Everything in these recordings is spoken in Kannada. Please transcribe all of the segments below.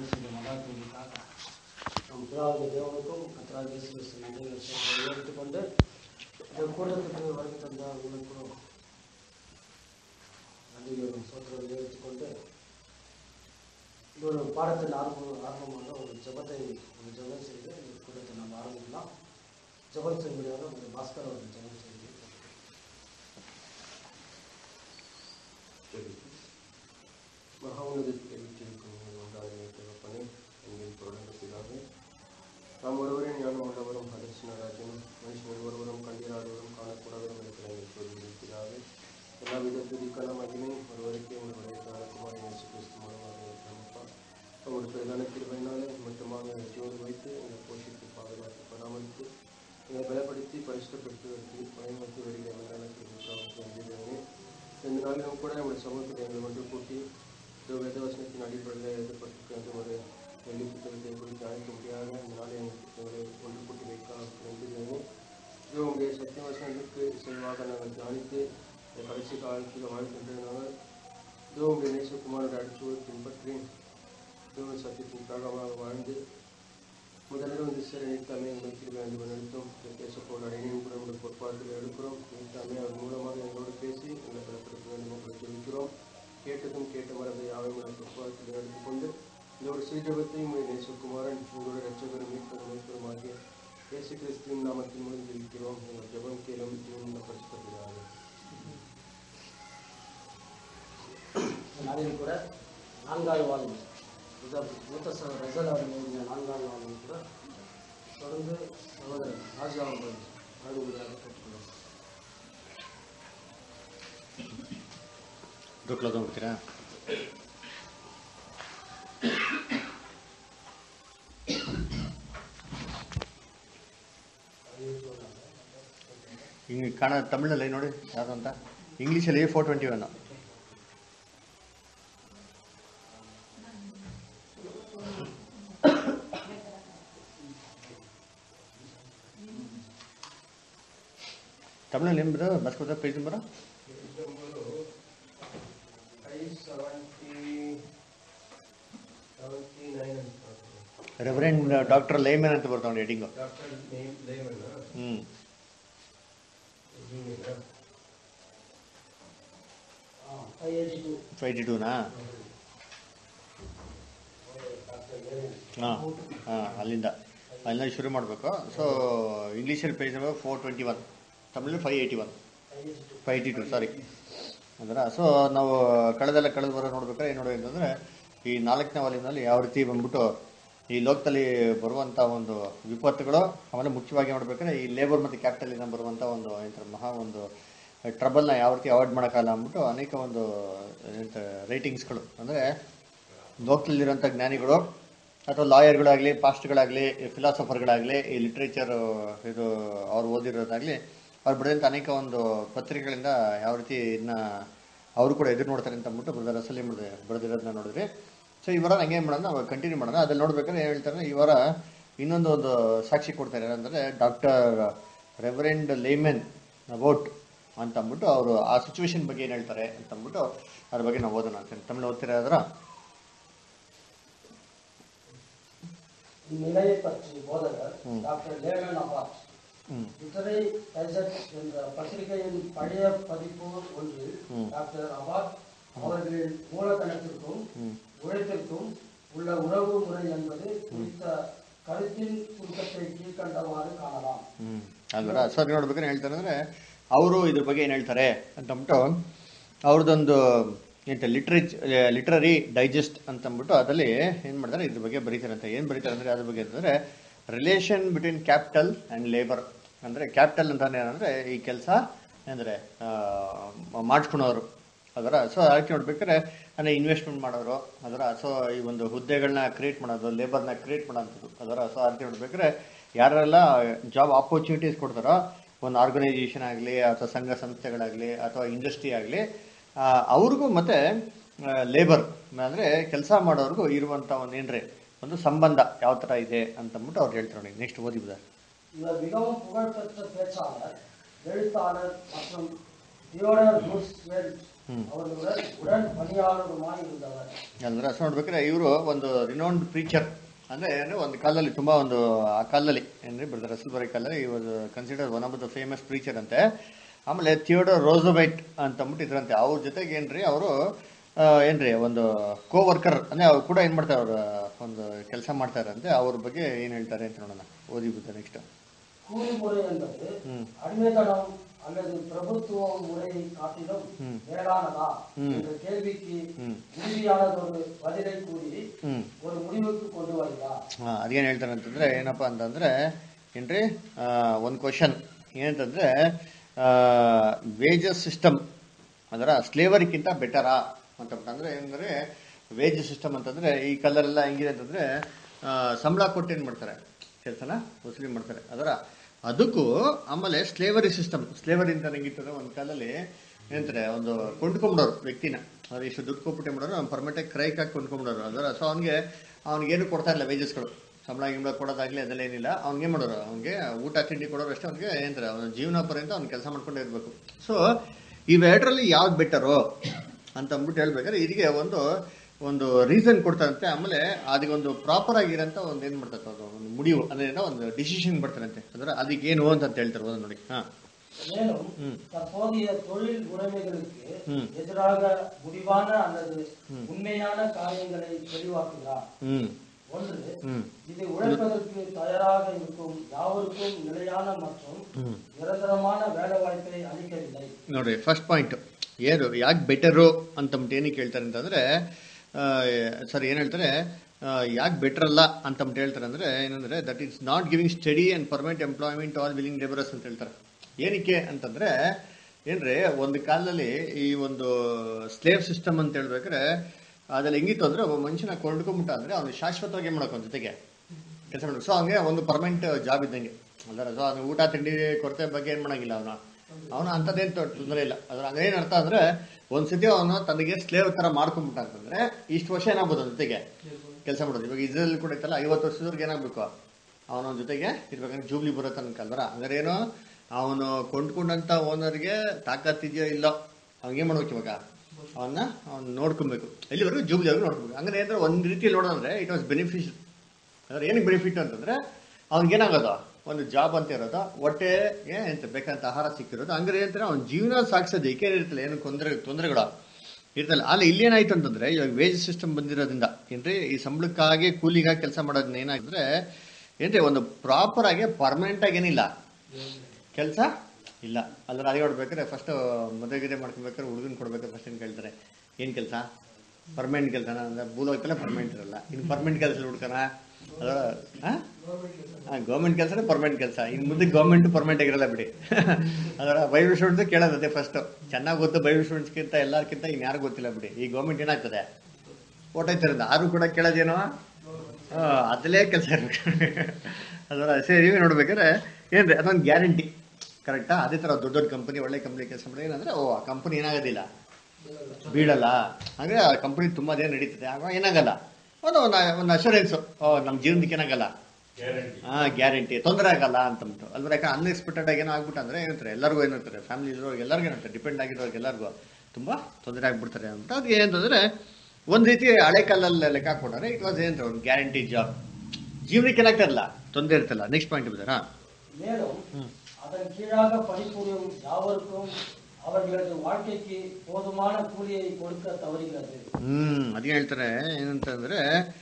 செய்த மகாத்மிக்காக நம் பிதாவுடைய தேவனுக்கும் கத்தராக இயேசு கிறிஸ்து நன்றிகள் சோதனை எடுத்துக்கொண்டு இந்த கூட்டத்துக்கு வருகை தந்த உங்களுக்கும் நன்றிகளும் சோதனை எடுத்துக்கொண்டு இந்த ஒரு பாடத்தின் ஆரம்பம் ஆரம்பமாக ஒரு ஜெபத்தை ஒரு ஜெபம் செய்து இந்த கூட்டத்தை நம்ம ஆரம்பிக்கலாம் ஜெபம் செய்யும்படியாக ஒரு பாஸ்கர் ஒரு ஜெபம் செய்து மகாவுன்னதத்தில் வீற்றிருக்கும் உண்டாகிய தகப்பனே எங்கள் தொடர்ந்து பிதாவே நாம் ஒருவரே ஞானம் உள்ளவரும் அதர்சனராஜனும் மனுஷன் ஒருவரும் கண்டீராதவரும் காணக்கூடாதவரும் இருக்கிற எங்கள் சொல்லில் பிதாவே எல்லா வித துதிக்கான மகிமை ஒருவருக்கே உங்களுடைய காலக்குமார் இயேசு கிறிஸ்து மூலமாக இருக்கிறோம்ப்பா உங்களுடைய பிரதான திருவையினாலே மட்டுமாக ஜோடு வைத்து எங்களை போஷித்து பாதுகாத்து பராமரித்து எங்களை பலப்படுத்தி பரிசுத்தப்படுத்துவதற்கு பயன்படுத்தி வருகிற வந்தாலும் இந்த நாளிலும் கூட நம்முடைய சமூகத்தில் எங்களை ஒன்று கூட்டி இந்த வேதவசனத்தின் அடிப்படையில் எழுதப்பட்டிருக்க அந்த ஒரு வெள்ளி புத்தகத்தை குறித்து அழைக்க முடியாத இந்த நாளை எங்களை ஒன்று கூட்டி வைக்க வேண்டியது இது உங்களுடைய சத்தியவசனத்துக்கு செல்வாக நாங்கள் தியானித்து இந்த கடைசி காலத்தில் வாழ்கின்றனால இதோ உங்களுடைய நேசகுமாரோட அடிச்சுவை பின்பற்றி இதோ சத்தியத்தின் பிரகாரமாக வாழ்ந்து முதலில் வந்து சிறை நிறுத்தாமே எங்கள் திரும்பி வந்து நிறுத்தும் பேசப்போட அடையும் கூட உங்களுடைய பொறுப்பாளர்கள் எடுக்கிறோம் நிறுத்தாமே அவர் மூலமாக எங்களோடு பேசி எங்களை பலப்படுத்த வேண்டும் உங்களை ஜெபிக்கிறோம் கேட்டதும் கேட்ட மரபை யாவை உங்களுடைய பொறுப்பாளர்கள் எடுத்துக்கொண்டு இந்த ஒரு ஸ்ரீஜபத்தையும் உங்களுடைய நேசகுமாரன் உங்களுடைய ரட்சகரும் மீட்பரும் மீட்பரும் ஆகிய இயேசு கிறிஸ்துவின் நாமத்தின் மூலம் ஜெபிக்கிறோம் எங்கள் ஜெபம் கேளும் ஜீவன் பரிசுத்தப்படுகிறார்கள் இந்த நாளில் கூட நான்காவது வாழ்வு மூத்த சகோதரர் ரசல் அவர்கள் எழுதிய நான்காவது வாழ்வு கூட தொடர்ந்து சகோதரர் ராஜா அவர்கள் வழங்குவதாக கேட்டுக்கொள்ளும் ದುಃಖದ ಹೋಗ್ತೀರಾ ಹಿಂಗೆ ಕಾಣ ತಮಿಳಲ್ಲಿ ನೋಡಿ ಯಾವುದು ಅಂತ ಇಂಗ್ಲೀಷಲ್ಲಿ ಫೋರ್ ಟ್ವೆಂಟಿ ಒನ್ ತಮಿಳಲ್ಲಿ ಏನು ಬರೋ ಬರ್ಸ್ಕೊತ ಪೇಜ್ ಬರೋ ಐದು ಸೆವೆಂಟಿ ಸೆವೆಂಟಿ ನೈನ್ ಅಂತ ರೆವರೆಂಡ್ ಡಾಕ್ಟರ್ ಲೇಮನ್ ಅಂತ ಬರ್ತಾವೆ ಹೆಡಿಂಗು ಡಾಕ್ಟರ್ ನೇಮ್ ಲೇವನ್ ಹ್ಞೂ five eighty two five eighty ಟೂನಾ ಹಾಂ ಹಾಂ ಅಲ್ಲಿಂದ ಅಲ್ಲಿಂದ ಶುರು ಮಾಡಬೇಕು ಸೊ ಇಂಗ್ಲೀಷಲ್ಲಿ page number four twenty one ತಮಿಳಲ್ಲಿ five eighty one five eighty two five eighty two sorry ಅಂದ್ರೆ ಸೊ ನಾವು ಕಳೆದೆಲ್ಲ ಕಳೆದು ಬರೋ ನೋಡ್ಬೇಕಾದ್ರೆ ಏನು ನೋಡಿ ಅಂತಂದರೆ ಈ ನಾಲ್ಕನೇ ವಾಲಿನಲ್ಲಿ ಯಾವ ರೀತಿ ಬಂದ್ಬಿಟ್ಟು ಈ ಲೋಕದಲ್ಲಿ ಬರುವಂಥ ಒಂದು ವಿಪತ್ತುಗಳು ಆಮೇಲೆ ಮುಖ್ಯವಾಗಿ ನೋಡ್ಬೇಕಾದ್ರೆ ಈ ಲೇಬರ್ ಮತ್ತು ಕ್ಯಾಪಿಟಲಿಂದ ಬರುವಂಥ ಒಂದು ಎಂತ ಮಹಾ ಒಂದು ಟ್ರಬಲ್ನ ಯಾವ ರೀತಿ ಅವಾಯ್ಡ್ ಮಾಡೋಕ್ಕಲ್ಲ ಅಂದ್ಬಿಟ್ಟು ಅನೇಕ ಒಂದು ಎಂತ ರೈಟಿಂಗ್ಸ್ಗಳು ಅಂದರೆ ಲೋಕದಲ್ಲಿರೋಂಥ ಜ್ಞಾನಿಗಳು ಅಥವಾ ಲಾಯರ್ಗಳಾಗಲಿ ಪಾಸ್ಟ್ಗಳಾಗಲಿ ಫಿಲಾಸಫರ್ಗಳಾಗಲಿ ಈ ಲಿಟ್ರೇಚರ್ ಇದು ಅವ್ರು ಓದಿರೋದಾಗಲಿ ಅವ್ರು ಬರೆದಂಥ ಅನೇಕ ಒಂದು ಪತ್ರಿಕೆಗಳಿಂದ ಯಾವ ರೀತಿ ಇದನ್ನ ಅವರು ಕೂಡ ಎದುರು ನೋಡ್ತಾರೆ ಅಂತ ಅಂದ್ಬಿಟ್ಟು ಬ್ರದರ್ ಅಸಲಿ ಮಾಡಿದೆ ಬರೆದಿರೋದನ್ನ ನೋಡಿದ್ರಿ ಸೊ ಈ ವಾರ ಹಂಗೆ ಮಾಡೋಣ ನಾವು ಕಂಟಿನ್ಯೂ ಮಾಡೋಣ ಅದ್ರಲ್ಲಿ ನೋಡ್ಬೇಕಾದ್ರೆ ಏನು ಹೇಳ್ತಾರೆ ಈ ವಾರ ಇನ್ನೊಂದು ಒಂದು ಸಾಕ್ಷಿ ಕೊಡ್ತಾರೆ ಏನಂದರೆ ಡಾಕ್ಟರ್ ರೆವರೆಂಡ್ ಲೇಮೆನ್ ಅಬೌಟ್ ಅಂತ ಅಂದ್ಬಿಟ್ಟು ಅವರು ಆ ಸಿಚುವೇಶನ್ ಬಗ್ಗೆ ಏನು ಹೇಳ್ತಾರೆ ಅಂತ ಅಂದ್ಬಿಟ್ಟು ಅದ್ರ ಬಗ್ಗೆ ನಾವು ಓದೋಣ ಅಂತ ತಮಿಳು ಓದ್ತಿರೋ ಅದರ இந்நிலையை பற்றி போதகர் ம். டாக்டர் லேவன் அபாட் ಹ್ಞೂ குதிரை கைசட் என்ற பத்திரிகையின் பழைய பதிப்பு ஒன்றில் ம். டாக்டர் அபாட் அவர்களின் மூலக்கணத்திற்கும் ಹ್ಞೂ உழைத்திற்கும் உள்ள உறவு முறை என்பது குறித்த கருத்தின் சுருக்கத்தை கீழ்கண்டவாறு காணலாம் ಹ್ಮ್ ಅಲ್ವರ ಸೊ ಅದು ನೋಡ್ಬೇಕಾದ್ರೆ ಹೇಳ್ತಾರೆ ಅಂದ್ರೆ ಅವರು ಇದ್ರ ಬಗ್ಗೆ ಏನು ಹೇಳ್ತಾರೆ ಅಂತ ಅಂದ್ಬಿಟ್ಟು ಅವ್ರದ್ದೊಂದು ಎಂತ ಲಿಟ್ರೇಚ್ ಲಿಟ್ರರಿ ಡೈಜೆಸ್ಟ್ ಅಂತ ಅಂದ್ಬಿಟ್ಟು ಅದರಲ್ಲಿ ಏನು ಮಾಡ್ತಾರೆ ಇದ್ರ ಬಗ್ಗೆ ಬರೀತಾರೆ ಅಂತ ಏನು ಬರೀತಾರೆ ಅಂದರೆ ಅದ್ರ ಬಗ್ಗೆ ಅಂತಂದರೆ relation between capital and labour ಅಂದರೆ ಕ್ಯಾಪಿಟಲ್ ಅಂತ ಏನಂದರೆ ಈ ಕೆಲಸ ಅಂದರೆ ಮಾಡಿಸ್ಕೊಳೋರು ಅದರ ಸೊ ಅದಕ್ಕೆ ನೋಡ್ಬೇಕಾದ್ರೆ ಅಂದರೆ ಇನ್ವೆಸ್ಟ್ಮೆಂಟ್ ಮಾಡೋರು ಅದರ ಸೊ ಈ ಒಂದು ಹುದ್ದೆಗಳನ್ನ ಕ್ರಿಯೇಟ್ ಮಾಡೋದು ಲೇಬರ್ನ ಕ್ರಿಯೇಟ್ ಮಾಡೋಂಥದ್ದು ಅದರ ಸೊ ಅದಕ್ಕೆ ನೋಡ್ಬೇಕಾದ್ರೆ ಯಾರೆಲ್ಲ ಜಾಬ್ ಆಪರ್ಚುನಿಟೀಸ್ ಕೊಡ್ತಾರೋ ಒಂದು ಆರ್ಗನೈಸೇಷನ್ ಆಗಲಿ ಅಥವಾ ಸಂಘ ಸಂಸ್ಥೆಗಳಾಗಲಿ ಅಥವಾ ಇಂಡಸ್ಟ್ರಿ ಆಗಲಿ ಅವ್ರಿಗೂ ಮತ್ತು ಲೇಬರ್ ಅಂದರೆ ಕೆಲಸ ಮಾಡೋರ್ಗೂ ಇರುವಂಥ ಒಂದು ಏನ್ರಿ ಒಂದು ಸಂಬಂಧ ಯಾವ ಥರ ಇದೆ ಅಂತಂದ್ಬಿಟ್ಟು ಅವ್ರು ಹೇಳ್ತಾರೆ ನೋಡಿ ನೆಕ್ಸ್ಟ್ ಓದಿಬಿಡ இவர் மிகவும் புகழ்பெற்ற பேச்சாளர் எழுத்தாளர் மற்றும் தியோடர் ரூஸ்வெல்ட் ಹ್ಮ್. அவர்களுடன் உடன் பணியாளருமாய் இருந்தவர் ಅಂದ್ರೆ ಅಷ್ಟು ನೋಡ್ಬೇಕಾದ್ರೆ ಇವರು ಒಂದು ರಿನೌಂಡ್ ಪ್ರೀಚರ್ ಅಂದ್ರೆ ಅಂದ್ರೆ ಒಂದು ಕಾಲದಲ್ಲಿ ತುಂಬಾ ಒಂದು ಆ ಕಾಲದಲ್ಲಿ ಏನ್ರಿ ಬ್ರದರ್ ರಸಲ್ ಬರೋ ಕಾಲದಲ್ಲಿ ಈ ಒಂದು consider one of the famous preacher ಅಂತೆ ಆಮೇಲೆ ಥಿಯೋಡೋ ರೋಸೋಬೈಟ್ ಅಂತ ಅಂದ್ಬಿಟ್ಟು ಇದ್ರಂತೆ ಅವ್ರ ಜೊತೆಗೆ ಏನ್ರಿ ಅವರು ಏನ್ರಿ ಒಂದು ಕೋ ವರ್ಕರ್ ಅಂದ್ರೆ ಅವ್ರು ಕೂಡ ಏನ್ ಮಾಡ್ತಾರೆ ಅವ್ರ ಒಂದು ಕೆಲಸ ಮಾಡ್ತಾರಂತೆ ಅವ್ರ ಬಗ್ಗೆ ಏನ್ ಹೇಳ್ತಾರೆ ಅಂತ ನೋಡೋಣ ಓದಿ ಬಿಡ್ತಾರೆ ನೆಕ್ಸ್ಟ್ கூலி முறை என்பது ம். அடிமைத்தனம் அல்லது பிரபுத்துவ முறையை காட்டிலும் ம். மேலானதா ம். என்ற கேள்விக்கு ம். உறுதியானதொரு பதிலை கூறி ಹ್ಮ್ ஒரு முடிவுக்கு கொண்டு வருகிறார் ಹಾ, ಅದೇನ್ ಹೇಳ್ತಾರೆ ಅಂತಂದ್ರೆ ಏನಪ್ಪಾ ಅಂತಂದ್ರೆ ಏನ್ರಿ ಆ, ಒಂದ್ ಕ್ವಶನ್ ಏನಂತಂದ್ರೆ ವೇಜಸ್ ಸಿಸ್ಟಮ್ ಅದರ ಸ್ಲೇವರಿಗಿಂತ ಬೆಟರಾ ಅಂತ ಅಂದ್ರೆ ಏನಂದ್ರೆ ವೇಜ್ ಸಿಸ್ಟಮ್ ಅಂತಂದ್ರೆ ಈ ಕಲರೆಲ್ಲ ಹೆಂಗಿದೆ ಅಂತಂದ್ರೆ ಆ, ಸಂಬಳ ಕೊಟ್ಟು ಏನ್ ಮಾಡ್ತಾರೆ ಕೆಲಸನ ವಸೂಲಿ ಮಾಡ್ತಾರೆ ಅದರ ಅದಕ್ಕೂ ಆಮೇಲೆ ಸ್ಲೇವರಿ ಸಿಸ್ಟಮ್ ಸ್ಲೇವರಿ ಅಂತ ಹೆಂಗಿರ್ತದೆ ಒಂದ್ ಕಾಲದಲ್ಲಿ ಏನಂತಾರೆ ಒಂದು ಕೊಂಡ್ಕೊಂಬಿಡೋರು ವ್ಯಕ್ತಿನ ಅವ್ರು ಇಷ್ಟು ದುಡ್ಡು ಕೊಟ್ಬಿಟ್ಟೆ ಮಾಡೋರು ಅವ್ನು ಪರ್ಮನೆಂಟಾಗಿ ಕ್ರೈಕ್ ಹಾಕಿ ಕೊಂಡ್ಕೊಂಬಿಡೋರು ಅದರ ಸೊ ಅವ್ನಿಗೆ ಅವ್ನಿಗೇನು ಕೊಡ್ತಾ ಇಲ್ಲ ವೇಜಸ್ಗಳು ಸಂಬಳ ಗಿಂಬಳ ಕೊಡೋದಾಗ್ಲಿ ಅದೆಲ್ಲ ಏನಿಲ್ಲ ಅವ್ನಿಗೆ ಮಾಡೋರು ಅವ್ನಿಗೆ ಊಟ ತಿಂಡಿ ಕೊಡೋರು ಅಷ್ಟೇ ಅವ್ನಿಗೆ ಏನಂತಾರೆ ಅವನ ಜೀವನ ಪರ್ಯಂತ ಅವ್ನು ಕೆಲಸ ಮಾಡ್ಕೊಂಡೇ ಇರಬೇಕು ಸೊ ಇವೆರಡರಲ್ಲಿ ಯಾವ್ದು ಬೆಟರು ಅಂತ ಅಂದ್ಬಿಟ್ಟು ಹೇಳ್ಬೇಕಾದ್ರೆ ಇದಕ್ಕೆ ಒಂದು ಒಂದು ರೀಸನ್ ಕೊಡ್ತಾರಂತೆ ಆಮೇಲೆ ಅದಕ್ಕೊಂದು ಪ್ರಾಪರ್ ಆಗಿರೋಂಥ ಒಂದು ಏನ್ ಮಾಡ್ತಾರೆ ಅದು ಒಂದು ಮುಡಿವು ಅಂದ್ರೆ ಏನೋ ಒಂದು ಡಿಸಿಷನ್ ಬರ್ತಾರಂತೆ ಅಂದ್ರೆ ಅದಕ್ಕೆ ಏನು ಅಂತ ಹೇಳ್ತಾರೆ ಓದೋದ್ ನೋಡಿ ಹಾ மேலும் ம். தற்போதைய தொழில் உடைமைகளுக்கு ம். எதிராக முடிவான அல்லது உண்மையான காரியங்களை தெளிவாக்குகிறார் ಹ್ಮ್ ஒன்று ಹ್ಮ್ இது உழைப்பதற்கு தயாராக இருக்கும் யாவருக்கும் நிலையான மற்றும் ಹ್ಮ್ நிரந்தரமான வேலை வாய்ப்பை அளிக்கவில்லை ನೋಡ್ರಿ ಫಸ್ಟ್ ಪಾಯಿಂಟ್ ಏನು ಯಾಕೆ ಬೆಟರು ಅಂತಂಬಿಟ್ಟು ಏನಕ್ಕೆ ಹೇಳ್ತಾರೆ ಅಂತಂದ್ರೆ ಸರ್ ಏನು ಹೇಳ್ತಾರೆ ಯಾಕೆ ಬೆಟರ್ ಅಲ್ಲ ಅಂತಂಬಿಟ್ಟು ಹೇಳ್ತಾರೆ ಅಂದ್ರೆ ಏನಂದ್ರೆ that is not giving study and permanent employment all willing labourers ಅಂತ ಹೇಳ್ತಾರೆ ಏನಕ್ಕೆ ಅಂತಂದ್ರೆ ಏನ್ರಿ ಒಂದು ಕಾಲದಲ್ಲಿ ಈ ಒಂದು ಸ್ಲೇವ್ ಸಿಸ್ಟಮ್ ಅಂತ ಹೇಳ್ಬೇಕಾದ್ರೆ ಅದ್ರಲ್ಲಿ ಹೆಂಗಿತ್ತು ಅಂದ್ರೆ ಒಬ್ಬ ಮನುಷ್ಯನ ಕೊಂಡ್ಕೊಂಬಿಟ್ಟ ಅಂದ್ರೆ ಅವ್ನು ಶಾಶ್ವತವಾಗಿ ಏನ್ ಮಾಡಕ್ ಜೊತೆಗೆ ಕೆಲಸ ಮಾಡ್ಬೇಕು ಸೊ ಹಂಗೆ ಒಂದು ಪರ್ಮನೆಂಟ್ ಜಾಬ್ ಇದ್ದಂಗೆ ಅಲ್ದಾರ ಸೊ ಅದು ಊಟ ತಿಂಡಿ ಕೊರತೆ ಬಗ್ಗೆ ಏನ್ ಮಾಡಂಗಿಲ್ಲ ಅವನು ಅವನು ಅಂಥದ್ದೇನು ತೊಂದರೆ ಇಲ್ಲ ಅದ್ರ ಹಂಗೇನ್ ಅರ್ಥ ಅಂದ್ರೆ ಒಂದ್ಸತಿ ಅವನು ತನಗೆ ಸ್ಲೇವ್ ತರ ಮಾಡ್ಕೊಂಡ್ಬಿಟ್ಟ ಅಂತಂದ್ರೆ ಇಷ್ಟು ವರ್ಷ ಏನಾಗ್ಬೋದು ಅವ್ನ ಜೊತೆಗೆ ಕೆಲಸ ಮಾಡೋದು ಇವಾಗ ಇದ್ರಲ್ಲಿ ಕೂಡ ಇತ್ತಲ್ಲ ಐವತ್ತು ವರ್ಷದವ್ರಿಗೆ ಏನಾಗ್ಬೇಕು ಅವನ ಜೊತೆಗೆ ಇರ್ಬೇಕಂದ್ರೆ ಜೂಬ್ಲಿ ಬರೋ ತನಕ ಅಲ್ವರ ಹಂಗಾರೆ ಏನು ಅವನು ಕೊಂಡ್ಕೊಂಡಂತ ಓನರ್ಗೆ ತಾಕತ್ತಿದೆಯೋ ಇಲ್ಲೋ ಅವ್ನಿಗೆ ಮಾಡ್ಬೇಕು ಇವಾಗ ಅವನ್ನ ಅವ್ನು ನೋಡ್ಕೊಬೇಕು ಎಲ್ಲಿವರೆಗೂ ಜೂಬ್ಲಿವರೆಗೂ ನೋಡ್ಕೊಬೇಕು ಹಂಗಾರೆ ಅಂದ್ರೆ ಒಂದ್ ರೀತಿಯಲ್ಲಿ ನೋಡೋದಂದ್ರೆ ಇಟ್ ವಾಸ್ ಬೆನಿಫಿಷಿಯಲ್ ಅಂದ್ರೆ ಏನಕ್ಕೆ ಬೆನಿಫಿಟ್ ಅಂತಂದ್ರೆ ಅವ್ನಿಗೇನಾಗೋದು ಒಂದು ಜಾಬ್ ಅಂತ ಇರೋದು ಹೊಟ್ಟೆಗೆ ಎಂತ ಬೇಕಂತ ಆಹಾರ ಸಿಕ್ಕಿರೋದು ಹಂಗಾರೆ ಏನಂತಾರೆ ಅವ್ನ ಜೀವನ ಸಾಗಿಸೋದಕ್ಕೆ ಇರ್ತಲ್ಲ ಏನು ತೊಂದರೆ ತೊಂದರೆಗಳು ಇರ್ತಲ್ಲ ಅಲ್ಲಿ ಇಲ್ಲೇನಾಯ್ತು ಅಂತಂದ್ರೆ ಇವಾಗ ವೇಜ್ ಸಿಸ್ಟಮ್ ಬಂದಿರೋದ್ರಿಂದ ಏನ್ರಿ ಈ ಸಂಬಳಕ್ಕಾಗಿ ಕೂಲಿಗಾಗಿ ಕೆಲಸ ಮಾಡೋದನ್ನ ಏನಾಗಿದ್ರೆ ಏನ್ರಿ ಒಂದು ಪ್ರಾಪರ್ ಆಗಿ ಪರ್ಮನೆಂಟ್ ಆಗಿ ಏನಿಲ್ಲ ಕೆಲಸ ಇಲ್ಲ ಅದ್ರ ಅದೇ ನೋಡ್ಬೇಕಾದ್ರೆ ಫಸ್ಟ್ ಮದುವೆ ಗಿದೆ ಮಾಡ್ಕೊಬೇಕಾದ್ರೆ ಹುಡುಗನ್ ಕೊಡ್ಬೇಕಾದ್ರೆ ಫಸ್ಟ್ ಏನ್ ಕೇಳ್ತಾರೆ ಏನ್ ಕೆಲಸ ಪರ್ಮನೆಂಟ್ ಕೆಲಸನ ಅಂದ್ರೆ ಭೂಲೋಕಲ್ಲ ಪರ್ಮನೆಂಟ್ ಇರಲ್ಲ ಇನ್ನು ಪರ್ಮನೆಂಟ್ ಕೆಲಸ ಹುಡ್ಕನ ಅದರ ಗೌರ್ಮೆಂಟ್ ಕೆಲಸನೇ ಪರ್ಮನೆಂಟ್ ಕೆಲಸ ಇನ್ನು ಮುಂದೆ ಗೌರ್ಮೆಂಟ್ ಪರ್ಮನೆಂಟ್ ಆಗಿರಲ್ಲ ಬಿಡಿ ಅದರ ಬೈಬಲ್ ಸ್ಟೂಡೆಂಟ್ಸ್ ಕೇಳೋದು ಅದೇ ಫಸ್ಟ್ ಚೆನ್ನಾಗಿ ಗೊತ್ತು ಬೈಬಲ್ ಸ್ಟೂಡೆಂಟ್ಸ್ಗಿಂತ ಎಲ್ಲರಿಗಿಂತ ಇನ್ನು ಯಾರು ಗೊತ್ತಿಲ್ಲ ಬಿಡಿ ಈ ಗೌರ್ಮೆಂಟ್ ಏನಾಗ್ತದೆ ಓಟೈತಿರೋದು ಆರು ಕೂಡ ಕೇಳೋದೇನೋ ಆ, ಅದಲ್ಲೇ ಕೆಲಸ ಇರ್ಬೇಕು ಅದರ ಸರಿ ನೋಡ್ಬೇಕಾದ್ರೆ ಏನ್ರಿ ಅದೊಂದು ಗ್ಯಾರಂಟಿ ಕರೆಕ್ಟಾ ಅದೇ ತರ ದೊಡ್ಡ ದೊಡ್ಡ ಕಂಪನಿ ಒಳ್ಳೆ ಕಂಪನಿ ಕೆಲಸ ಮಾಡಿದ್ರೆ ಏನಂದ್ರೆ ಓ ಆ ಕಂಪನಿ ಏನಾಗೋದಿಲ್ಲ ಬೀಳಲ್ಲ ಅಂದ್ರೆ ಆ ಕಂಪನಿ ತುಂಬಾ ದಿನ ನಡೀತದೆ ಆಗ ಏನಾಗಲ್ಲ ಒಂದು ಒಂದು ಒಂದು ಅಶೂರೆನ್ಸ್ ಓ ನಮ್ಮ ಜೀವನಕ್ಕೆ ಏನಾಗಲ್ಲ ಹಾ ಗ್ಯಾರಂಟಿ ತೊಂದರೆ ಆಗಲ್ಲ ಅಂತಂದ್ಬಿಟ್ಟು ಅಲ್ವ ಯಾಕಂದ್ರೆ ಅನ್ಎಕ್ಸ್ಪೆಕ್ಟೆಡ್ ಆಗಿ ಏನೋ ಆಗ್ಬಿಟ್ಟು ಅಂದ್ರೆ ಏನಂತಾರೆ ಎಲ್ಲರಿಗೂ ಏನಿರ್ತಾರೆ ಫ್ಯಾಮಿಲಿ ಇರೋರಿಗೆ ಎಲ್ಲರಿಗೂ ಏನಂತಾರೆ ಡಿಪೆಂಡ್ ಆಗಿರೋರಿಗೆ ಎಲ್ಲರಿಗೂ ತುಂಬಾ ತೊಂದರೆ ಆಗ್ಬಿಡ್ತಾರೆ ಅಂತ ಅದು ಏನಂತಂದ್ರೆ ಒಂದ್ ರೀತಿ ಹಳೆ ಕಾಲಲ್ಲಿ ಲೆಕ್ಕ ಹಾಕೊಂಡ್ರೆ ಇಟ್ ವಾಸ್ ಏನಂತಾರೆ ಒಂದು ಗ್ಯಾರಂಟಿ ಜಾಬ್ ಜೀವನಕ್ಕೆ ಏನಾಗ್ತಾರಲ್ಲ ತೊಂದರೆ ಇರ್ತಲ್ಲ ನೆಕ್ಸ್ಟ್ ಪಾಯಿಂಟ್ ಬಿದ್ದಾರಾ மேலும் ம். அதன் கீழாக பணிபுரியும் யாவருக்கும் அவர்களது வாழ்க்கைக்கு போதுமான கூலியை கொடுக்க தவறுகிறது ಹ್ಮ್ ಅದೇ ಹೇಳ್ತಾರೆ ಏನಂತಂದ್ರೆ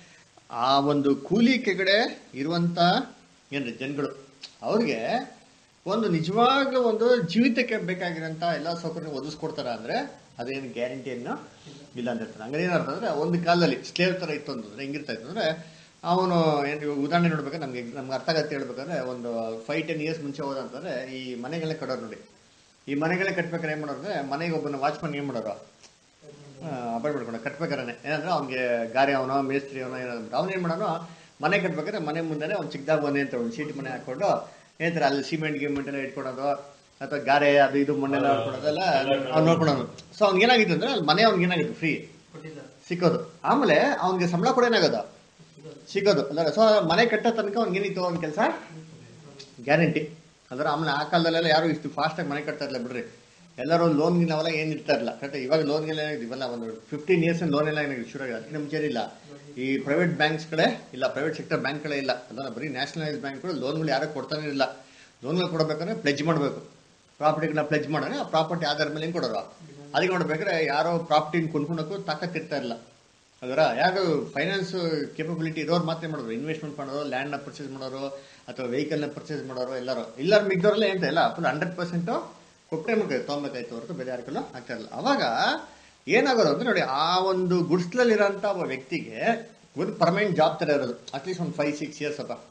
ಆ ಒಂದು ಕೂಲಿ ಕೆಗಡೆ ಇರುವಂತ ಏನ್ರಿ ಜನಗಳು ಅವ್ರಿಗೆ ಒಂದು ನಿಜವಾಗ್ಲೂ ಒಂದು ಜೀವಿತಕ್ಕೆ ಬೇಕಾಗಿರೋಂಥ ಎಲ್ಲ ಸೌಕರ್ಯ ಒದಗಿಸ್ಕೊಡ್ತಾರ ಅಂದ್ರೆ ಅದೇನು ಗ್ಯಾರಂಟಿಯನ್ನು ಇಲ್ಲ ಅಂತ ಹೇಳ್ತಾರೆ ಹಂಗಾರೆ ಏನರ್ಥ ಅಂದ್ರೆ ಒಂದು ಕಾಲದಲ್ಲಿ ಸ್ಲೇವ್ ತರ ಇತ್ತು ಅಂತಂದ್ರೆ ಹೆಂಗಿರ್ತಾ ಇತ್ತು ಅಂದ್ರೆ ಅವನು ಏನು ಇವಾಗ ಉದಾಹರಣೆ ನೋಡ್ಬೇಕಾದ್ರೆ ನಮ್ಗೆ ನಮ್ಗೆ ಅರ್ಥ ಆಗತ್ತೆ ಹೇಳ್ಬೇಕಾದ್ರೆ ಒಂದು ಫೈವ್ ಟೆನ್ ಇಯರ್ಸ್ ಮುಂಚೆ ಹೋದ ಅಂತಂದ್ರೆ ಈ ಮನೆಗಳನ್ನ ಕಟ್ಟೋರು ನೋಡಿ ಈ ಮನೆಗಳನ್ನ ಕಟ್ಬೇಕಾದ್ರೆ ಏನ್ ಮಾಡೋರು ಅಂದ್ರೆ ಮನೆಗೆ ಒಬ್ಬನ ವಾಚ್ಮನ್ ಏನ್ ಮಾಡೋರು ಅಪಾಯಿಂಟ್ ಮಾಡ್ಕೊಂಡು ಕಟ್ಬೇಕಾರೆ ಏನಂದ್ರೆ ಅವ್ನಿಗೆ ಗಾರಿ ಅವನೋ ಮೇಸ್ತ್ರಿ ಅವನೋ ಏನಂದ್ರೆ ಅವ್ನು ಏನ್ ಮಾಡೋನು ಮನೆ ಕಟ್ಬೇಕಾದ್ರೆ ಮನೆ ಮುಂದೆನೆ ಒಂದು ಚಿಕ್ಕದಾಗ ಮನೆ ಅಂತ ಒಂದು ಶೀಟ್ ಮನೆ ಹಾಕೊಂಡು ಏನಂತಾರೆ ಅಲ್ಲಿ ಸಿಮೆಂಟ್ ಗಿಮೆಂಟ್ ಎಲ್ಲ ಇಟ್ಕೊಳೋದು ಅಥವಾ ಗಾರೆ ಅದು ಇದು ಮಣ್ಣೆಲ್ಲ ಹೊಡ್ಕೊಳೋದೆಲ್ಲ ಅವ್ನು ನೋಡ್ಕೊಳೋನು ಸೊ ಅವ್ನಿಗೆ ಏನಾಗಿತ್ತು ಅಂದ್ರೆ ಅಲ್ಲಿ ಮನೆ ಅವ್ನಿಗೆ ಏನಾಗಿತ್ತು ಫ್ರೀ ಸಿಕ್ಕೋದು ಆಮೇಲೆ ಅವ್ನಿಗೆ ಸಂಬಳ ಕೂಡ ಏನಾಗೋದು ಸಿಗೋದು ಅಲ್ಲ ಸೊ ಮನೆ ಕಟ್ಟೋ ತನಕ ಅವ್ನಿಗೆ ಏನಿತ್ತು ಅವ್ನ ಕೆಲಸ ಗ್ಯಾರಂಟಿ ಅಂದ್ರೆ ಆಮೇಲೆ ಆ ಕಾಲದಲ್ಲೆಲ್ಲ ಯಾರು ಇಷ್ಟು ಫಾಸ್ಟಾಗಿ ಮನೆ ಕಟ್ತಾ ಇರಲಿಲ್ಲ ಬಿಡ್ರಿ ಎಲ್ಲರೂ ಲೋನ್ ನಾವೆಲ್ಲ ಏನು ಇರ್ತಾ ಇರಲ್ಲ ಕರೆಕ್ಟ್ ಇವಾಗ ಲೋನ್ಗೆಲ್ಲ ಇವೆಲ್ಲ ಒಂದು ಫಿಫ್ಟೀನ್ ಇಯರ್ಸ್ ಲೋನ್ ಎಲ್ಲ ಏನಾಗಿದೆ ಶುರು ಆಗಿದೆ ಅದಕ್ಕೆ ಮುಂಚೆ ಇಲ್ಲ ಈ ಪ್ರೈವೇಟ್ ಬ್ಯಾಂಕ್ಸ್ ಕಡೆ ಇಲ್ಲ ಪ್ರೈವೇಟ್ ಸೆಕ್ಟರ್ ಬ್ಯಾಂಕ್ಗಳೇ ಇಲ್ಲ ಅದನ್ನ ಬರೀ ನ್ಯಾಷನಲೈಸ್ ಬ್ಯಾಂಕ್ಗಳು ಲೋನ್ಗಳು ಯಾರು ಕೊಡ್ತಾನೆ ಇಲ್ಲ ಲೋನ್ಗಳು ಕೊಡಬೇಕಂದ್ರೆ ಪ್ಲೆಜ್ ಮಾಡಬೇಕು ಪ್ರಾಪರ್ಟಿಗಳನ್ನ ಪ್ಲೆಜ್ ಮಾಡಿದ್ರೆ ಆ ಪ್ರಾಪರ್ಟಿ ಆಧಾರ ಮೇಲೆ ಹೆಂಗ್ ಕೊಡೋರು ಅದಕ್ಕೆ ನೋಡ್ಬೇಕಾದ್ರೆ ಯಾರೋ ಪ್ರಾಪರ್ಟಿನ ಕೊಂಡ್ಕೊಳಕ್ಕೂ ತಾಕತ್ ಇರ್ತಾ ಇಲ್ಲ ಅದರ ಯಾರು ಫೈನಾನ್ಸ್ ಕೇಪಬಿಲಿಟಿ ಇರೋರು ಮಾತ್ರ ಮಾಡೋರು ಇನ್ವೆಸ್ಟ್ಮೆಂಟ್ ಮಾಡೋರು ಲ್ಯಾಂಡ್ನ ಪರ್ಚೇಸ್ ಮಾಡೋರು ಅಥವಾ ವೆಹಿಕಲ್ನ ಪರ್ಚೇಸ್ ಮಾಡೋರು ಎಲ್ಲರೂ ಎಲ್ಲರೂ ಮಿಗ್ದವ್ರಲ್ಲೇ ಎಂತ ಇಲ್ಲ ಫುಲ್ ಹಂಡ್ರೆಡ್ ಪರ್ಸೆಂಟ್ ಕೊಟ್ಟರೆ ಮಗ ತೊಗೊಬೇಕಾಯ್ತು ಹೊರತು ಬೇರೆ ಯಾರಿಗೆಲ್ಲ ಆಗ್ತಾ ಇರಲ್ಲ ಅವಾಗ ಏನಾಗೋದು ಅಂದ್ರೆ ನೋಡಿ ಆ ಒಂದು ಗುಡ್ಸ್ಲಲ್ಲಿರೋಂಥ ಒಬ್ಬ ವ್ಯಕ್ತಿಗೆ ಒಂದು ಪರ್ಮನೆಂಟ್ ಜಾಬ್ ತರ ಇರೋದು ಅಟ್ಲೀಸ್ಟ್ ಒಂದು ಫೈವ್ ಸಿಕ್ಸ್ ಇಯರ್ಸ್ ಅಪ್ಪ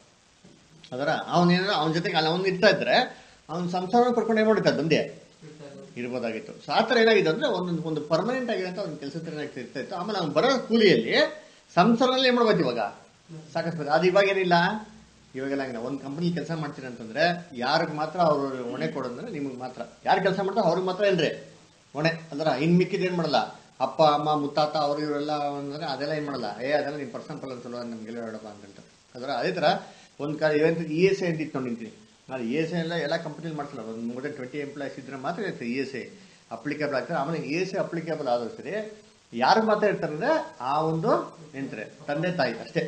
ಅದರ ಅವನೇನೋ ಅವನ ಜೊತೆಗೆ ಅಲ್ಲಿ ಅವ್ನು ಇರ್ತಾ ಇದ್ರೆ ಅವ್ನ ಸಂಸಾರ ಕರ್ಕೊಂಡು ಏನ್ ಮಾಡ್ತಾರೆ ಬಂದೆ ಇರ್ಬೋದಾಗಿತ್ತು ಸೊ ಆ ಥರ ಏನಾಗಿದೆ ಅಂದ್ರೆ ಒಂದೊಂದು ಒಂದು ಪರ್ಮನೆಂಟ್ ಆಗಿರೋಂಥ ಒಂದು ಕೆಲಸ ಏನಾಗ್ತಾ ಇರ್ತಾ ಇತ್ತು ಆಮೇಲೆ ಅವ್ನು ಬರೋ ಕೂಲಿಯಲ್ಲಿ ಸಂಸಾರದಲ್ಲಿ ಏನ್ ಮಾಡ್ಬೋದು ಇವಾಗ ಸಾಕಷ್ಟು ಅದು ಇವಾಗ ಏನಿಲ್ಲ ಇವಾಗೆಲ್ಲ ಹಂಗಿಲ್ಲ ಒಂದು ಕಂಪನಿ ಕೆಲಸ ಮಾಡ್ತೀನಿ ಅಂತಂದ್ರೆ ಯಾರಿಗೆ ಮಾತ್ರ ಅವರು ಹೊಣೆ ಕೊಡೋದಂದ್ರೆ ನಿಮಗೆ ಮಾತ್ರ ಯಾರು ಕೆಲಸ ಮಾಡ್ತಾರೋ ಅವ್ರಿಗೆ ಮಾತ್ರ ಏನ್ರಿ ಹೊಣೆ ಅಂದ್ರೆ ಇನ್ ಮಿಕ್ಕಿದ್ ಏನ್ ಮಾಡಲ್ಲ ಅಪ್ಪ ಅಮ್ಮ ಮುತ್ತಾತ ಅವ್ರು ಇವರೆಲ್ಲ ಅಂದ್ರೆ ಅದೆಲ್ಲ ಏನ್ ಮಾಡಲ್ಲ ಏ ಅದೆಲ್ಲ ನಿಮ್ ಪರ್ಸನಲ್ ಪರ್ಸನ್ ಚಲೋ ನಮ್ಗೆಲ್ಲ ಹೇಳಪ್ಪ ಅಂತ ಅಂದ್ರೆ ಅದೇ ತರ ಒಂದ್ ಕಾಲ ಇವೆಂಟ್ ಇ ಎಸ್ ಐ ಅಂತ ಇತ್ತು ನಿಂತೀನಿ ಅದು ಇ ಎಸ್ ಐ ಎಲ್ಲ ಎಲ್ಲ ಕಂಪನಿಲಿ ಮಾಡ್ಸಲ್ಲ ಒಂದು ಮೋರ್ ಟ್ವೆಂಟಿ ಎಂಪ್ಲಾಯ್ಸ್ ಇದ್ರೆ ಮಾತ್ರ ಇರುತ್ತೆ ಇ ಎಸ್ ಐ ಅಪ್ಲಿಕೇಬಲ್ ಆಗ್ತದೆ ಆಮೇಲೆ ಇ ಎಸ್ ಐ ಅಪ್ಲಿಕೇಬಲ್ ಆದ್ರೂ ಸರಿ ಯಾರು ಮಾತ್ರ ಇರ್ತಾರೆ ಅಂದ್ರೆ ಆ ಒಂದು ಎಂಟ್ರೆ ತಂದೆ ತಾಯಿ ಅಷ್ಟೇ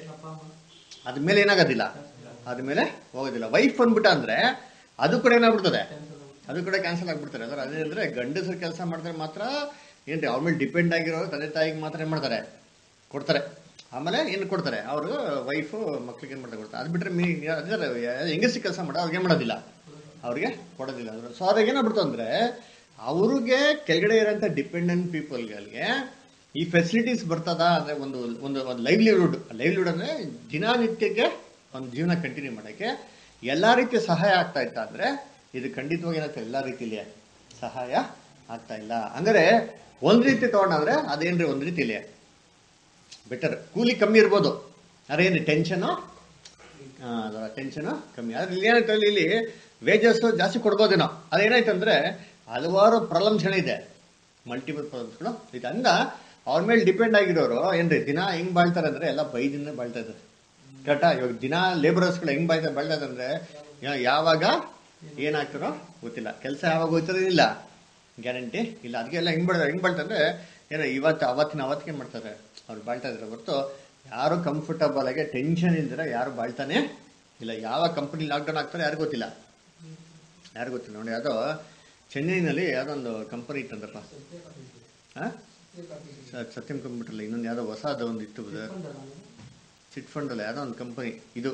ಅದ್ಮೇಲೆ ಏನಾಗೋದಿಲ್ಲ ಅದ್ಮೇಲೆ ಹೋಗೋದಿಲ್ಲ ವೈಫ್ ಅಂದ್ಬಿಟ್ಟ ಅಂದ್ರೆ ಅದು ಕೂಡ ಏನಾಗ್ಬಿಡ್ತದೆ ಅದು ಕೂಡ ಕ್ಯಾನ್ಸಲ್ ಆಗ್ಬಿಡ್ತಾರೆ ಅದರ ಅದೇ ಅಂದ್ರೆ ಗಂಡಸರು ಕೆಲಸ ಮಾಡಿದ್ರೆ ಮಾತ್ರ ಏನ್ರಿ ಅವ್ರ ಮೇಲೆ ಡಿಪೆಂಡ್ ಆಗಿರೋ ತಂದೆ ತಾಯಿಗೆ ಮಾತ್ರ ಏನ್ ಮಾಡ್ತಾರೆ ಕೊಡ್ತಾರೆ ಆಮೇಲೆ ಏನು ಕೊಡ್ತಾರೆ ಅವರು ವೈಫು ಮಕ್ಳಿಗೆ ಏನು ಮಾಡ್ತಾರೆ ಕೊಡ್ತಾರೆ ಅದು ಬಿಟ್ರೆ ಮೀ ಹೆಂಗಸಿ ಕೆಲಸ ಮಾಡೋ ಅವ್ರಿಗೆ ಏನ್ ಮಾಡೋದಿಲ್ಲ ಅವ್ರಿಗೆ ಕೊಡೋದಿಲ್ಲ ಅದ್ರ ಸೊ ಅದಾಗ ಏನಾಗ್ಬಿಡ್ತು ಅಂದ್ರೆ ಅವ್ರಿಗೆ ಕೆಳಗಡೆ ಇರೋಂಥ ಡಿಪೆಂಡೆಂಟ್ ಪೀಪಲ್ಗಳಿಗೆ ಈ ಫೆಸಿಲಿಟೀಸ್ ಬರ್ತದ ಅಂದ್ರೆ ಒಂದು ಒಂದು ಒಂದು ಲೈವ್ಲಿಹುಡ್ ಲೈವ್ಲಿಹುಡ್ ಅಂದ್ರೆ ದಿನನಿತ್ಯಕ್ಕೆ ಒಂದು ಜೀವನ ಕಂಟಿನ್ಯೂ ಮಾಡೋಕ್ಕೆ ಎಲ್ಲಾ ರೀತಿಯ ಸಹಾಯ ಆಗ್ತಾ ಇತ್ತ ಅಂದ್ರೆ ಇದು ಖಂಡಿತವಾಗಿ ಏನಾಗ್ತದೆ ಎಲ್ಲಾ ರೀತಿಲಿ ಸಹಾಯ ಆಗ್ತಾ ಇಲ್ಲ ಅಂದ್ರೆ ಒಂದ್ ರೀತಿ ತಗೊಂಡ್ರೆ ಅದೇನ್ರಿ ಒಂದ್ ರೀತಿಲಿ ಬೆಟರ್ ಕೂಲಿ ಕಮ್ಮಿ ಇರ್ಬೋದು ಅದೇ ಏನು ಟೆನ್ಷನು ಅದರ ಟೆನ್ಷನು ಕಮ್ಮಿ ಆದ್ರೆ ಇಲ್ಲಿ ಏನಾಯ್ತು ಅಲ್ಲಿ ಇಲ್ಲಿ ವೇಜಸ್ ಜಾಸ್ತಿ ಕೊಡ್ಬೋದೇನೋ ಅದೇನಾಯ್ತು ಅಂದ್ರೆ ಹಲವಾರು ಪ್ರಾಬ್ಲಮ್ಸ್ಗಳಿದೆ ಮಲ್ಟಿಪಲ್ ಪ್ರಾಬ್ಲಮ್ಸ್ಗಳು ಇದು ಹಂಗ ಅವ್ರ ಮೇಲೆ ಡಿಪೆಂಡ್ ಆಗಿರೋರು ಏನ್ರಿ ದಿನ ಹೆಂಗ್ ಬಾಳ್ತಾರೆ ಅಂದ್ರೆ ಎಲ್ಲ ಬೈದಿಂದ ಬಾಳ್ತಾ ಇದ್ದಾರೆ ಕರೆಕ್ಟಾ ಇವಾಗ ದಿನ ಲೇಬರರ್ಸ್ಗಳು ಹೆಂಗ್ ಬಾಯ್ತಾ ಬಾಳ್ತಾ ಇದ್ದಾರೆ ಅಂದ್ರೆ ಯಾ- ಯಾವಾಗ ಏನಾಗ್ತಾರೋ ಗೊತ್ತಿಲ್ಲ ಕೆಲಸ ಯಾವಾಗ ಹೋಗ್ತದೆ ಇಲ್ಲ ಗ್ಯಾರಂಟಿ ಇಲ್ಲ ಅದಕ್ಕೆ ಎಲ್ಲ ಹೆಂಗ್ ಬಾಳ್ತಾರೆ ಹೆಂಗ್ ಬಾಳ್ತಾರೆ ಅಂದ್ರೆ ಏನೋ ಇವತ್ತು ಅವತ್ತಿನ ಅವತ್ತಿಗೆ ಮಾಡ್ತಾರೆ ಅವ್ರು ಬಾಳ್ತಾ ಇದ್ರೆ ಹೊರತು ಯಾರು ಕಂಫರ್ಟಬಲ್ ಆಗಿ ಟೆನ್ಷನ್ ಇಲ್ದಿರ ಯಾರು ಬಾಳ್ತಾನೆ ಇಲ್ಲ ಯಾವ ಕಂಪನಿ ಲಾಕ್ಡೌನ್ ಆಗ್ತಾರೆ ಯಾರು ಗೊತ್ತಿಲ್ಲ ಯಾರು ಗೊತ್ತಿಲ್ಲ ನೋಡಿ ಯಾವುದೋ ಚೆನ್ನೈನಲ್ಲಿ ಯಾವುದೋ ಒಂದು ಕಂಪನಿ ಇತ್ತಂದ್ರಪ್ಪ ಹಾ ಸ- ಸತ್ಯಂ ಕಂಪ್ಯೂಟರ್ ಇನ್ನೊಂದು ಯಾವುದೋ ಹೊಸದ ಒಂದು ಇತ್ತು ಚಿಟ್ ಫಂಡ್ ಅಲ್ಲ ಯಾವುದೋ ಒಂದು ಕಂಪನಿ ಇದು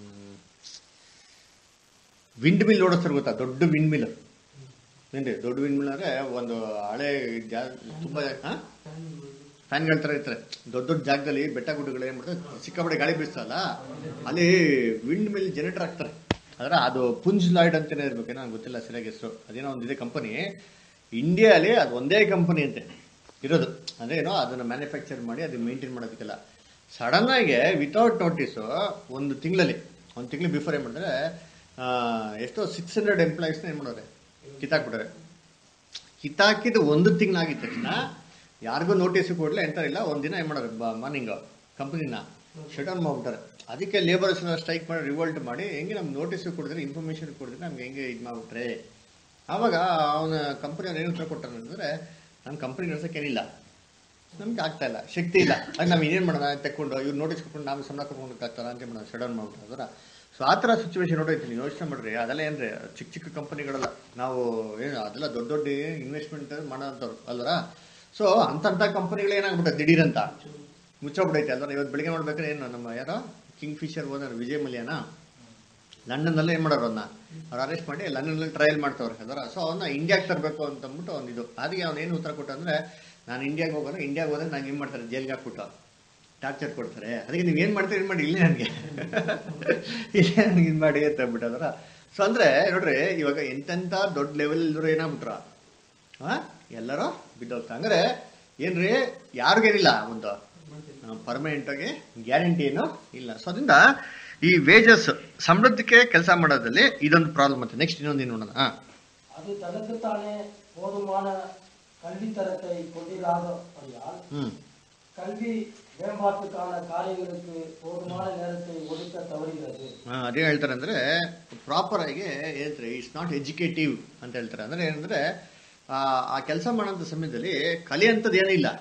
ವಿಂಡ್ ಮಿಲ್ ಓಡಿಸ್ತಾರೆ ಗೊತ್ತಾ ದೊಡ್ಡ ವಿಂಡ್ ಮಿಲ್ ಏನ್ರಿ ದೊಡ್ಡ ವಿಂಡ್ ಮಿಲ್ ಅಂದ್ರೆ ಒಂದು ಹಳೆ ಜಾ- ತುಂಬಾ ಹಾ ಫ್ಯಾನ್ಗಳ ತರ ಇರ್ತಾರೆ ದೊಡ್ಡ ದೊಡ್ಡ ಜಾಗದಲ್ಲಿ ಬೆಟ್ಟ ಗುಡ್ಡಗಳು ಏನ್ ಮಾಡ್ತಾರೆ ಸಿಕ್ಕಾಪಟ್ಟೆ ಗಾಳಿ ಬೀಸ್ತಲ್ಲ ಅಲ್ಲಿ ವಿಂಡ್ ಮಿಲ್ ಜನರೇಟರ್ ಹಾಕ್ತಾರೆ ಅದರ ಅದು ಪುಂಜ್ ಲಾಯ್ಡ್ ಅಂತಾನೆ ಇರ್ಬೇಕೇನೋ ನಂಗೆ ಗೊತ್ತಿಲ್ಲ ಸರಿಯಾಗಿ ಹೆಸರು ಅದೇನೋ ಒಂದಿದೆ ಕಂಪನಿ ಇಂಡಿಯಾಲಿ ಅದು ಒಂದೇ ಕಂಪನಿ ಅಂತೆ ಇರೋದು ಅಂದ್ರೆ ಏನೋ ಅದನ್ನ ಮ್ಯಾನುಫ್ಯಾಕ್ಚರ್ ಮಾಡಿ ಅದನ್ನ ಮೇಂಟೈನ್ ಮಾಡೋದಕ್ಕೆಲ್ಲ ಸಡನ್ ಆಗಿ ವಿತೌಟ್ ನೋಟಿಸು ಒಂದು ತಿಂಗಳಲ್ಲಿ ಒಂದು ತಿಂಗಳು ಬಿಫೋರ್ ಏನ್ ಮಾಡಿದ್ರೆ ಆ, ಎಷ್ಟೋ ಸಿಕ್ಸ್ ಹಂಡ್ರೆಡ್ ಎಂಪ್ಲಾಯೀಸ್ನ ಏನ್ ಮಾಡೋರೆ ಕಿತ್ತಾಕ್ಬಿಟ್ರೆ ಕಿತ್ತಾಕಿದ ಒಂದು ತಿಂಗಳಾಗಿದ ತಕ್ಷಣ ಯಾರಿಗೂ ನೋಟಿಸ್ ಕೊಡ್ಲಿ ಎಂತ ಇಲ್ಲ ಒಂದಿನ ಏನ್ ಮಾಡೋರು ಮಾರ್ನಿಂಗ್ ಕಂಪನಿನ ಶಟ್ ಡೌನ್ ಮಾಡ್ಬಿಟ್ಟಾರೆ ಅದಕ್ಕೆ ಲೇಬರ್ಸ್ ಸ್ಟ್ರೈಕ್ ಮಾಡಿ ರಿವೋಲ್ಟ್ ಮಾಡಿ ಹೆಂಗೆ ನಮ್ಗೆ ನೋಟಿಸ್ ಕೊಡಿದ್ರೆ ಇನ್ಫಾರ್ಮೇಶನ್ ಕೊಡಿದ್ರೆ ನಮ್ಗೆ ಹೆಂಗೆ ಇದು ಮಾಡ್ಬಿಟ್ರೆ ಆವಾಗ ಅವನ ಕಂಪನಿ ಅವ್ನು ಏನು ಉತ್ತರ ಕೊಟ್ಟಾನೆ ಅಂದ್ರೆ ನಮ್ಮ ಕಂಪನಿ ನಡೆಸೋಕ್ಕೇನಿಲ್ಲ ನಮ್ಗೆ ಆಗ್ತಾ ಇಲ್ಲ ಶಕ್ತಿ ಇಲ್ಲ ಅದು ನಾವು ಇನ್ನೇನು ಮಾಡೋಣ ತಕೊಂಡು ಇವ್ರು ನೋಟಿಸ್ ಕೊಟ್ಕೊಂಡು ನಾವು ಸಂಬಳ ಕೊಟ್ಕೊಂಡು ಆಗ್ತಾರ ಅಂತ ಮಾಡೋಣ ಶಟ್ ಡೌನ್ ಮಾಡ್ಬಿಟ್ಟು ಅದರ ಸೊ ಆ ಥರ ಸಿಚುವೇಶನ್ ನೋಡೈತಿ ಯೋಚನೆ ಮಾಡ್ರಿ ಅದೆಲ್ಲ ಏನ್ರಿ ಚಿಕ್ಕ ಚಿಕ್ಕ ಕಂಪನಿಗಳಲ್ಲ ನಾವು ಏನು ಅದೆಲ್ಲ ದೊಡ್ಡ ದೊಡ್ಡ ಇನ್ವೆಸ್ಟ್ಮೆಂಟ್ ಮಾಡೋಂಥವ್ರು ಅಲ್ವರ ಸೊ ಅಂತಂಥ ಕಂಪನಿಗಳು ಏನಾಗ್ಬಿಟ್ಟೆ ದಿಢೀರಂತ ಮುಚ್ಚೋಗ್ಬಿಡೈತೆ ಅಲ್ವರ ಇವತ್ತು ಬೆಳಿಗ್ಗೆ ನೋಡ್ಬೇಕಾದ್ರೆ ಏನು ನಮ್ಮ ಯಾರೋ ಕಿಂಗ್ ಫಿಶರ್ ಓನರ್ ವಿಜಯ್ ಮಲ್ಯನ ಲಂಡನ್ನಲ್ಲೇ ಏನು ಮಾಡೋರು ಅವನ್ನ ಅವ್ರು ಅರೆಸ್ಟ್ ಮಾಡಿ ಲಂಡನ್ನಲ್ಲಿ ಟ್ರಯಲ್ ಮಾಡ್ತವ್ರೆ ಅದರ ಸೊ ಅವನ್ನ ಇಂಡಿಯಾಗೆ ತರಬೇಕು ಅಂತ ಅಂದ್ಬಿಟ್ಟು ಒಂದು ಇದು ಅದಕ್ಕೆ ಅವ್ನು ಏನು ಉತ್ತರ ಕೊಟ್ಟ ಅಂದ್ರೆ ನಾನು ಇಂಡಿಯಾಗೆ ಹೋಗೋಣ ಇಂಡಿಯಾಗೆ ಹೋದ್ರೆ ನಂಗೆ ಏನು ಮಾಡ್ತಾರೆ ಜೈಲ್ಗೆ ಹಾಕ್ಬಿಟ್ಟು ಟಾರ್ಚರ್ ಕೊಡ್ತಾರೆ ಅದಕ್ಕೆ ನೀವು ಏನು ಮಾಡ್ತೀರಿ ಏನು ಮಾಡಿ ಇಲ್ಲೇ ನನಗೆ ಇಲ್ಲೇ ನನಗೆ ಇದು ಮಾಡಿ ಅಂತ ಅಂದ್ಬಿಟ್ಟು ಅದರ ಸೊ ಅಂದ್ರೆ ನೋಡ್ರಿ ಇವಾಗ ಎಂತೆಂಥ ದೊಡ್ಡ ಲೆವೆಲ್ ಇದ್ರು ಏನಾಗ್ಬಿಟ್ರ ಹಾ ಎಲ್ಲರೂ ಬಿದ್ದೋಗ್ತಾ ಅಂದ್ರೆ ಏನ್ರಿ ಯಾರಿಗೇನಿಲ್ಲ ಒಂದು ಪರ್ಮನೆಂಟ್ ಆಗಿ ಗ್ಯಾರಂಟಿ ಏನು ಇಲ್ಲ ಸೊ ಅದರಿಂದ ಈ ವೇಜಸ್ ಸಂಬಳಕ್ಕೆ ಕೆಲಸ ಮಾಡೋದ್ರಲ್ಲಿ ಇದೊಂದು ಪ್ರಾಬ್ಲಮ್ ಅಂತ ನೆಕ್ಸ್ಟ್ ಇನ್ನೊಂದು ಏನು ನೋಡೋಣ ಹಾ அது தனக்குத்தானே போதுமான கல்வி தரத்தை கொண்டிராதபடியால் ಹ್ಮ್ கல்வி மேம்பாட்டுக்கான காரியங்களுக்கு போதுமான நேரத்தை ஒதுக்க தவறுகிறது ಹಾ, ಅದೇ ಹೇಳ್ತಾರೆ ಅಂದ್ರೆ ಪ್ರಾಪರ್ ಆಗಿ ಹೇಳ್ತಾರೆ ಇಟ್ಸ್ ನಾಟ್ ಎಜುಕೇಟಿವ್ ಅಂತ ಹೇಳ್ತಾರೆ ಅಂದ್ರೆ ಏನಂದ್ರೆ ಆ ಕೆಲಸ ಮಾಡೋಂಥ ಸಮಯದಲ್ಲಿ ಕಲಿಯಂಥದ್ದು ಏನೂ ಇಲ್ಲ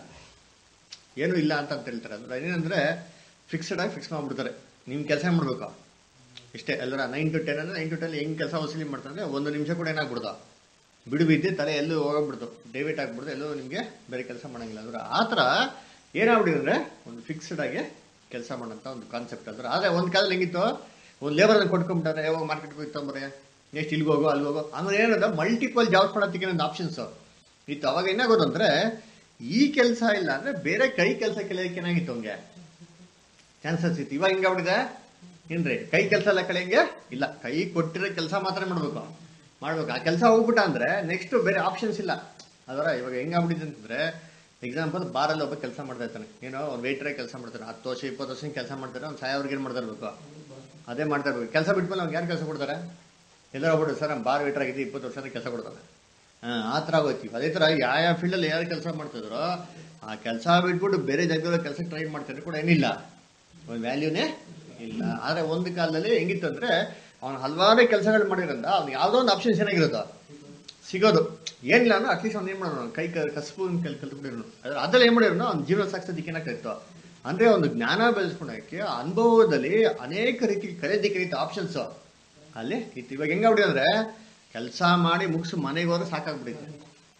ಏನೂ ಇಲ್ಲ ಅಂತ ಅಂತ ಹೇಳ್ತಾರೆ ಅಂದ್ರೆ ಏನಂದ್ರೆ ಫಿಕ್ಸ್ಡ್ ಆಗಿ ಫಿಕ್ಸ್ ಮಾಡ್ಬಿಡ್ತಾರೆ ನಿಮ್ಮ ಕೆಲಸ ಮಾಡ್ಬೇಕು ಇಷ್ಟೇ ಅಲ್ಲರ ನೈನ್ ಟು ಟೆನ್ ಅಂದ್ರೆ ನೈನ್ ಟು ಟೆನ್ ಹೆಂಗ್ ಕೆಲಸ ವಸೂಲಿ ಮಾಡ್ತಾರೆ ಒಂದು ನಿಮಿಷ ಕೂಡ ಏನಾಗ್ಬಿಡ್ದು ಬಿಡು ಬಿದ್ದು ತಲೆ ಎಲ್ಲೂ ಹೋಗ್ಬಿಡ್ತು ಡೇವಿಟ್ ಆಗ್ಬಿಡ್ದು ಎಲ್ಲೂ ನಿಮಗೆ ಬೇರೆ ಕೆಲಸ ಮಾಡಂಗಿಲ್ಲ ಅಂದ್ರೆ ಆ ಥರ ಏನಾಗ್ಬಿಟ್ಟಿದೆ ಅಂದ್ರೆ ಒಂದು ಫಿಕ್ಸ್ಡ್ ಆಗಿ ಕೆಲಸ ಮಾಡೋಂಥ ಒಂದು ಕಾನ್ಸೆಪ್ಟ್ ಅಂದ್ರೆ ಆದರೆ ಒಂದು ಕಾಲದಲ್ಲಿ ಹೆಂಗಿತ್ತು ಒಂದು ಲೇಬರ್ ಕೊಟ್ಕೊಂಡ್ಬಿಟ್ಟಾರೆ ಯಾವಾಗ ಮಾರ್ಕೆಟ್ ಹೋಗಿ ತೊಂಬರೆ ನೆಕ್ಸ್ಟ್ ಇಲ್ಲಿಗೆ ಹೋಗೋ ಅಲ್ಲಿ ಹೋಗೋ ಅಂದ್ರೆ ಏನದ ಮಲ್ಟಿಪಲ್ ಜಾಬ್ಸ್ ಮಾಡೋದಕ್ಕೆ ಒಂದು ಆಪ್ಷನ್ಸ್ ಇತ್ತು ಅವಾಗ ಏನಾಗೋದು ಅಂದ್ರೆ ಈ ಕೆಲಸ ಇಲ್ಲ ಅಂದ್ರೆ ಬೇರೆ ಕೈ ಕೆಲಸ ಕಲಿಯೋಕೆ ಏನಾಗಿತ್ತು ಅವ್ನಿಗೆ ಚಾನ್ಸಸ್ ಇತ್ತು ಇವಾಗ ಹಿಂಗಾಗ್ಬಿಟ್ಟಿದೆ ಏನ್ರಿ ಕೈ ಕೆಲಸ ಎಲ್ಲ ಕಳೆಯಂಗೆ ಇಲ್ಲ ಕೈ ಕೊಟ್ಟಿರೋ ಕೆಲಸ ಮಾತ್ರ ಮಾಡ್ಬೇಕು ಮಾಡ್ಬೇಕು ಆ ಕೆಲಸ ಹೋಗ್ಬಿಟ್ಟ ಅಂದ್ರೆ ನೆಕ್ಸ್ಟ್ ಬೇರೆ ಆಪ್ಷನ್ಸ್ ಇಲ್ಲ ಅದರ ಇವಾಗ ಹೆಂಗಾಗ್ಬಿಟ್ಟಿದೆ ಅಂತಂದ್ರೆ ಎಕ್ಸಾಂಪಲ್ ಬಾರಲ್ಲಿ ಒಬ್ಬ ಕೆಲಸ ಮಾಡ್ತಾ ಇರ್ತಾನೆ ಏನೋ ಒಂದು ವೇಟ್ರೇ ಕೆಲಸ ಮಾಡ್ತಾನೆ ಹತ್ತು ವರ್ಷ ಇಪ್ಪತ್ತು ವರ್ಷ ಕೆಲಸ ಮಾಡ್ತಾರೆ ಅವ್ನು ಸಾಯೋರ್ಗೆ ಏನು ಮಾಡ್ತಾ ಇರ್ಬೇಕು ಅದೇ ಮಾಡ್ತಾ ಇರ್ಬೇಕು ಕೆಲಸ ಬಿಟ್ಮೇಲೆ ಅವ್ನಿಗೆ ಯಾರು ಕೆಲಸ ಕೊಡ್ತಾರೆ ಎಲ್ಲರೂ ಹೋಗ್ಬಿಟ್ಟು ಸರ್ ನಾನು ಬಾರ್ ವೇಟ್ರ್ ಆಗಿದ್ದು ಇಪ್ಪತ್ತು ವರ್ಷದ ಕೆಲಸ ಕೊಡ್ತಾನೆ ಹಾಂ ಆ ಥರ ಆಗೋಯ್ತೀವಿ ಅದೇ ಥರ ಯಾವ ಯಾವ ಫೀಲ್ಡಲ್ಲಿ ಯಾರು ಕೆಲಸ ಮಾಡ್ತಿದ್ರು ಆ ಕೆಲಸ ಬಿಟ್ಬಿಟ್ಟು ಬೇರೆ ಜಾಗದಲ್ಲಿ ಕೆಲಸ ಟ್ರೈ ಮಾಡ್ತಿದ್ರೆ ಕೂಡ ಏನಿಲ್ಲ ಒಂದು ವ್ಯಾಲ್ಯೂನೇ ಇಲ್ಲ ಆದರೆ ಒಂದು ಕಾಲದಲ್ಲಿ ಹೆಂಗಿತ್ತು ಅಂದರೆ ಅವನು ಹಲವಾರು ಕೆಲಸಗಳು ಮಾಡಿರೋದ್ರಿಂದ ಅವ್ನು ಯಾವುದೋ ಒಂದು ಆಪ್ಷನ್ಸ್ ಏನಾಗಿರುತ್ತೋ ಸಿಗೋದು ಏನಿಲ್ಲ ಅಂದ್ರೆ ಅಟ್ಲೀಸ್ಟ್ ಅವ್ನು ಏನು ಮಾಡೋಣ ಕೈ ಕ ಕಸಬು ಕಲ್ ಕಲ್ತ್ಬಿಟ್ಟಿರೋನು ಅದ್ರ ಅದ್ರಲ್ಲಿ ಏನು ಮಾಡಿರೋನು ಅವ್ನ ಜೀವನ ಸಾಗಿಸೋದಕ್ಕೆ ಏನಾಗ್ತಿತ್ತು ಅಂದ್ರೆ ಒಂದು ಜ್ಞಾನ ಬೆಳೆಸ್ಕೊಳಕ್ಕೆ ಅನುಭವದಲ್ಲಿ ಅನೇಕ ರೀತಿ ಖರೀದಿಗೆ ರೀತಿ ಆಪ್ಷನ್ಸ್ ಅಲ್ಲಿ ಇತ್ತು ಇವಾಗ ಹೆಂಗಾಗ್ಬಿಡಿ ಅಂದ್ರೆ ಕೆಲಸ ಮಾಡಿ ಮುಗಿಸಿ ಮನೆಗೆ ಹೋದ್ರೆ ಸಾಕಾಗ್ಬಿಟ್ಟಿದೆ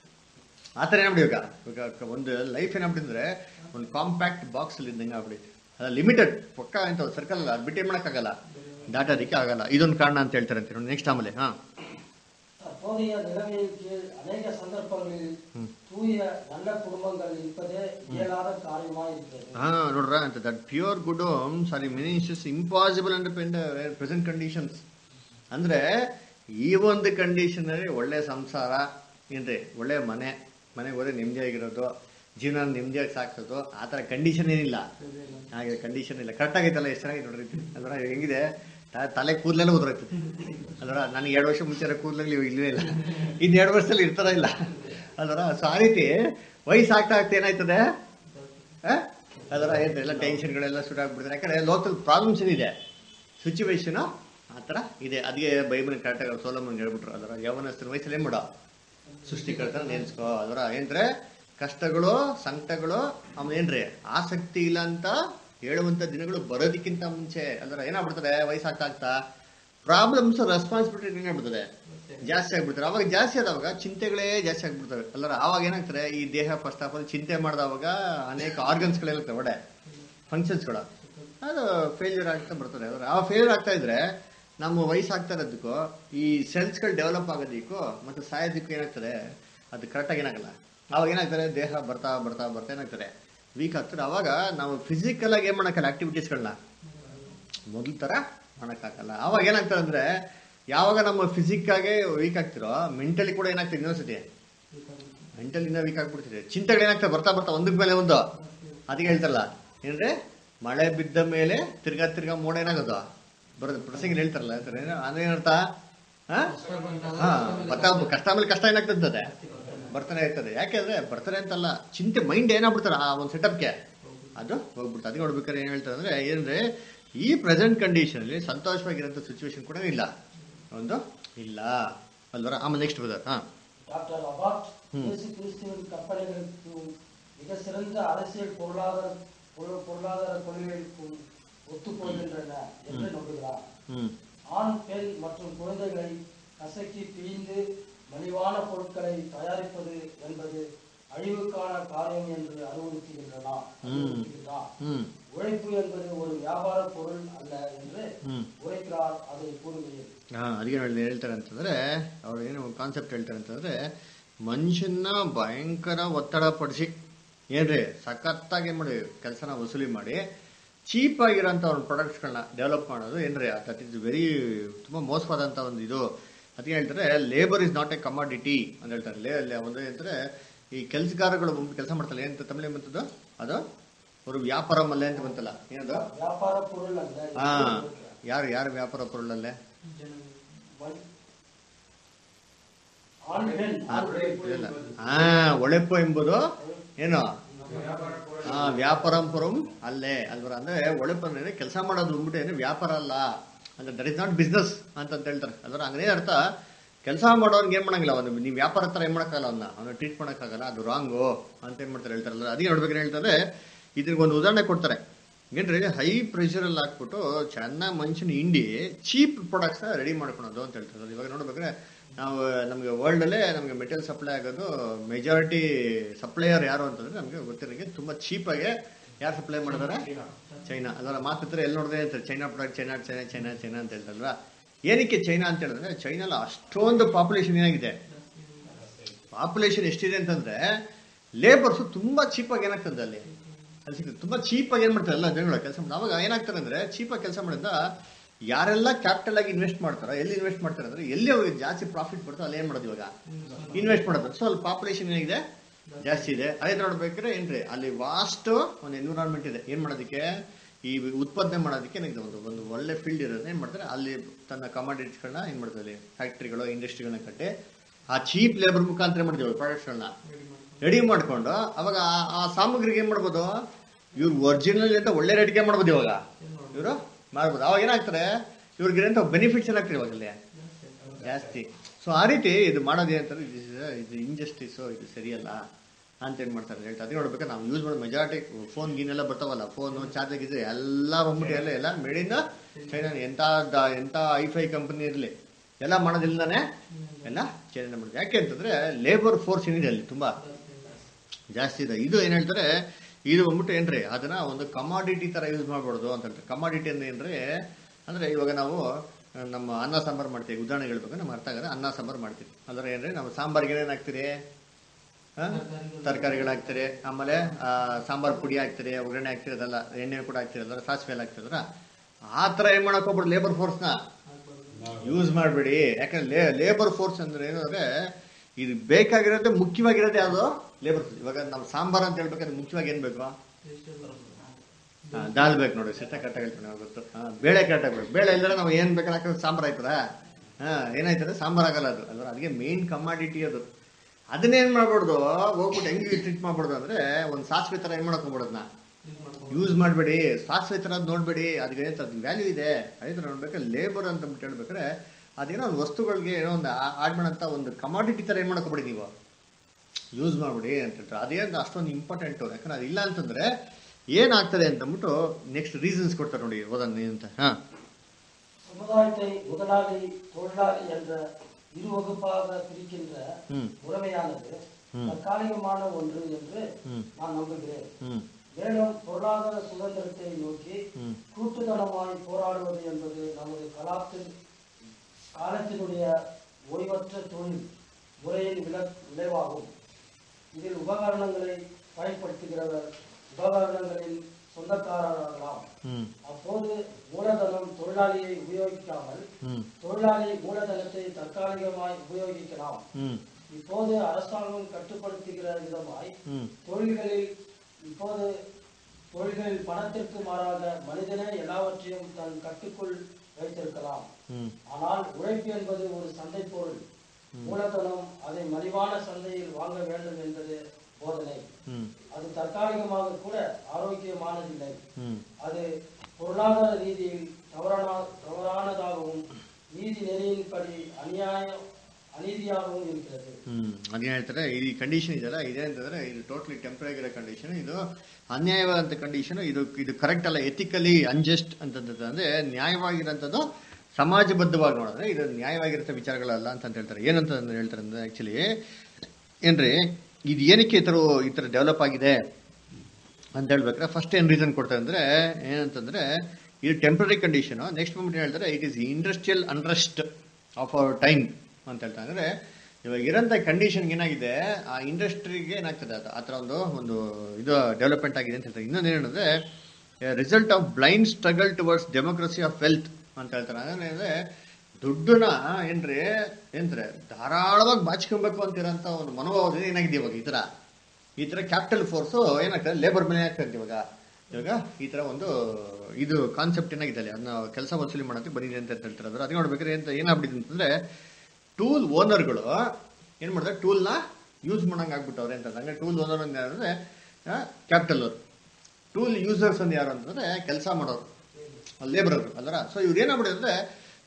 ಆ ಥರ ಏನಾಗ್ಬಿಡಿ ಇವಾಗ ಇವಾಗ ಒಂದು ಲೈಫ್ ಏನಾಗ್ಬಿಟ್ಟಿದ್ರೆ ಒಂದು ಕಾಂಪ್ಯಾಕ್ಟ್ ಬಾಕ್ಸ್ ಅಲ್ಲಿ ಇದ್ದಂಗೆ ಆಗ್ಬಿಡುತ್ತೆ ಅದ ಲಿಮಿಟೆಡ್ ಪಕ್ಕ ಅಂತ ಸರ್ಕಲ್ ಅಲ್ಲ ಅದು ಬಿಟ್ಟು ಏನು ಮಾಡೋಕ್ಕಾಗಲ್ಲ ದಾಟೋದಕ್ಕೆ ಆಗಲ್ಲ ಇದೊಂದು ಕಾರಣ ಅಂತ ಹೇಳ್ತಾರೆ ಅಂತ ನೆಕ್ಸ್ಟ್ ಆಮೇಲೆ ಹಾಂ தற்போதைய நிலைமையின் கீழ் அநேக சந்தர்ப்பங்களில் தூய நல்ல குடும்பங்கள் இருப்பதே இயலாத காரியமாய் இருக்கிறது ಹಾ ನೋಡ್ರ ಅಂತ that pure good homes are many issues impossible and present conditions ಅಂದ್ರೆ ಈ ಒಂದು ಕಂಡೀಷನ್ ಅಲ್ಲಿ ಒಳ್ಳೆ ಸಂಸಾರ ಏನ್ರಿ ಒಳ್ಳೆ ಮನೆ ಮನೆಗೆ ಹೋದ್ರೆ ನೆಮ್ಮದಿಯಾಗಿರೋದು ಜೀವನ ನೆಮ್ಮದಿಯಾಗಿ ಸಾಕ್ಸೋದು ಆ ಥರ ಕಂಡೀಷನ್ ಏನಿಲ್ಲ ಹಾಗೆ ಕಂಡೀಷನ್ ಇಲ್ಲ ಕರೆಕ್ಟ್ ಆಗೈತಲ್ಲ ಎಷ್ಟು ಚೆನ್ನಾಗಿ ನೋಡ್ರಿ ಅಲ್ವರ ಹೆಂಗಿದೆ ತ- ತಲೆ ಕೂದಲೆಲ್ಲ ಉದುರೈತದೆ ಅಲ್ವರ ನನಗೆ ಎರಡು ವರ್ಷ ಮುಂಚೆ ಕೂದಲಾಗ್ಲಿ ಇಲ್ಲವೇ ಇಲ್ಲ ಇನ್ನು ಎರಡು ವರ್ಷದಲ್ಲಿ ಇರ್ತಾರ ಇಲ್ಲ ಅಲ್ವರ ಸೊ ಆ ರೀತಿ ವಯಸ್ಸು ಆಗ್ತಾ ಆಗ್ತಾ ಏನಾಯ್ತದೆ ಆ? ಅದರ ಏನು ಎಲ್ಲ ಟೆನ್ಷನ್ಗಳೆಲ್ಲ ಶುರು ಆಗ್ಬಿಡ್ತಾರೆ ಯಾಕಂದ್ರೆ ಲೋಕಲ್ ಪ್ರಾಬ್ಲಮ್ಸ್ ಏನಿದೆ ಸಿಚುವೇಶನ್ ಆ ಥರ ಇದೆ ಅದಕ್ಕೆ ಬೈಬಲ್ ಕರೆಕ್ಟಾಗಿ ಸೋಲಮ್ಮನ್ ಹೇಳ್ಬಿಟ್ರು ಅದರ ಯವನಸ್ಥರ ವಯಸ್ಸಲ್ಲಿ ಏನು ಮಾಡೋ ಸೃಷ್ಟಿಕರ್ತ ನೆನ್ಸ್ಕೋ ಅದರ ಏನ್ರೆ ಕಷ್ಟಗಳು ಸಂಕಟಗಳು ಆಮೇಲೆ ಏನ್ರಿ ಆಸಕ್ತಿ ಇಲ್ಲ ಅಂತ ಹೇಳುವಂತ ದಿನಗಳು ಬರೋದಕ್ಕಿಂತ ಮುಂಚೆ ಅದರ ಏನಾಗ್ಬಿಡ್ತದೆ ವಯಸ್ಸಾಗ್ತಾ ಆಗ್ತಾ ಪ್ರಾಬ್ಲಮ್ಸ್ ರೆಸ್ಪಾನ್ಸಿಬಿಲಿಟಿ ಏನಾಗ್ಬಿಡ್ತದೆ ಜಾಸ್ತಿ ಆಗ್ಬಿಡ್ತಾರೆ ಅವಾಗ ಜಾಸ್ತಿ ಆದವಾಗ ಚಿಂತೆಗಳೇ ಜಾಸ್ತಿ ಆಗ್ಬಿಡ್ತವೆ ಅಲ್ಲರ ಅವಾಗ ಏನಾಗ್ತದೆ ಈ ದೇಹ ಫಸ್ಟ್ ಆಫ್ ಆಲ್ ಚಿಂತೆ ಮಾಡಿದವಾಗ ಅನೇಕ ಆರ್ಗನ್ಸ್ಗಳೆಲ್ಲ ಒಡೆ ಫಂಕ್ಷನ್ಸ್ಗಳು ಅದು ಫೇಲ್ಯೂರ್ ಆಗ್ತಾ ಬರ್ತದೆ ಅದರ ಆ ಫೇಲ್ಯೂರ್ ಆಗ್ತಾ ಇದ್ರೆ ನಮ್ಮ ವಯಸ್ಸಾಗ್ತಾ ಇರೋದಕ್ಕೂ ಈ ಸೆಲ್ಸ್ಗಳು ಡೆವಲಪ್ ಆಗೋದಕ್ಕೂ ಮತ್ತು ಸಾಯೋದಕ್ಕೂ ಏನಾಗ್ತದೆ ಅದು ಕರೆಕ್ಟಾಗಿ ಏನಾಗಲ್ಲ ಅವಾಗ ಏನಾಗ್ತದೆ ದೇಹ ಬರ್ತಾ ಬರ್ತಾ ಬರ್ತಾ ಏನಾಗ್ತದೆ ವೀಕ್ ಆಗ್ತದೆ ಅವಾಗ ನಾವು ಫಿಸಿಕಲ್ ಆಗಿ ಏನು ಮಾಡೋಕ್ಕಲ್ಲ ಆಕ್ಟಿವಿಟೀಸ್ಗಳನ್ನ ಮೊದಲ ಥರ ಮಾಡೋಕ್ಕಾಗಲ್ಲ ಅವಾಗ ಏನಾಗ್ತದೆ ಅಂದ್ರೆ ಯಾವಾಗ ನಮ್ಮ ಫಿಸಿಕ್ ಆಗಿ ವೀಕ್ ಆಗ್ತಿರೋ ಮೆಂಟಲಿ ಕೂಡ ಏನಾಗ್ತದೆ ಇನ್ನೊಂದ್ಸತಿ ಮೆಂಟಲ್ ಇಂದ ವೀಕ್ ಆಗ್ಬಿಡ್ತಿದೆ ಚಿಂತೆಗಳು ಏನಾಗ್ತದೆ ಬರ್ತಾ ಬರ್ತಾ ಒಂದಕ್ಕೆ ಮೇಲೆ ಒಂದು ಅದಕ್ಕೆ ಹೇಳ್ತಾರಲ್ಲ ಏನ್ರೆ ಮಳೆ ಬಿದ್ದ ಮೇಲೆ ತಿರ್ಗಾ ತಿರ್ಗಾ ಮೋಡ ಏನಾಗೋದು ಬರೋದು ಪ್ರಸಂಗ ಹೇಳ್ತಾರಲ್ಲ ಹೇಳ್ತಾರೆ ಏನು? ಅಂದ್ರೆ ಏನರ್ಥ ಹಾ ಹಾ ಬರ್ತಾ ಕಷ್ಟ ಮೇಲೆ ಕಷ್ಟ ಏನಾಗ್ತದೆ ಬರ್ತಾನೆ ಇರ್ತದೆ ಯಾಕೆಂದ್ರೆ ಬರ್ತಾರೆ ಅಂತಲ್ಲ ಚಿಂತೆ ಮೈಂಡ್ ಏನಾಗ್ಬಿಡ್ತಾರೆ ಆ ಒಂದು ಸೆಟಪ್ಗೆ ಅದು ಹೋಗ್ಬಿಡ್ತಾರೆ ಅದಕ್ಕೆ ನೋಡ್ಬೇಕಾದ್ರೆ ಏನ್ ಹೇಳ್ತಾರೆ ಅಂದ್ರೆ ಏನಂದ್ರೆ ಈ ಪ್ರೆಸೆಂಟ್ ಕಂಡೀಷನ್ ಅಲ್ಲಿ ಸಂತೋಷವಾಗಿರೋಂಥ ಸಿಚುವೇಶನ್ ಕೂಡ ಇಲ್ಲ ಒಂದು ಇಲ್ಲ ಅಲ್ವರ ಆಮೇಲೆ ನೆಕ್ಸ್ಟ್ ಬದರ್ ಹಾ டாக்டர் அபாட் இயேசு கிறிஸ்துவின் கற்பனைகளுக்கும் மிக சிறந்த அரசியல் பொருளாதார பொரு- பொருளாதார கொள்கைகளுக்கும் ஒத்துப்போகின்றன என்று நம்புகிறார் ಹ್ಮ್ ஆண் பெண் மற்றும் குழந்தைகளை கசக்கி பிழிந்து மலிவான பொருட்களை தயாரிப்பது என்பது அழிவுக்கான காரியம் என்று அறிவுறுத்துகின்றன அறிவுறுத்துகிறார் ಹ್ಮ್ உழைப்பு என்பது ஒரு வியாபார பொருள் அல்ல என்று ಹ್ಮ್ உரைக்கிறார் அதை கூறுகையில் ಹಾ ಅದಕ್ಕೆ ಹೇಳಿ ಹೇಳ್ತಾರೆ ಅಂತಂದ್ರೆ ಅವ್ರು ಏನು ಕಾನ್ಸೆಪ್ಟ್ ಹೇಳ್ತಾರೆ ಅಂತಂದ್ರೆ ಮನುಷ್ಯನ ಭಯಂಕರ ಒತ್ತಡ ಪಡಿಸಿ ಏನ್ರಿ ಸಖತ್ತಾಗಿ ಏನ್ ಮಾಡಿ ಕೆಲಸನ ವಸೂಲಿ ಮಾಡಿ ಚೀಪ್ ಆಗಿರೋಂಥ ಒಂದು ಪ್ರಾಡಕ್ಟ್ಸ್ಗಳನ್ನ ಡೆವಲಪ್ ಮಾಡೋದು ಏನ್ರಿ ದಟ್ ಇಸ್ ವೆರಿ ತುಂಬಾ ಮೋಸವಾದಂಥ ಒಂದು ಇದು ಅದಕ್ಕೆ ಹೇಳ್ತಾರೆ labour is not a commodity ಅಂತ ಹೇಳ್ತಾರೆ ಲೇ ಲೇ- ಒಂದು ಏನಂದ್ರೆ ಈ ಕೆಲಸಗಾರಗಳು ಕೆಲಸ ಮಾಡ್ತಾರೆ ಏನಂತ ತಮಿಳೇ ಬಂತದ್ದು ಅದು ಅವರು ವ್ಯಾಪಾರ ಮಲ್ಲೆ ಅಂತ ಬಂತಲ್ಲ ಏನದು வியாபார பொருள் அல்ல என்று ಹಾ கூறுகிறார். ಯಾರು ಯಾರು ವ್ಯಾಪಾರ ಪೊರುಳಲ್ಲೇ மண்- ஆண் பெண் ஆண் பெண் ಇಲ್ಲ. ಆ ಒಳೆಪ್ಪು ಎಂಬುದು ಏನು ಆ ವ್ಯಾಪಾರಂಪುರಂ ಅಲ್ಲೇ ಅಲ್ವರ ಅಂದ್ರೆ ಒಳೆಪ್ಪು ಅಂದ್ರೆ ಕೆಲಸ ಮಾಡೋದು ಅಂದ್ಬಿಟ್ಟು ಏನು ವ್ಯಾಪಾರ ಅಲ್ಲ ಅಂದ್ರೆ ದಟ್ ಇಸ್ ನಾಟ್ ಬಿಸ್ನೆಸ್ ಅಂತ ಹೇಳ್ತಾರೆ ಅಲ್ವರ ಹಂಗನೇ ಅರ್ಥ ಕೆಲಸ ಮಾಡೋರ್ಗೆ ಏನ್ ಮಾಡಂಗಿಲ್ಲ ಒಂದು ನೀವು ವ್ಯಾಪಾರ ತರ ಏನ್ ಮಾಡಕ್ಕಾಗಲ್ಲ ಅವನ್ನ ಅವನ್ನ ಟ್ರೀಟ್ ಮಾಡಕ್ಕಾಗಲ್ಲ ಅದು ರಾಂಗು ಅಂತ ಏನ್ ಮಾಡ್ತಾರೆ ಹೇಳ್ತಾರಲ್ಲ ಅದಕ್ಕೆ ನೋಡ್ಬೇಕಾದ್ರೆ ಹೇಳ್ತಾರೆ ಇದಕ್ಕೆ ಒಂದು ಉದಾಹರಣೆ ಕೊಡ್ತಾರೆ ಏನ್ರಿ ಹೈ ಪ್ರೆಷರ್ ಅಲ್ಲಿ ಹಾಕ್ಬಿಟ್ಟು ಚೆನ್ನಾಗಿ ಮನುಷ್ಯನ ಹಿಂಡಿ ಚೀಪ್ ಪ್ರಾಡಕ್ಟ್ಸ್ ರೆಡಿ ಮಾಡ್ಕೊಳೋದು ಅಂತ ಹೇಳ್ತಾರೆ ಇವಾಗ ನೋಡ್ಬೇಕಾದ್ರೆ ನಾವು ನಮಗೆ ವರ್ಲ್ಡ್ ಅಲ್ಲೇ ನಮಗೆ ಮೆಟೀರಿಯಲ್ ಸಪ್ಲೈ ಆಗೋದು ಮೆಜಾರಿಟಿ ಸಪ್ಲೈಯರ್ ಯಾರು ಅಂತಂದ್ರೆ ನಮಗೆ ಗೊತ್ತಿರೋಂಗೆ ತುಂಬಾ ಚೀಪ್ ಆಗಿ ಯಾರು ಸಪ್ಲೈ ಮಾಡಿದಾರೆ ಚೈನಾ ಅದರ ಮಾತ್ರ ಎಲ್ಲಿ ನೋಡಿದ್ರೆ ಹೇಳ್ತಾರೆ China product China China China China ಅಂತ ಹೇಳ್ತಾರಲ್ವಾ ಏನಕ್ಕೆ ಚೈನಾ ಅಂತ ಹೇಳಿದ್ರೆ ಚೈನಾಲ ಅಷ್ಟೊಂದು ಪಾಪ್ಯುಲೇಷನ್ ಏನಾಗಿದೆ ಪಾಪ್ಯುಲೇಷನ್ ಎಷ್ಟಿದೆ ಅಂತಂದ್ರೆ ಲೇಬರ್ಸ್ ತುಂಬಾ ಚೀಪಾಗಿ ಏನಾಗ್ತದೆ ಅಲ್ಲಿ ಅಲ್ಲಿ ಸಿಗ್ತದೆ ತುಂಬಾ ಚೀಪಾಗಿ ಏನ್ ಮಾಡ್ತಾರೆ ಎಲ್ಲ ಜನಗಳು ಕೆಲಸ ಮಾಡಿ ಅವಾಗ ಏನಾಗ್ತಾರೆ ಅಂದ್ರೆ ಚೀಪಾಗಿ ಕೆಲಸ ಮಾಡಿದ ಯಾರೆಲ್ಲ ಕ್ಯಾಪಿಟಲ್ ಆಗಿ ಇನ್ವೆಸ್ಟ್ ಮಾಡ್ತಾರೋ ಎಲ್ಲಿ ಇನ್ವೆಸ್ಟ್ ಮಾಡ್ತಾರೆ ಅಂದ್ರೆ ಎಲ್ಲಿ ಅವ್ರಿಗೆ ಜಾಸ್ತಿ ಪ್ರಾಫಿಟ್ ಬರ್ತೋ ಅಲ್ಲಿ ಏನ್ ಮಾಡೋದು ಇವಾಗ ಇನ್ವೆಸ್ಟ್ ಮಾಡೋದು ಸೊ ಅಲ್ಲಿ ಪಾಪ್ಯುಲೇಷನ್ ಏನಿದೆ ಜಾಸ್ತಿ ಇದೆ ಅದೇ ನೋಡ್ಬೇಕಾದ್ರೆ ಏನ್ರಿ ಅಲ್ಲಿ ವಾಸ್ಟ್ ಒಂದು ಎನ್ವಿರಾನ್ಮೆಂಟ್ ಇದೆ ಏನ್ ಮಾಡೋದಕ್ಕೆ ಈ ಉತ್ಪಾದನೆ ಮಾಡೋದಕ್ಕೆ ಏನಿದೆ ಒಂದು ಒಂದು ಒಳ್ಳೆ ಫೀಲ್ಡ್ ಇರೋದು ಏನ್ ಮಾಡ್ತಾರೆ ಅಲ್ಲಿ ತನ್ನ ಕಮಾಡಿಟೀಸ್ಗಳನ್ನ ಏನ್ ಮಾಡ್ತಾರೆ ಅಲ್ಲಿ ಫ್ಯಾಕ್ಟ್ರಿಗಳು ಇಂಡಸ್ಟ್ರಿಗಳನ್ನ ಕಟ್ಟಿ ಆ ಚೀಪ್ ಲೇಬರ್ ಮುಖಾಂತರ ಮಾಡಿದ್ರು ಪ್ರಾಡಕ್ಟ್ಸ್ಗಳನ್ನ ರೆಡಿ ಮಾಡ್ಕೊಂಡು ಅವಾಗ ಆ- ಆ ಸಾಮಗ್ರಿಗೆ ಏನ್ ಮಾಡ್ಬೋದು ಇವ್ರು ಒರಿಜಿನಲ್ ಅಂತ ಒಳ್ಳೆ ರೇಟ್ಗೆ ಮಾಡ್ಬೋದು ಇವಾಗ ಇವರು ಮಾಡ್ಬೋದು ಅವಾಗ ಏನಾಗ್ತಾರೆ ಇವ್ರಿಗೆ ಅಂತ ಬೆನಿಫಿಟ್ಸ್ ಏನಾಗ್ತದೆ ಇವಾಗ ಇಲ್ಲಿ ಜಾಸ್ತಿ ಸೊ ಆ ರೀತಿ ಇದು ಮಾಡೋದು ಏನಂತಾರೆ ಇದು ಇದು ಇಂಜಸ್ಟಿಸ್ ಇದು ಸರಿಯಲ್ಲ ಅಂತ ಏನ್ ಮಾಡ್ತಾರೆ ಹೇಳ್ತಾರೆ ಅದೇ ನೋಡ್ಬೇಕು ನಾವು ಯೂಸ್ ಮಾಡೋ ಮೆಜಾರಿಟಿ ಫೋನ್ ಗೀನ್ ಎಲ್ಲ ಬರ್ತಾವಲ್ಲ ಫೋನು ಚಾರ್ಜರ್ ಗಿದ್ರೆ ಎಲ್ಲ ಬಂದ್ಬಿಟ್ಟು ಎಲ್ಲ ಎಲ್ಲ ಮೇಡಿಂದ ಚೈನಾ ಎಂತ ದ- ಎಂತ ಐಫೈ ಕಂಪನಿ ಇರಲಿ ಎಲ್ಲ ಮಾಡೋದಿಲ್ಲದಾನೆ ಎಲ್ಲ ಚೈನಾ ಮಾಡೋದು ಯಾಕೆ ಅಂತಂದ್ರೆ ಲೇಬರ್ ಫೋರ್ಸ್ ಏನಿದೆ ಅಲ್ಲಿ ತುಂಬಾ ಜಾಸ್ತಿ ಇದೆ ಇದು ಏನ್ ಹೇಳ್ತಾರೆ ಇದು ಬಂದ್ಬಿಟ್ಟು ಏನ್ರಿ ಅದನ್ನ ಒಂದು ಕಮಾಡಿಟಿ ತರ ಯೂಸ್ ಮಾಡ್ಬಾರ್ದು ಅಂತ ಹೇಳ್ತಾರೆ ಕಮಾಡಿಟಿ ಅಂದ್ರೆ ಏನ್ರಿ ಅಂದ್ರೆ ಇವಾಗ ನಾವು ಆ, ನಮ್ಮ ಅನ್ನ ಸಾಂಬಾರ್ ಮಾಡ್ತೀವಿ ಉದಾಹರಣೆ ಹೇಳ್ಬೇಕು ನಮ್ಗೆ ಅರ್ಥ ಆಗದೆ ಅನ್ನ ಸಾಂಬಾರ್ ಮಾಡ್ತೀವಿ ಅಂದ್ರೆ ಏನ್ರಿ ನಾವು ಸಾಂಬಾರ್ಗೆ ಏನೇನ್ ಹಾಕ್ತೀರಿ ಆ? ತರಕಾರಿಗಳು ಹಾಕ್ತಾರೆ ಆಮೇಲೆ ಆ, ಸಾಂಬಾರ್ ಪುಡಿ ಹಾಕ್ತಾರೆ ಒಗ್ಗರಣೆ ಹಾಕ್ತೀರಿ ಅದೆಲ್ಲ ಎಣ್ಣೆ ಕೂಡ ಹಾಕ್ತೀರಿ ಅದರ ಸಾಸಿವೆ ಎಲ್ಲ ಹಾಕ್ತಿದ್ರ ಆ ತರ ಏನ್ ಮಾಡಕ್ ಹೋಗ್ಬಿಡ್ರಿ ಲೇಬರ್ ಫೋರ್ಸ್ನ ಯೂಸ್ ಮಾಡಬೇಡಿ ಯಾಕಂದ್ರೆ ಲೇಬರ್ ಫೋರ್ಸ್ ಅಂದ್ರೆ ಏನು ಅಂದ್ರೆ ಇದು ಬೇಕಾಗಿರೋದೇ ಮುಖ್ಯವಾಗಿರೋದೇ ಯಾವುದು ಲೇಬರ್ ಫೋರ್ಸ್ ಇವಾಗ ನಾವು ಸಾಂಬಾರ್ ಅಂತ ಹೇಳ್ಬೇಕಾದ್ರೆ ಮುಖ್ಯವಾಗಿ ಏನ್ ಬೇಕು ಹಾ, ದಾಲ್ ಬೇಕು ನೋಡಿ ಸಿಟ್ಟ ಕರೆಕ್ಟಾಗಿ ಹೇಳ್ತೀನಿ ಅವ್ರಿಗೆ ಗೊತ್ತು ಹಾ, ಬೇಳೆ ಕರೆಕ್ಟಾಗಿ ಬೇಕು ಬೇಳೆ ಇಲ್ಲದ್ರೆ ನಾವು ಏನ್ ಬೇಕಾದ್ರೆ ಹಾಕಿದ್ರೆ ಸಾಂಬಾರ್ ಆಯ್ತದ ಹಾ ಏನಾಯ್ತದೆ ಸಾಂಬಾರ್ ಆಗಲ್ಲ ಅದು ಅಲ್ವಾ ಅದಕ್ಕೆ ಮೇನ್ ಕಮಾಡಿಟಿ ಅದು ಅದನ್ನೇನ್ ಮಾಡ್ಬಾರ್ದು ಹೋಗ್ಬಿಟ್ಟು ಹೆಂಗೆ ಟ್ರೀಟ್ ಮಾಡ್ಬಾರ್ದು ಅಂದ್ರೆ ಒಂದ್ ಸಾಸಿವೆ ತರ ಏನ್ ಮಾಡಕ್ ಹೋಗ್ಬಿಡೋದ್ನ ಯೂಸ್ ಮಾಡಬೇಡಿ ಸಾಸಿವೆ ತರ ನೋಡ್ಬೇಡಿ ಅದಕ್ಕೆ ವ್ಯಾಲ್ಯೂ ಇದೆ ಅದೇ ತರ ನೋಡ್ಬೇಕು ಲೇಬರ್ ಅಂತ ಅಂದ್ಬಿಟ್ಟು ಹೇಳ್ಬೇಕಾದ್ರೆ ಅದೇನೋ ಒಂದು ವಸ್ತುಗಳಿಗೆ ಏನೋ ಒಂದು ಆಡ್ ಮಾಡಂತ ಒಂದು ಕಮಾಡಿಟಿ ತರ ಏನ್ ಮಾಡಕೋಬೇಡಿ ನೀವು ಯೂಸ್ ಮಾಡ್ಬಿಡಿ ಅಂತ ಹೇಳ್ತಾರೆ ಅದೇನು ಅಷ್ಟೊಂದು ಇಂಪಾರ್ಟೆಂಟ್ ಯಾಕಂದ್ರೆ ಅದಿಲ್ಲ ಅಂತಂದ್ರೆ ಏನಾಗ್ತದೆ ಅಂತ ಅಂದ್ಬಿಟ್ಟು ನೆಕ್ಸ್ಟ್ ರೀಸನ್ಸ್ ಕೊಡ್ತಾರೆ ನೋಡಿ ಓದನ್ ಅಂತ ಹಾ சமுதாயத்தை முதலாளி தொழிலாளி என்ற இரு வகுப்பாக பிரிக்கின்ற ம். முறைமையானது ம். தற்காலிகமான ஒன்று என்று ம். நான் நம்புகிறேன் ಹ್ಮ್ மேலும் பொருளாதார சுதந்திரத்தை நோக்கி ம். கூட்டுத்தனமாய் போராடுவது என்பது நமது கலாத்தின் காலத்தினுடைய ஓய்வற்ற தொழில் முறையின் விள விளைவாகும் இதில் உபகரணங்களை பயன்படுத்துகிறவர் உபகரணங்களின் சொந்தக்காரர்களாம் ಹ್ಮ್ அப்போது மூலதனம் தொழிலாளியை உபயோகிக்காமல் ಹ್ಮ್ தொழிலாளி மூலதனத்தை தற்காலிகமாய் உபயோகிக்கலாம் ಹ್ಮ್ இப்போது அரசாங்கம் கட்டுப்படுத்துகிற விதமாய் ಹ್ಮ್ தொழில்களில் இப்போது தொழில்களில் பணத்திற்கு மாறாக மனிதனே எல்லாவற்றையும் தன் கட்டுக்குள் வைத்திருக்கலாம் ಹ್ಮ್ ஆனால் உழைப்பு என்பது ஒரு சந்தை பொருள் மூலதனம் அதை மலிவான சந்தையில் வாங்க வேண்டும் என்பது போதனை ಹ್ಮ್ அது தற்காலிகமாக கூட ஆரோக்கியமானதில்லை ಹ್ಮ್ அது பொருளாதார ரீதியில் தவறான தவறானதாகவும் நீதி நெறியின்படி அநியாயம் அநீதியாகவும் இருக்கிறது ಹ್ಮ್ ಅದೇನ್ ಹೇಳ್ತಾರೆ ಈ ಕಂಡೀಷನ್ ಇದೆಯಲ್ಲ ಇದೆ ಅಂತಂದ್ರೆ ಇದು ಟೋಟಲಿ ಟೆಂಪರರಿ ಆಗಿರೋ ಕಂಡೀಷನ್ ಇದು ಅನ್ಯಾಯವಾದಂತ ಕಂಡೀಷನ್ ಇದು ಇದು ಕರೆಕ್ಟ್ ಅಲ್ಲ ಎಥಿಕಲಿ ಅನ್ಜಸ್ಟ್ ಅಂತಂದ್ರೆ ಅಂದ್ರೆ ನ್ಯಾಯವಾಗಿರೋಂಥದ್ದು ಸಮಾಜಬದ್ಧವಾಗಿ ನೋಡಿದ್ರೆ ಇದು ನ್ಯಾಯವಾಗಿರೋ ವಿಚಾರಗಳಲ್ಲ ಅಂತ ಹೇಳ್ತಾರೆ ಏನಂತ ಹೇಳ್ತಾರೆ ಅಂದ್ರೆ ಆಕ್ಚುಲಿ ಏನ್ರಿ ಇದು ಏನಕ್ಕೆ ಈ ತರ ಈ ತರ ಡೆವಲಪ್ ಆಗಿದೆ ಅಂತ ಹೇಳ್ಬೇಕಾದ್ರೆ ಫಸ್ಟ್ ಏನ್ ರೀಸನ್ ಕೊಡ್ತಾರೆ ಅಂದ್ರೆ ಏನಂತಂದ್ರೆ ಇದು ಟೆಂಪ್ರರಿ ಕಂಡೀಷನ್ ನೆಕ್ಸ್ಟ್ ಬಂದ್ಬಿಟ್ಟು ಹೇಳ್ತಾರೆ it is industrial unrest of our time ಅಂತ ಹೇಳ್ತಾರೆ ಅಂದ್ರೆ ಇವಾಗ ಇರೋಂಥ ಕಂಡೀಷನ್ ಏನಾಗಿದೆ ಆ ಇಂಡಸ್ಟ್ರಿಗೆ ಏನಾಗ್ತದೆ ಅದು ಆ ಥರ ಒಂದು ಒಂದು ಇದು ಡೆವಲಪ್ಮೆಂಟ್ ಆಗಿದೆ ಅಂತ ಹೇಳ್ತಾರೆ ಇನ್ನೊಂದು ಏನಂದ್ರೆ result of blind struggle towards democracy of wealth ಅಂತ ಹೇಳ್ತಾರೆ ಅಂದ್ರೆ ದುಡ್ಡನ್ನ ಏನ್ರಿ ಏನ್ರೆ ಧಾರಾಳವಾಗಿ ಬಾಚ್ಕೊಬೇಕು ಅಂತಿರೋಂಥ ಒಂದು ಮನೋಭಾವದಿಂದ ಏನಾಗಿದೆ ಇವಾಗ ಈ ತರ ಈ ತರ ಕ್ಯಾಪಿಟಲ್ ಫೋರ್ಸ್ ಏನಾಗ್ತದೆ ಲೇಬರ್ ಮೇಲೆ ಆಗ್ತದೆ ಇವಾಗ ಇವಾಗ ಈ ತರ ಒಂದು ಇದು ಕಾನ್ಸೆಪ್ಟ್ ಏನಾಗಿದೆ ಅಲ್ಲಿ ಅದನ್ನ ಕೆಲಸ ವಸೂಲಿ ಮಾಡೋದಕ್ಕೆ ಬಂದಿದೆ ಅಂತ ಹೇಳ್ತಾರೆ ಅದ್ರ ಅದೇ ನೋಡ್ಬೇಕಾದ್ರೆ ಎಂತ ಏನಾಗ್ಬಿಟ್ಟಿದೆ ಅಂತಂದ್ರೆ ಟೂಲ್ ಓನರ್ಗಳು ಏನ್ ಮಾಡ್ತಾರೆ ಟೂಲ್ನ ಯೂಸ್ ಮಾಡಂಗ್ ಆಗ್ಬಿಟ್ಟವ್ರೆ ಅಂತ ಹಂಗೆ ಟೂಲ್ ಓನರ್ ಅಂದ್ರೆ ಕ್ಯಾಪಿಟಲ್ ಅವರು ಟೂಲ್ ಯೂಸರ್ಸ್ ಅಂದ್ರೆ ಯಾರು ಅಂತಂದ್ರೆ ಕೆಲಸ ಮಾಡೋರು ಲೇಬರರ್ ಅಲ್ವರ ಸೊ ಇವ್ರು ಏನಾಗ್ಬಿಟ್ಟಿದೆ ಅಂದ್ರೆ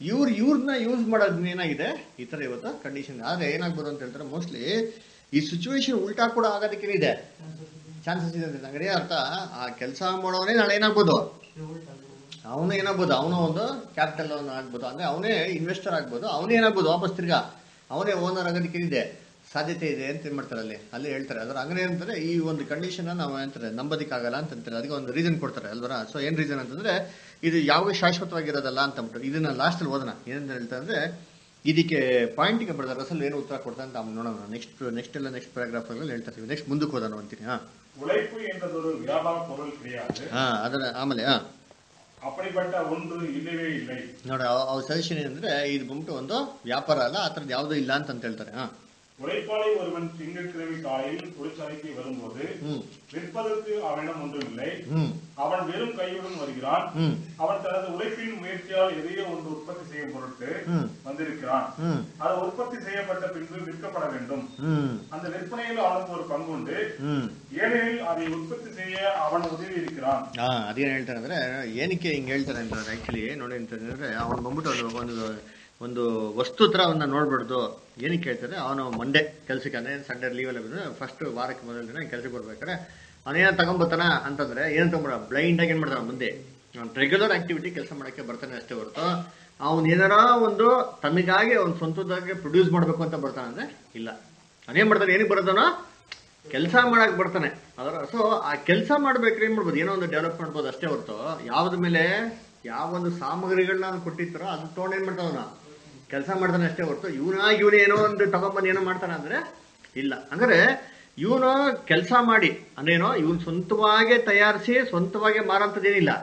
ಇವ್ರು ಇವ್ರನ್ನ ಯೂಸ್ ಮಾಡೋದ್ ಏನಾಗಿದೆ ಈ ತರ ಇವತ್ತು ಕಂಡೀಷನ್ ಆದ್ರೆ ಏನಾಗ್ಬೋದು ಅಂತ ಹೇಳ್ತಾರೆ ಮೋಸ್ಟ್ಲಿ ಈ ಸಿಚುವೇಶನ್ ಉಲ್ಟಾ ಕೂಡ ಆಗೋದಕ್ಕೆ ಇದೆ ಚಾನ್ಸಸ್ ಇದೆ ಅಂತ ಅಂದ್ರೆ ಅರ್ಥ ಆ ಕೆಲಸ ಮಾಡೋವನೇ ನಾಳೆ ಏನಾಗ್ಬೋದು ಅವನು ಏನಾಗ್ಬೋದು ಅವನು ಒಂದು ಕ್ಯಾಪಿಟಲ್ ಅವನು ಆಗ್ಬೋದು ಅಂದ್ರೆ ಅವನೇ ಇನ್ವೆಸ್ಟರ್ ಆಗ್ಬೋದು ಅವನೇ ಏನಾಗ್ಬೋದು ವಾಪಸ್ ತಿರ್ಗಾ ಅವನೇ ಓನರ್ ಆಗೋದಕ್ಕೆ ಇದೆ ಸಾಧ್ಯತೆ ಇದೆ ಅಂತ ಏನ್ ಮಾಡ್ತಾರೆ ಅಲ್ಲಿ ಅಲ್ಲಿ ಹೇಳ್ತಾರೆ ಅದ್ರ ಹಂಗನೇ ಏನಂತಾರೆ ಈ ಒಂದು ಕಂಡೀಷನ್ ನಾವು ಏನಂತಾರೆ ನಂಬೋದಿಕ್ಕಾಗಲ್ಲ ಅಂತ ಅಂತಾರೆ ಅದಕ್ಕೆ ಒಂದು ರೀಸನ್ ಕೊಡ್ತಾರೆ ಅಲ್ವರ ಸೊ ಏನ್ ರೀಸನ್ ಅಂತಂದ್ರೆ ಇದು ಯಾವ ಶಾಶ್ವತವಾಗಿರೋದಲ್ಲ ಅಂತ ಅಂದ್ಬಿಟ್ಟು ಇದನ್ನ ಲಾಸ್ಟ್ ಅಲ್ಲಿ ಓದೋಣ ಏನಂತ ಹೇಳ್ತಾರೆ ಅಂದ್ರೆ ಇದಕ್ಕೆ ಪಾಯಿಂಟ್ಗೆ ಬರ್ತಾರೆ ರಸಲ್ ಏನು ಉತ್ತರ ಕೊಡ್ತಾರೆ ಅಂತ ಅವ್ನು ನೋಡೋಣ ನೆಕ್ಸ್ಟ್ ನೆಕ್ಸ್ಟ್ ಎಲ್ಲ ನೆಕ್ಸ್ಟ್ ಪ್ಯಾರಾಗ್ರಾಫ್ ಅಲ್ಲಿ ಹೇಳ್ತಾರೆ ನೆಕ್ಸ್ಟ್ ಮುಂದಕ್ಕೆ ಹೋದೋಣ ಅಂತೀನಿ ಹಾ உழைப்பு என்றதொரு வியாபார பொருள் கிடையாது ಹಾ ಅದನ್ನ ಆಮೇಲೆ ಹಾ அப்படிப்பட்ட ஒன்று இல்லவே இல்லை ನೋಡಿ ಅವ್ರ ಸಜೆಷನ್ ಏನಂದ್ರೆ ಇದು ಬಂದ್ಬಿಟ್ಟು ಒಂದು ವ್ಯಾಪಾರ ಅಲ್ಲ ಆ ಥರದ್ದು ಯಾವುದೂ ಇಲ್ಲ ಅಂತ ಅಂತ ಹೇಳ್ತಾರೆ ಹಾ உழைப்பாளி ஒருவன் திங்கட்கிழமை காலையில் தொழிற்சாலைக்கு வரும்போது ಹ್ಮ್ விற்பதற்கு அவனிடம் ஒன்றும் இல்லை ಹ್ಮ್ அவன் வெறும் கையுடன் வருகிறான் ಹ್ಮ್ அவன் தனது உழைப்பின் முயற்சியால் எதையோ ஒன்று உற்பத்தி செய்யும் பொருட்டு ம். வந்திருக்கிறான் ಹ್ಮ್ அது உற்பத்தி செய்யப்பட்ட பின்பு விற்கப்பட வேண்டும் ಹ್ಮ್ அந்த விற்பனையில் அவனுக்கு ஒரு பங்கு உண்டு ಹ್ಮ್ ஏனெனில் அதை உற்பத்தி செய்ய அவன் உதவி இருக்கிறான் ಹಾ ಅದೇನ್ ಹೇಳ್ತಾರೆ ಅಂದ್ರೆ ಏನಕ್ಕೆ ಹಿಂಗ್ ಹೇಳ್ತಾರೆ ಅಂತಂದ್ರೆ ಆಕ್ಚುಲಿ ನೋಡಿ ಅಂತಂದ್ರೆ ಅವ್ನು ಬಂದ್ಬಿಟ್ಟು ಅದು ಒಂದು ಒಂದು ವಸ್ತು ತರ ಅವನ್ನ ನೋಡ್ಬಾರ್ದು ಏನಕ್ಕೆ ಹೇಳ್ತಾರೆ ಅವನು ಮಂಡೆ ಕೆಲ್ಸಕ್ಕೆ ಅಂದ್ರೆ ಸಂಡೇ ಲೀವ್ ಅಲ್ಲಿ ಬಂದ್ರೆ ಫಸ್ಟ್ ವಾರಕ್ಕೆ ಮೊದಲ ದಿನ ಕೆಲ್ಸಕ್ಕೆ ಬರ್ಬೇಕಾದ್ರೆ ಅವನೇನ ತಗೊಂಬರ್ತಾನ ಅಂತಂದ್ರೆ ಏನ್ ತಗೊಂಬರ ಬ್ಲೈಂಡ್ ಆಗಿ ಏನ್ ಮಾಡ್ತಾನ ಮುಂದೆ ರೆಗ್ಯುಲರ್ ಆಕ್ಟಿವಿಟಿ ಕೆಲಸ ಮಾಡಕ್ಕೆ ಬರ್ತಾನೆ ಅಷ್ಟೇ ಹೊರತು ಅವ್ನು ಏನಾರ ಒಂದು ತಮಗಾಗಿ ಅವ್ನು ಸ್ವಂತದಾಗಿ ಪ್ರೊಡ್ಯೂಸ್ ಮಾಡ್ಬೇಕು ಅಂತ ಬರ್ತಾನೆ ಅಂದ್ರೆ ಇಲ್ಲ ಅವನೇನ್ ಮಾಡ್ತಾನೆ ಏನಕ್ಕೆ ಬರೋದನೋ ಕೆಲಸ ಮಾಡಕ್ ಬರ್ತಾನೆ ಅದರ ಸೊ ಆ ಕೆಲಸ ಮಾಡ್ಬೇಕ್ರೆ ಏನ್ ಮಾಡ್ಬೋದು ಏನೋ ಒಂದು ಡೆವಲಪ್ ಮಾಡ್ಬೋದು ಅಷ್ಟೇ ಹೊರತು ಯಾವ್ದ ಮೇಲೆ ಯಾವ ಒಂದು ಸಾಮಗ್ರಿಗಳನ್ನ ಅವ್ನು ಕೊಟ್ಟಿರ್ತಾರೋ ಅದು ತೊಗೊಂಡು ಏನ್ ಮಾಡ್ತಾವನ ಕೆಲಸ ಮಾಡ್ತಾನೆ ಅಷ್ಟೇ ಹೊರತು ಇವನಾಗಿ ಇವನು ಏನೋ ಒಂದು ತಗೊಂಬಂದು ಏನೋ ಮಾಡ್ತಾನೆ ಅಂದ್ರೆ ಇಲ್ಲ ಅಂದ್ರೆ ಇವನು ಕೆಲಸ ಮಾಡಿ ಅಂದ್ರೆ ಏನೋ ಇವನು ಸ್ವಂತವಾಗಿ ತಯಾರಿಸಿ ಸ್ವಂತವಾಗಿ ಮಾರೋಂಥದ್ದೇನಿಲ್ಲ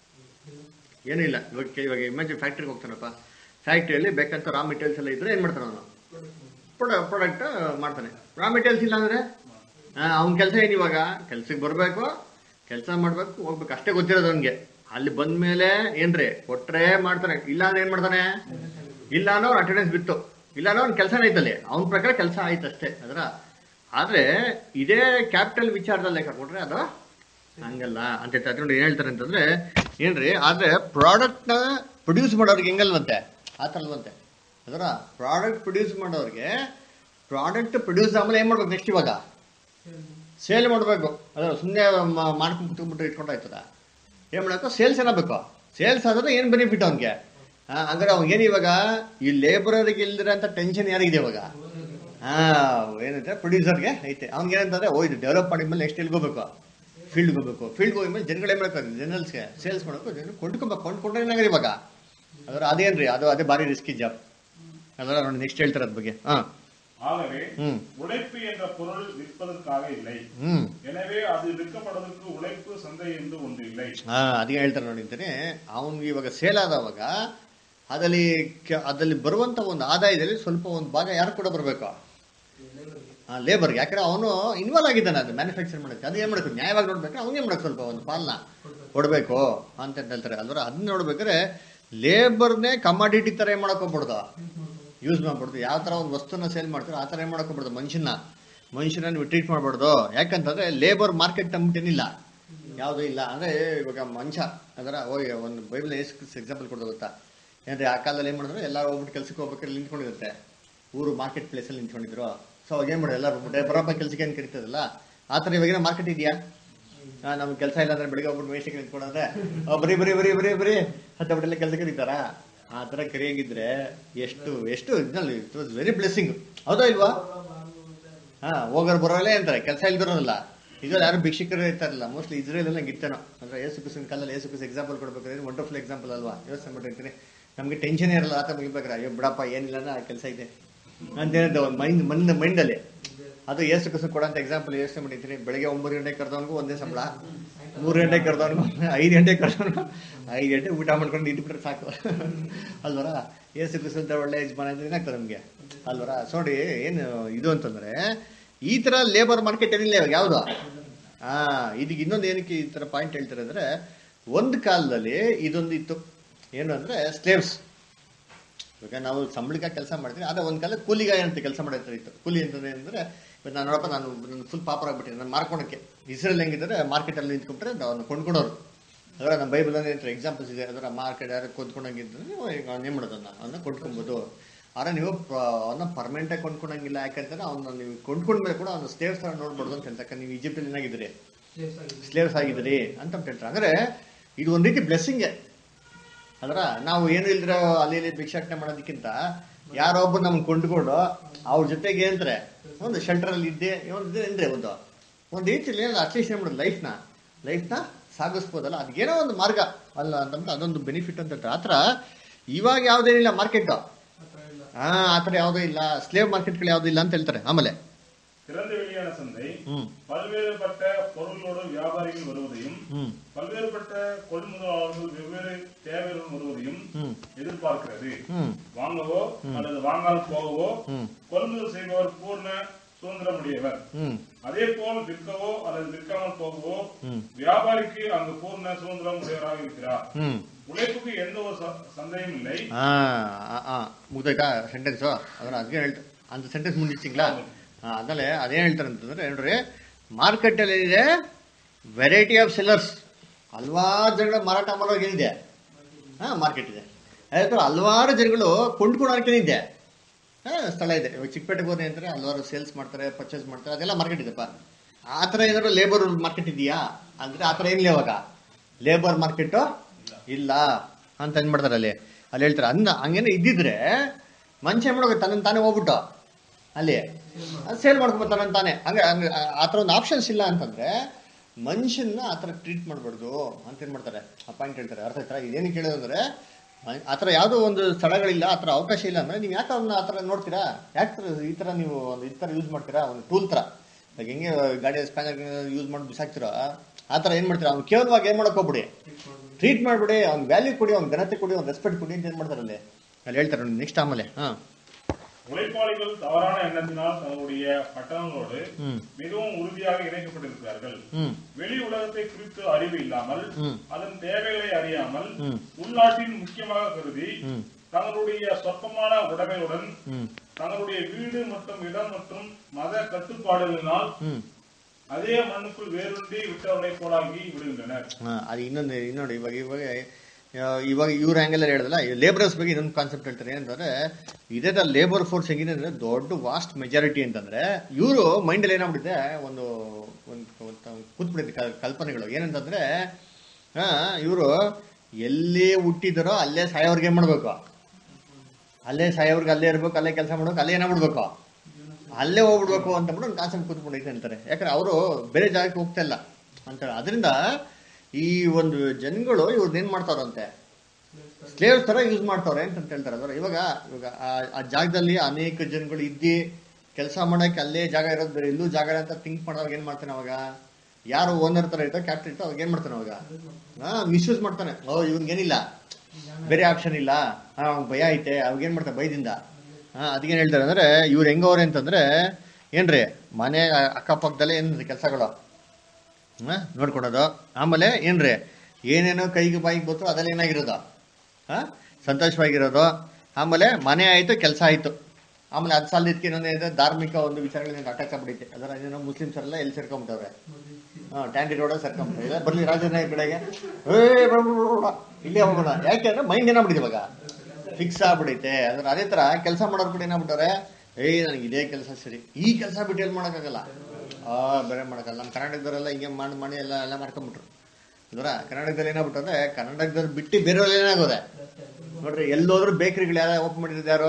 ಏನೂ ಇಲ್ಲ ಇವಾಗ ಇವಾಗ ಇಮೇಜಿನ್ ಫ್ಯಾಕ್ಟ್ರಿಗೆ ಹೋಗ್ತಾನಪ್ಪ ಫ್ಯಾಕ್ಟ್ರಿಯಲ್ಲಿ ಬೇಕಂತ ರಾ ಮೆಟೀರಿಯಲ್ಸ್ ಎಲ್ಲ ಇದ್ರೆ ಏನ್ ಮಾಡ್ತಾನೆ ಅವನು ಪ್ರಾಡಕ್ಟ್ ಮಾಡ್ತಾನೆ ರಾ ಮೆಟೀರಿಯಲ್ಸ್ ಇಲ್ಲ ಅಂದ್ರೆ ಅವ್ನ ಕೆಲಸ ಏನು ಇವಾಗ ಕೆಲ್ಸಕ್ಕೆ ಬರಬೇಕು ಕೆಲಸ ಮಾಡ್ಬೇಕು ಹೋಗ್ಬೇಕು ಅಷ್ಟೇ ಗೊತ್ತಿರೋದು ಅವನಿಗೆ ಅಲ್ಲಿ ಬಂದ್ಮೇಲೆ ಏನ್ರಿ ಕೊಟ್ರೆ ಮಾಡ್ತಾನೆ ಇಲ್ಲ ಅಂದ್ರೆ ಏನ್ ಮಾಡ್ತಾನೆ ಇಲ್ಲ ಅನ್ನೋ ಅಟೆಂಡೆನ್ಸ್ ಬಿತ್ತು ಇಲ್ಲ ಅನ್ನೋ ಅವ್ನ ಕೆಲಸನೇ ಐತಲ್ಲಿ ಅವನ ಪ್ರಕಾರ ಕೆಲಸ ಆಯ್ತು ಅಷ್ಟೇ ಅದರ ಆದ್ರೆ ಇದೇ ಕ್ಯಾಪಿಟಲ್ ವಿಚಾರದಲ್ಲಿ ಲೆಕ್ಕ ಕೊಟ್ರೆ ಅದು ಹಂಗಲ್ಲ ಅಂತ ಹೇಳ್ತಾರೆ ಅದ್ರಲ್ಲಿ ಏನ್ ಹೇಳ್ತಾರೆ ಅಂತಂದ್ರೆ ಏನ್ರಿ ಆದ್ರೆ ಪ್ರಾಡಕ್ಟ್ ನ ಪ್ರೊಡ್ಯೂಸ್ ಮಾಡೋರ್ಗೆ ಹೆಂಗಲ್ವಂತೆ ಆ ಥರ ಅಲ್ವಂತೆ ಅದರ ಪ್ರಾಡಕ್ಟ್ ಪ್ರೊಡ್ಯೂಸ್ ಮಾಡೋರ್ಗೆ ಪ್ರಾಡಕ್ಟ್ ಪ್ರೊಡ್ಯೂಸ್ ಆದ್ಮೇಲೆ ಏನ್ ಮಾಡ್ಬೇಕು ನೆಕ್ಸ್ಟ್ ಇವಾಗ ಸೇಲ್ ಮಾಡಬೇಕು ಅದರ ಸುಮ್ಮನೆ ಮಾಡ್ಕೊಂಡು ಕುತ್ಕೊಂಡ್ಬಿಟ್ಟು ಇಟ್ಕೊಂಡಾಯ್ತದ ಏನ್ ಮಾಡಬೇಕು ಸೇಲ್ಸ್ ಏನಾಗಬೇಕು ಸೇಲ್ಸ್ ಆದ್ರೆ ಏನ್ ಬೆನಿಫಿಟ್ ಅವ್ನಿಗೆ ಹಂಗಾರೆ ಅವ್ನಿಗೆ ಏನು ಇವಾಗ ಈ ಲೇಬರರಿಗೆ ಇಲ್ದಿರ ಅಂತ ಟೆನ್ಷನ್ ಯಾರಿಗಿದೆ ಇವಾಗ ಹಾ ಏನಂದ್ರೆ ಪ್ರೊಡ್ಯೂಸರ್ಗೆ ಐತೆ ಅವ್ನಿಗೆ ಏನಂತಂದ್ರೆ ಓ ಇದು ಡೆವಲಪ್ ಮಾಡಿದ್ಮೇಲೆ ನೆಕ್ಸ್ಟ್ ಎಲ್ಲಿಗೆ ಹೋಗ್ಬೇಕು ಫೀಲ್ಡ್ಗೆ ಹೋಗ್ಬೇಕು ಫೀಲ್ಡ್ಗೆ ಹೋದ್ಮೇಲೆ ಜನಗಳು ಏನ್ ಮಾಡ್ಬೇಕು ಜನರಲ್ಸ್ಗೆ ಸೇಲ್ಸ್ ಮಾಡಬೇಕು ಜನರು ಕೊಂಡ್ಕೊಬೇಕು ಕೊಂಡ್ಕೊಂಡ್ರೆ ಏನಾಗ್ರಿ ಇವಾಗ ಅದರ ಅದೇನ್ರಿ ಅದು ಅದೇ ಭಾರಿ ರಿಸ್ಕಿ ಜಾಬ್ ಅದರ ನೋಡಿ ನೆಕ್ಸ್ಟ್ ಹೇಳ್ತಾರೆ ಅದ್ರ ಬಗ್ಗೆ ಹಾ ஆகவே ಹ್ಮ್ உழைப்பு என்ற பொருள் விற்பதற்காக இல்லை ಹ್ಮ್ எனவே அது விற்கப்படுவதற்கு உழைப்பு சந்தை என்று ஒன்று இல்லை ಹಾ ಅದಕ್ಕೆ ಹೇಳ್ತಾರೆ ನೋಡಿ ಅಂತಾನೆ ಅವನಿಗೆ ಇವಾಗ ಸೇಲ್ ಆದವಾಗ ಅದಲ್ಲಿ ಕೆ- ಅದಲ್ಲಿ ಬರುವಂತ ಒಂದು ಆದಾಯದಲ್ಲಿ ಸ್ವಲ್ಪ ಒಂದು ಭಾಗ ಯಾರು ಕೂಡ ಬರಬೇಕು ಆ ಲೇಬರ್ಗೆ ಯಾಕಂದ್ರೆ ಅವನು ಇನ್ವಾಲ್ವ್ ಆಗಿದ್ದಾನೆ ಅದು ಮ್ಯಾನುಫ್ಯಾಕ್ಚರ್ ಮಾಡಕ್ಕೆ ಅದು ಏನ್ ಮಾಡಬೇಕು ನ್ಯಾಯವಾಗಿ ನೋಡ್ಬೇಕು ಅವ್ನು ಏನ್ ಮಾಡಬೇಕು ಸ್ವಲ್ಪ ಒಂದು ಪಾಲನ ಕೊಡ್ಬೇಕು ಅಂತ ಹೇಳ್ತಾರೆ ಅಲ್ವರ ಅದನ್ನ ನೋಡ್ಬೇಕಾದ್ರೆ ಲೇಬರ್ನೇ ಕಮಾಡಿಟಿ ತರ ಏನ್ ಮಾಡಕ್ ಹೋಗ್ಬಿಡ್ದು ಯೂಸ್ ಮಾಡ್ಬಿಡ್ದು ಯಾವ ತರ ಒಂದು ವಸ್ತುನ ಸೇಲ್ ಮಾಡ್ತಾರೆ ಆ ತರ ಏನ್ ಮಾಡಕ್ ಹೋಗ್ಬಿಡ್ದು ಮನುಷ್ಯನ ಮನುಷ್ಯನ ನೀವು ಟ್ರೀಟ್ ಮಾಡ್ಬಾರ್ದು ಯಾಕಂತಂದ್ರೆ ಲೇಬರ್ ಮಾರ್ಕೆಟ್ ಏನಿಲ್ಲ ಯಾವುದೂ ಇಲ್ಲ ಅಂದ್ರೆ ಇವಾಗ ಮನುಷ್ಯ ಅದರ ಹೋಗಿ ಒಂದು ಬೈಬಲ್ ಎಕ್ಸಾಂಪಲ್ ಕೊಡೋದು ಗೊತ್ತಾ ಏನ್ರಿ ಆ ಕಾಲದಲ್ಲಿ ಏನ್ ಮಾಡಿದ್ರು ಎಲ್ಲರೂ ಹೋಗ್ಬಿಟ್ಟು ಕೆಲ್ಸಕ್ಕೆ ಹೋಗ್ಬೇಕಾದ್ರೆ ನಿಂತ್ಕೊಂಡಿರುತ್ತೆ ಊರು ಮಾರ್ಕೆಟ್ ಪ್ಲೇಸ್ ಅಲ್ಲಿ ನಿಂತ್ಕೊಂಡಿದ್ರು ಸೊ ಅವಾಗ ಏನ್ ಮಾಡೋದು ಎಲ್ಲರೂ ಹೋಗ್ಬಿಟ್ಟು ಬರಪ್ಪ ಕೆಲ್ಸಕ್ಕೆ ಏನ್ ಕರಿತದಲ್ಲ ಆ ಥರ ಇವಾಗಿನ ಮಾರ್ಕೆಟ್ ಇದೆಯಾ ಆ, ನಮ್ಗೆ ಕೆಲಸ ಇಲ್ಲ ಅಂದ್ರೆ ಬೆಳಿಗ್ಗೆ ಹೋಗ್ಬಿಟ್ಟು ಮೇಸ್ಟಿಗೆ ನಿಂತ್ಕೊಂಡ್ರೆ ಆ, ಬರೀ ಬರೀ ಬರೀ ಬರೀ ಬರೀ ಹತ್ತ ಬಿಟ್ಟೆಲ್ಲ ಕೆಲಸ ಕರೀತಾರ ಆ ಥರ ಕರಿಯಾಗಿದ್ರೆ ಎಷ್ಟು ಎಷ್ಟು ಇದ್ರಲ್ಲಿ ಇಟ್ ವಾಸ್ ವೆರಿ ಬ್ಲೆಸ್ಸಿಂಗ್ ಹೌದಾ ಇಲ್ವಾ ಹಾ ಹೋಗೋರು ಬರೋಲ್ಲೇ ಅಂತಾರೆ ಕೆಲಸ ಇಲ್ದಿರೋಲ್ಲ ಇದ್ರಲ್ಲಿ ಯಾರು ಭಿಕ್ಷಕರು ಇರ್ತಾರಲ್ಲ ಮೋಸ್ಟ್ಲಿ ಇಸ್ರೇಲ್ ಎಲ್ಲ ಗಿತ್ತನೋ ಅಂದ್ರೆ ಏಸು ಕುಸಿನ ಕಾಲದಲ್ಲಿ ಏಸು ಕುಸ್ ಎಕ್ಸಾಂಪಲ್ ಕೊಡ್ಬೇಕಾದ್ರೆ ವಂಡರ್ಫುಲ್ ಎಕ್ಸಾಂಪಲ್ ಅಲ್ವಾ ಯೋಚನೆ ಮಾಡಿರ್ತೀನಿ ನಮ್ಗೆ ಟೆನ್ಷನ್ ಇರಲ್ಲ ಆತ ಮುಗಿಬೇಕಾರೆ ಅಯ್ಯೋ ಬಿಡಪ್ಪ ಏನಿಲ್ಲ ಕೆಲಸ ಇದೆ ಅಂತ ಹೇಳಿದ ಒಂದು ಮೈಂಡ್ ಮೈಂಡ್ ಮೈಂಡಲ್ಲಿ ಅದು ಏಸು ಕುಸು ಕೊಡೋಂಥ ಎಕ್ಸಾಂಪಲ್ ಯೋಚನೆ ಮಾಡಿರ್ತೀನಿ ಬೆಳಿಗ್ಗೆ ಒಂಬತ್ತು ಗಂಟೆಗೆ ಕರೆದವನಿಗೂ ಒಂದೇ ಸಂಬಳ ಮೂರು ಗಂಟೆಗೆ ಕರೆದವನಿಗೂ ಐದು ಗಂಟೆಗೆ ಕರೆದವನಿಗೂ ಐದು ಗಂಟೆ ಊಟ ಮಾಡ್ಕೊಂಡು ಇಟ್ಬಿಟ್ರೆ ಸಾಕು ಅಲ್ವರ ಏಸು ಕುಸಂತ ಒಳ್ಳೆ ಯಜಮಾನ ಅಂದ್ರೆ ಏನಾಗ್ತದೆ ನಮಗೆ ಅಲ್ವರ ಸೊ ನೋಡಿ ಏನು ಇದು ಅಂತಂದ್ರೆ ಈ ತರ ಲೇಬರ್ ಮಾರ್ಕೆಟ್ ಏನಿಲ್ಲ ಇವಾಗ ಯಾವುದು ಆ ಇದಕ್ಕೆ ಇನ್ನೊಂದು ಏನಕ್ಕೆ ಈ ತರ ಪಾಯಿಂಟ್ ಹೇಳ್ತಾರೆ ಅಂದ್ರೆ ಒಂದು ಕಾಲದಲ್ಲಿ ಇದೊಂದು ಇತ್ತು ಏನು ಅಂದ್ರೆ ಸ್ಲೇವ್ಸ್ ಇವಾಗ ನಾವು ಸಂಬಳಿಕ ಕೆಲಸ ಮಾಡ್ತೀವಿ ಆದ್ರೆ ಒಂದ್ ಕಾಲ ಕೂಲಿಗಾಯ ಅಂತ ಕೆಲಸ ಮಾಡಿರ್ತಾರೆ ಇತ್ತು ಕೂಲಿ ಅಂತಂದ್ರೆ ಅಂದ್ರೆ ಇವಾಗ ನಾನು ನೋಡಪ್ಪ ನಾನು ಫುಲ್ ಪಾಪರ್ ಆಗ್ಬಿಟ್ಟಿದ್ದೆ ನಾನು ಮಾರ್ಕೊಳಕ್ಕೆ ಇಸ್ರೇಲ್ ಹೆಂಗಿದ್ರೆ ಮಾರ್ಕೆಟ್ ಅಲ್ಲಿ ನಿಂತ್ಕೊಂಡ್ರೆ ಅವ್ನು ಕೊಂಡ್ಕೊಡೋರು ಅದರ ನಮ್ಮ ಬೈಬಲಲ್ಲಿ ಎಕ್ಸಾಂಪಲ್ಸ್ ಇದೆ ಅದರ ಮಾರ್ಕೆಟ್ ಯಾರು ಕೊಂದ್ಕೊಂಡಂಗಿದ್ರೆ ನೀವು ಈಗ ಏನು ಮಾಡೋದನ್ನ ಅವನ್ನ ಕೊಂಡ್ಕೊಬೋದು ಆದ್ರೆ ನೀವು ಅವನ್ನ ಪರ್ಮನೆಂಟಾಗಿ ಕೊಂಡ್ಕೊಂಡಂಗಿಲ್ಲ ಯಾಕಂದ್ರೆ ಅವನ್ನ ನೀವು ಕೊಂಡ್ಕೊಂಡ್ಮೇಲೆ ಕೂಡ ಅವ್ನ ಸ್ಟೇವ್ಸ್ ಥರ ನೋಡ್ಬಾರ್ದು ಅಂತ ಹೇಳ್ತಾರೆ ನೀವು ಈಜಿಪ್ಟಲ್ಲಿ ಏನಾಗಿದ್ದೀರಿ ಸ್ಲೇವ್ಸ್ ಆಗಿದ್ದೀರಿ ಅಂತ ಹೇಳ್ತಾರೆ ಅಂದ್ರೆ ಇದು ಒಂದು ರೀತಿ ಬ್ಲೆಸ್ಸಿಂಗೆ ಅದರ ನಾವು ಏನು ಇಲ್ದ್ರೆ ಅಲ್ಲಿ ಇಲ್ಲಿ ಭಿಕ್ಷಾಟನೆ ಮಾಡೋದಕ್ಕಿಂತ ಯಾರೋ ಒಬ್ಬರು ನಮ್ಗೆ ಕೊಂಡ್ಕೊಂಡು ಅವ್ರ ಜೊತೆಗೆ ಏನಂತಾರೆ ಒಂದು ಶೆಲ್ಟರಲ್ಲಿ ಇದ್ದೆ ಒಂದು ಏನ್ರಿ ಒಂದು ಒಂದು ರೀತಿಯಲ್ಲಿ ಅಟ್ಲೀಸ್ಟ್ ಏನು ಮಾಡೋದು ಲೈಫ್ನ ಲೈಫ್ನ ಸಾಗಿಸ್ಬೋದಲ್ಲ ಅದೇನೋ ಒಂದು ಮಾರ್ಗ ಅಲ್ಲ ಅಂತಂದ್ರೆ ಅದೊಂದು ಬೆನಿಫಿಟ್ ಅಂತ ಹೇಳ್ತಾರೆ ಆ ಥರ ಇವಾಗ ಯಾವುದೇನಿಲ್ಲ ಮಾರ್ಕೆಟ್ ಹಾ ಆ ಥರ ಯಾವುದೂ ಇಲ್ಲ ಸ್ಲೇವ್ ಮಾರ್ಕೆಟ್ಗಳು ಯಾವುದೂ ಇಲ್ಲ ಅಂತ ಹೇಳ್ತಾರೆ ಆಮೇಲೆ திறந்த வெளியான சந்தை ಹ್ಮ್ பல்வேறுபட்ட பொருளோடு வியாபாரிகள் வருவதையும் ಹ್ಮ್ பல்வேறுபட்ட கொள்முதலாளர்கள் வெவ்வேறு தேவைகளுடன் வருவதையும் ಹ್ಮ್ எதிர்பார்க்கிறது ಹ್ಮ್ வாங்கவோ அல்லது வாங்காமல் போகவோ ಹ್ಮ್ கொள்முதல் செய்பவர் பூர்ண சுதந்திரமுடையவர் ಹ್ಮ್ அதே போல் விற்கவோ அல்லது விற்காமல் போகவோ ಹ್ಮ್ வியாபாரிக்கு அங்கு பூர்ண சுதந்திரம் உடையவராக இருக்கிறார் ಹ್ಮ್ உழைப்புக்கு எந்த ஒரு ச- சந்தையும் இல்லை ಹಾ ಆ ಮುಗ್ದೋಯ್ತಾ ಸೆಂಟೆನ್ಸು ಅದನ್ನ ಅದಕ್ಕೆ ಹೇಳ್ತಾ ಅಂತ ಸೆಂಟೆನ್ಸ್ ಮುಂದಿಟ್ಟಿங்களா ಹಾ ಅದಲ್ಲೇ ಅದೇನು ಹೇಳ್ತಾರೆ ಅಂತಂದ್ರೆ ನೋಡ್ರಿ ಮಾರ್ಕೆಟಲ್ಲಿ ಏನಿದೆ ವೆರೈಟಿ ಆಫ್ ಸೆಲ್ಲರ್ಸ್ ಹಲ್ವಾರು ಜನಗಳ ಮಾರಾಟ ಮಾಡೋರು ಏನಿದೆ ಹಾ ಮಾರ್ಕೆಟ್ ಇದೆ ಅದೇ ಥರ ಹಲವಾರು ಜನಗಳು ಕೊಂಡ್ಕೊಳೋಕೆ ಇದೆ ಹಾ ಸ್ಥಳ ಇದೆ ಇವಾಗ ಚಿಕ್ಕಪೇಟೆಗೆ ಹೋದ್ರೆ ಅಂದರೆ ಹಲವಾರು ಸೇಲ್ಸ್ ಮಾಡ್ತಾರೆ ಪರ್ಚೇಸ್ ಮಾಡ್ತಾರೆ ಅದೆಲ್ಲ ಮಾರ್ಕೆಟ್ ಇದೆಪ್ಪ ಆ ಥರ ಏನಾದ್ರು ಲೇಬರ್ ಮಾರ್ಕೆಟ್ ಇದೆಯಾ ಅಂದರೆ ಆ ಥರ ಏನಿಲ್ಲ ಇವಾಗ ಲೇಬರ್ ಮಾರ್ಕೆಟು ಇಲ್ಲ ಅಂತ ಏನ್ ಮಾಡ್ತಾರೆ ಅಲ್ಲಿ ಅಲ್ಲಿ ಹೇಳ್ತಾರೆ ಅಂದ ಹಂಗೇನೆ ಇದ್ದಿದ್ರೆ ಮನುಷ್ಯ ಏನ್ ಮಾಡ್ಬೇಕು ತನ್ನ ತಾನೇ ಹೋಗ್ಬಿಟ್ಟು ಅಲ್ಲಿ ಸೇಲ್ ಮಾಡ್ಕೊಂಬೋದು ತನ್ನ ತಾನೇ ಹಂಗೆ ಹಂಗೆ ಆ ಥರ ಒಂದು ಆಪ್ಷನ್ಸ್ ಇಲ್ಲ ಅಂತಂದ್ರೆ ಮನುಷ್ಯನ ಆ ಥರ ಟ್ರೀಟ್ ಮಾಡಬಾರ್ದು ಅಂತ ಏನು ಮಾಡ್ತಾರೆ ಆ ಪಾಯಿಂಟ್ ಹೇಳ್ತಾರೆ ಅರ್ಥ ಆಯ್ತಾ ಇದೇನಕ್ಕೆ ಹೇಳೋದಂದ್ರೆ ಮ- ಆ ಥರ ಯಾವುದೋ ಒಂದು ಸ್ಥಳಗಳಿಲ್ಲ ಆ ಥರ ಅವಕಾಶ ಇಲ್ಲ ಅಂದ್ರೆ ನೀವು ಯಾಕೆ ಅವ್ರನ್ನ ಆ ಥರ ನೋಡ್ತೀರಾ ಯಾಕೆ ಈ ಥರ ನೀವು ಒಂದು ಈ ಥರ ಯೂಸ್ ಮಾಡ್ತೀರಾ ಒಂದು ಟೂಲ್ ಥರ ಇವಾಗ ಹೆಂಗೆ ಗಾಡಿ ಸ್ಪ್ಯಾನರ್ ಯೂಸ್ ಮಾಡಿ ಬಿಸಾಕ್ತಿರೋ ಆ ಥರ ಏನು ಮಾಡ್ತೀರಾ ಅವ್ನು ಕೇವಲವಾಗಿ ಏನು ಮಾಡಕ್ ಹೋಗ್ಬಿಡಿ ಟ್ರೀಟ್ ಮಾಡ್ಬಿಡಿ ಅವ್ನ ವ್ಯಾಲ್ಯೂ ಕೊಡಿ ಅವ್ನ ಘನತೆ ಕೊಡಿ ಅವ್ನ ರೆಸ್ಪೆಕ್ಟ್ ಕೊಡಿ ಅಂತ ಏನು ಮಾಡ್ತಾರೆ ಅಲ್ಲಿ ಅಲ್ಲಿ ಹೇಳ್ತಾರೆ ನೆಕ್ಸ್ಟ್ ಆಮೇಲೆ ಹಾಂ உழைப்பாளிகள் தவறான எண்ணத்தினால் தங்களுடைய பட்டணங்களோடு ம். மிகவும் உறுதியாக இணைக்கப்பட்டிருக்கிறார்கள் ம் வெளி உலகத்தை குறித்து அறிவு இல்லாமல் ம். அதன் தேவைகளை அறியாமல் ம். உள்நாட்டின் முக்கியமாக கருதி ம் தங்களுடைய சொற்பமான உடைமையுடன் ம் தங்களுடைய வீடு மற்றும் இடம் மற்றும் மத கட்டுப்பாடுகளினால் ಹ್ಮ್ அதே மண்ணுக்குள் வேரூன்றி விட்டவர்களை போலாகி விடுகின்றனர் ಹಾ, ಅದು ಇನ್ನೊಂದು ಇನ್ನೊಂದು ಇವಾಗ ಇವಾಗ ಆ, ಇವಾಗ ಇವ್ರ ಆಂಗಲ್ ಹೇಳಿದಲ್ಲ ಲೇಬರರ್ಸ್ ಬಗ್ಗೆ ಇನ್ನೊಂದು ಕಾನ್ಸೆಪ್ಟ್ ಹೇಳ್ತಾರೆ ಏನಂತಂದ್ರೆ ಇದೇ ಲೇಬರ್ ಫೋರ್ಸ್ ಹೆಂಗಿದೆ ಅಂದ್ರೆ ದೊಡ್ಡ ವಾಸ್ಟ್ ಮೆಜಾರಿಟಿ ಅಂತಂದ್ರೆ ಇವರು ಮೈಂಡಲ್ಲಿ ಏನಾಗ್ಬಿಟ್ಟಿದೆ ಒಂದು ಒಂದು ಕೂತ್ಬಿಟ್ಟಿದೆ ಕಲ್- ಕಲ್ಪನೆಗಳು ಏನಂತಂದ್ರೆ ಇವರು ಎಲ್ಲಿ ಹುಟ್ಟಿದಾರೋ ಅಲ್ಲೇ ಸಾಯೋರ್ಗೆ ಏನ್ ಮಾಡ್ಬೇಕು ಅಲ್ಲೇ ಸಾಯೋರ್ಗೆ ಅಲ್ಲೇ ಇರ್ಬೇಕು ಅಲ್ಲೇ ಕೆಲಸ ಮಾಡ್ಬೇಕು ಅಲ್ಲೇ ಏನಾಗ್ಬಿಡ್ಬೇಕು ಅಲ್ಲೇ ಹೋಗ್ಬಿಡ್ಬೇಕು ಅಂತ ಬಿಟ್ಟು ಒಂದು ಕಾನ್ಸೆಪ್ಟ್ ಕೂತ್ಕೊಂಡೈತೆ ಅಂತಾರೆ ಯಾಕಂದ್ರೆ ಅವರು ಬೇರೆ ಜಾಗಕ್ಕೆ ಹೋಗ್ತಾ ಇಲ್ಲ ಅಂತಾರೆ ಅದರಿಂದ ಈ ಒಂದು ಜನಗಳು ಇವ್ರನ್ನ ಏನ್ ಮಾಡ್ತಾರಂತೆ ಸ್ಲೇವ್ ತರ ಯೂಸ್ ಮಾಡ್ತಾವ್ರೆ ಅಂತ ಹೇಳ್ತಾರೆ ಅದರ ಇವಾಗ ಇವಾಗ ಆ- ಆ ಜಾಗದಲ್ಲಿ ಅನೇಕ ಜನಗಳು ಇದ್ದಿ ಕೆಲಸ ಮಾಡಕ್ಕೆ ಅಲ್ಲೇ ಜಾಗ ಇರೋದು ಬೇರೆ ಎಲ್ಲೂ ಜಾಗ ಇಲ್ಲ ಅಂತ ಥಿಂಕ್ ಮಾಡೋವಾಗ ಏನ್ ಮಾಡ್ತಾನೆ ಅವಾಗ ಯಾರು ಓನರ್ ತರ ಇರ್ತಾರೋ ಕ್ಯಾಪ್ಟನ್ ಇರ್ತಾರೋ ಅವಾಗ ಏನ್ ಮಾಡ್ತಾನೆ ಅವಾಗ ಹಾ ಮಿಸ್ಯೂಸ್ ಮಾಡ್ತಾನೆ ಓ ಇವ್ನಿಗೇನಿಲ್ಲ ಬೇರೆ ಆಪ್ಷನ್ ಇಲ್ಲ ಹಾ ಅವ್ನ್ ಭಯ ಐತೆ ಅವಾಗ ಏನ್ ಮಾಡ್ತಾನೆ ಭಯದಿಂದ ಹಾ ಅದಕ್ಕೇನ್ ಹೇಳ್ತಾರೆ ಅಂದ್ರೆ ಇವ್ರು ಹೆಂಗವ್ರೆ ಅಂತಂದ್ರೆ ಏನ್ರಿ ಮನೆ ಅಕ್ಕಪಕ್ಕದಲ್ಲೇ ಏನ್ ಕೆಲಸಗಳು ಹಾ ನೋಡ್ಕೊಳೋದು ಆಮೇಲೆ ಏನ್ರಿ ಏನೇನೋ ಕೈಗೆ ಬಾಯಿಗೆ ಬಂತು ಅದೆಲ್ಲ ಏನಾಗಿರೋದು ಹಾ ಸಂತೋಷವಾಗಿರೋದು ಆಮೇಲೆ ಮನೆ ಆಯ್ತು ಕೆಲಸ ಆಯ್ತು ಆಮೇಲೆ ಅದು ಸಾಲದಕ್ಕೆ ಇನ್ನೊಂದು ಏನಿದೆ ಧಾರ್ಮಿಕ ಒಂದು ವಿಚಾರಗಳಿಂದ ಅಟ್ಯಾಕ್ ಆಗ್ಬಿಡೈತೆ ಅದರ ಏನೋ ಮುಸ್ಲಿಮ್ಸ್ ಎಲ್ಲ ಎಲ್ಲಿ ಸೇರ್ಕೊಂಬಿಟ್ಟವ್ರೆ ಹಾ ಟ್ಯಾಂಡಿ ರೋಡ ಸೇರ್ಕೊಂಬಿಟ್ಟವ್ರೆ ಇಲ್ಲ ಬರ್ಲಿ ರಾಜನಾಯಕ ಕಡೆಗೆ ಏ ಬಾ, ಬಾ, ಬಾ, ಬಾ. ಇಲ್ಲೇ ಹೋಗೋಣ ಯಾಕೆಂದ್ರೆ ಮೈಂಡ್ ಏನಾಗ್ಬಿಟ್ಟಿದೆ ಇವಾಗ ಫಿಕ್ಸ್ ಆಗ್ಬಿಡೈತೆ ಅದ್ರ ಅದೇ ತರ ಕೆಲಸ ಮಾಡೋರು ಕೂಡ ಏನಾಗ್ಬಿಟ್ಟವ್ರೆ ಏಯ್ ನನಗೆ ಇದೇ ಕೆಲಸ ಸರಿ ಈ ಕೆಲಸ ಬಿಟ್ಟು ಎಲ್ಲಿ ಮಾಡೋಕ್ಕಾಗಲ್ಲ ಆ ಬೇರೆ ಮಾಡೋಕ್ಕಲ್ಲ ನಮ್ಮ ಕರ್ನಾಟಕದವರೆಲ್ಲ ಹಿಂಗೆ ಮಾಡಿ ಮಾಡಿ ಎಲ್ಲ ಎಲ್ಲ ಮಾಡ್ಕೊಂಬಿಟ್ರು ಇದರ ಕರ್ನಾಟಕದಲ್ಲಿ ಏನಾಗ್ಬಿಟ್ಟು ಅಂದ್ರೆ ಕರ್ನಾಟಕದವ್ರು ಬಿಟ್ಟು ಬೇರೆಯವ್ರು ಏನಾಗೋದೆ ನೋಡ್ರಿ ಎಲ್ಲೋದ್ರು ಬೇಕರಿಗಳು ಯಾರು ಓಪನ್ ಮಾಡಿರೋದು ಯಾರು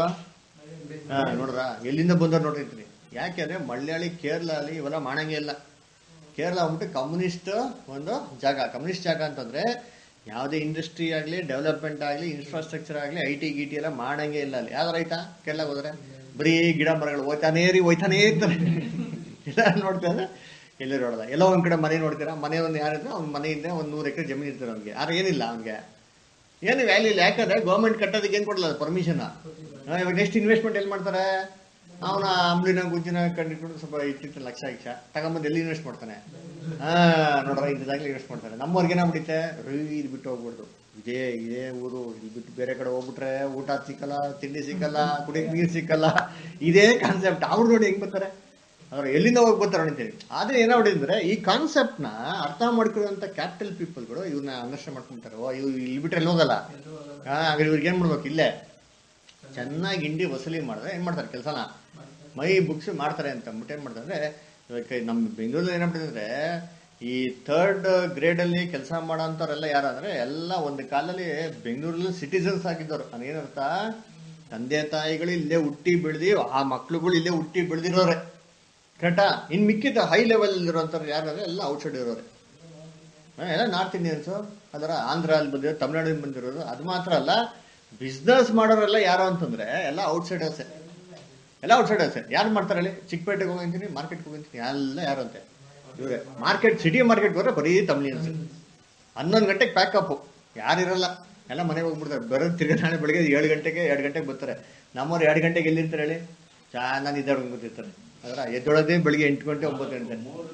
ಹಾ ನೋಡ್ರ ಎಲ್ಲಿಂದ ಬಂದವ್ರು ನೋಡಿರ್ತೀನಿ ಯಾಕೆ ಅಂದ್ರೆ ಮಲಯಾಳಿ ಕೇರಳ ಅಲ್ಲಿ ಇವೆಲ್ಲ ಮಾಡಂಗೆ ಇಲ್ಲ ಕೇರಳ ಅಂದ್ಬಿಟ್ಟು ಕಮ್ಯುನಿಸ್ಟ್ ಒಂದು ಜಾಗ ಕಮ್ಯುನಿಸ್ಟ್ ಜಾಗ ಅಂತಂದ್ರೆ ಯಾವುದೇ ಇಂಡಸ್ಟ್ರಿ ಆಗಲಿ ಡೆವಲಪ್ಮೆಂಟ್ ಆಗಲಿ ಇನ್ಫ್ರಾಸ್ಟ್ರಕ್ಚರ್ ಆಗಲಿ ಐ ಟಿ ಗಿಟಿ ಎಲ್ಲ ಮಾಡಂಗೆ ಇಲ್ಲ ಅಲ್ಲಿ ಯಾವ್ದು ರೈತ ಕೇರಳಕ್ಕೆ ಹೋದ್ರೆ ಬರೀ ಗಿಡ ಮರಗಳು ಹೋಯ್ತಾನೇ ರೀ ಹೋಯ್ತಾನೇ ಇರ್ತಾರೆ ಇಲ್ಲ ನೋಡ್ತಾ ಇದ್ರೆ ಎಲ್ಲಿ ನೋಡದ ಎಲ್ಲೋ ಒಂದ್ ಕಡೆ ಮನೆ ನೋಡ್ತೀರಾ ಮನೆ ಒಂದು ಯಾರಿದ್ರೆ ಅವ್ನ ಮನೆಯಿಂದ ಒಂದ್ ನೂರು ಎಕರೆ ಜಮೀನು ಇರ್ತಾರೆ ಅವ್ನಿಗೆ ಆದ್ರೆ ಏನಿಲ್ಲ ಅವ್ನಿಗೆ ಏನು ವ್ಯಾಲ್ಯೂ ಇಲ್ಲ ಯಾಕಂದ್ರೆ ಗೌರ್ಮೆಂಟ್ ಕಟ್ಟೋದಕ್ಕೆ ಏನ್ ಕೊಡಲ್ಲ ಪರ್ಮಿಷನ್ ಇವಾಗ ನೆಕ್ಸ್ಟ್ ಇನ್ವೆಸ್ಟ್ಮೆಂಟ್ ಎಲ್ಲಿ ಮಾಡ್ತಾರೆ ಅವನ ಅಂಬ್ಲಿನ ಗುಜ್ಜಿನ ಕಂಡಿಟ್ಕೊಂಡು ಸ್ವಲ್ಪ ಇಟ್ಟಿಟ್ಟು ಲಕ್ಷ ಲಕ್ಷ ತಗೊಂಬಂದು ಎಲ್ಲಿ ಇನ್ವೆಸ್ಟ್ ಮಾಡ್ತಾನೆ ಹಾ ನೋಡ್ರ ಇಂಥದಾಗ್ಲಿ ಇನ್ವೆಸ್ಟ್ ಮಾಡ್ತಾರೆ ನಮ್ಮವ್ರಿಗೆ ಏನಾಗ್ಬಿಡುತ್ತೆ ರೀ ಇದು ಬಿಟ್ಟು ಹೋಗ್ಬಿಡ್ದು ಇದೇ ಇದೇ ಊರು ಇಲ್ಲಿ ಬಿಟ್ಟು ಬೇರೆ ಕಡೆ ಹೋಗ್ಬಿಟ್ರೆ ಊಟ ಸಿಕ್ಕಲ್ಲ ತಿಂಡಿ ಸಿಕ್ಕಲ್ಲ ಕುಡಿಯಕ್ಕೆ ನೀರು ಸಿಕ್ಕಲ್ಲ ಇದೇ ಕಾನ್ಸೆಪ್ಟ್ ಅವ್ರು ನೋಡಿ ಹೆಂಗ್ ಬರ್ತಾರೆ ಅವ್ರು ಎಲ್ಲಿಂದ ಹೋಗಿ ಬರ್ತಾರೆ ಅಂತೀನಿ ಆದ್ರೆ ಏನಾಗ್ಬಿಟ್ಟಿದೆ ಅಂದ್ರೆ ಈ ಕಾನ್ಸೆಪ್ಟ್ ನ ಅರ್ಥ ಮಾಡ್ಕೊಳ್ಳುವಂತ ಕ್ಯಾಪಿಟಲ್ ಪೀಪಲ್ಗಳು ಇವ್ನ ಅಂಡರ್ಸ್ಟ್ಯಾಂಡ್ ಮಾಡ್ಕೊಂತಾರೆ ಓ ಇವ್ ಇಲ್ಲಿ ಬಿಟ್ರೆ ಎಲ್ಲಿ ಹೋಗಲ್ಲ ಹಾ ಹಾಗಾದ್ರೆ ಇವ್ರಿಗೆ ಏನ್ ಮಾಡ್ಬೇಕು ಇಲ್ಲೇ ಚೆನ್ನಾಗಿ ಇಂಡಿ ವಸೂಲಿ ಮಾಡಿದ್ರೆ ಏನ್ ಮಾಡ್ತಾರೆ ಕೆಲಸನ ಮೈ ಬುಕ್ಸ್ ಮಾಡ್ತಾರೆ ಅಂತ ಅಂದ್ಬಿಟ್ಟು ಏನ್ ಮಾಡ್ತಾರೆ ಅಂದ್ರೆ ಇವಾಗ ನಮ್ಮ ಬೆಂಗಳೂರಲ್ಲಿ ಏನಾಗ್ಬಿಟ್ಟಿದೆ ಅಂದ್ರೆ ಈ ಥರ್ಡ್ ಗ್ರೇಡ್ ಅಲ್ಲಿ ಕೆಲಸ ಮಾಡೋಂಥವ್ರೆಲ್ಲ ಯಾರಂದ್ರೆ ಎಲ್ಲ ಒಂದು ಕಾಲದಲ್ಲಿ ಬೆಂಗಳೂರಲ್ಲಿ ಸಿಟಿಸನ್ಸ್ ಆಗಿದ್ದವ್ರು ಅದೇನರ್ಥ ತಂದೆ ತಾಯಿಗಳು ಇಲ್ಲೇ ಹುಟ್ಟಿ ಬೆಳೆದಿ ಆ ಮಕ್ಳುಗಳು ಇಲ್ಲೇ ಹುಟ್ಟಿ ಬೆಳೆದಿರೋರೆ ಕರೆಕ್ಟಾ ಇನ್ ಮಿಕ್ಕಿದ ಹೈ ಲೆವೆಲ್ ಇರೋಂಥವ್ರು ಯಾರಂದ್ರೆ ಎಲ್ಲ ಔಟ್ಸೈಡ್ ಇರೋರೆ ಹಾ, ಎಲ್ಲ ನಾರ್ತ್ ಇಂಡಿಯನ್ಸು ಅದರ ಆಂಧ್ರ ಅಲ್ಲಿ ಬಂದಿರೋರು ತಮಿಳ್ನಾಡಿಂದ ಬಂದಿರೋರು ಅದು ಮಾತ್ರ ಅಲ್ಲ ಬಿಸ್ನೆಸ್ ಮಾಡೋರೆಲ್ಲ ಯಾರು ಅಂತಂದ್ರೆ ಎಲ್ಲ ಔಟ್ಸೈಡರ್ಸೆ ಎಲ್ಲ ಔಟ್ಸೈಡರ್ಸೆ ಯಾರು ಮಾಡ್ತಾರೆ ಹೇಳಿ ಚಿಕ್ಕಪೇಟೆಗೆ ಹೋಗಿಂತೀನಿ ಮಾರ್ಕೆಟ್ಗೆ ಹೋಗಿಂತೀನಿ ಎಲ್ಲ ಯಾರು ಅಂತೆ ಇವ್ರೆ ಮಾರ್ಕೆಟ್ ಸಿಟಿ ಮಾರ್ಕೆಟ್ ಹೋದ್ರೆ ಬರೀ ತಮಿಳಿಯನ್ಸ್ ಹನ್ನೊಂದು ಗಂಟೆಗೆ ಪ್ಯಾಕಪ್ ಯಾರಿರಲ್ಲ ಎಲ್ಲ ಮನೆಗೆ ಹೋಗ್ಬಿಡ್ತಾರೆ ಬರೋದು ತಿರ್ಗಿ ನಾಳೆ ಬೆಳಿಗ್ಗೆ ಏಳು ಗಂಟೆಗೆ ಎರಡು ಗಂಟೆಗೆ ಬರ್ತಾರೆ ನಮ್ಮವ್ರು ಎರಡು ಗಂಟೆಗೆ ಎಲ್ಲಿರ್ತಾರೆ ಹೇಳಿ ಚೆನ್ನಾಗಿ ಇದ್ದಾಡ್ಕೊಂಡು ಗೊತ್ತಿರ್ತಾರೆ ಅದರ ಎದ್ದೊಳದೇ ಬೆಳಿಗ್ಗೆ ಎಂಟು ಗಂಟೆ ಒಂಬತ್ತು ಗಂಟೆ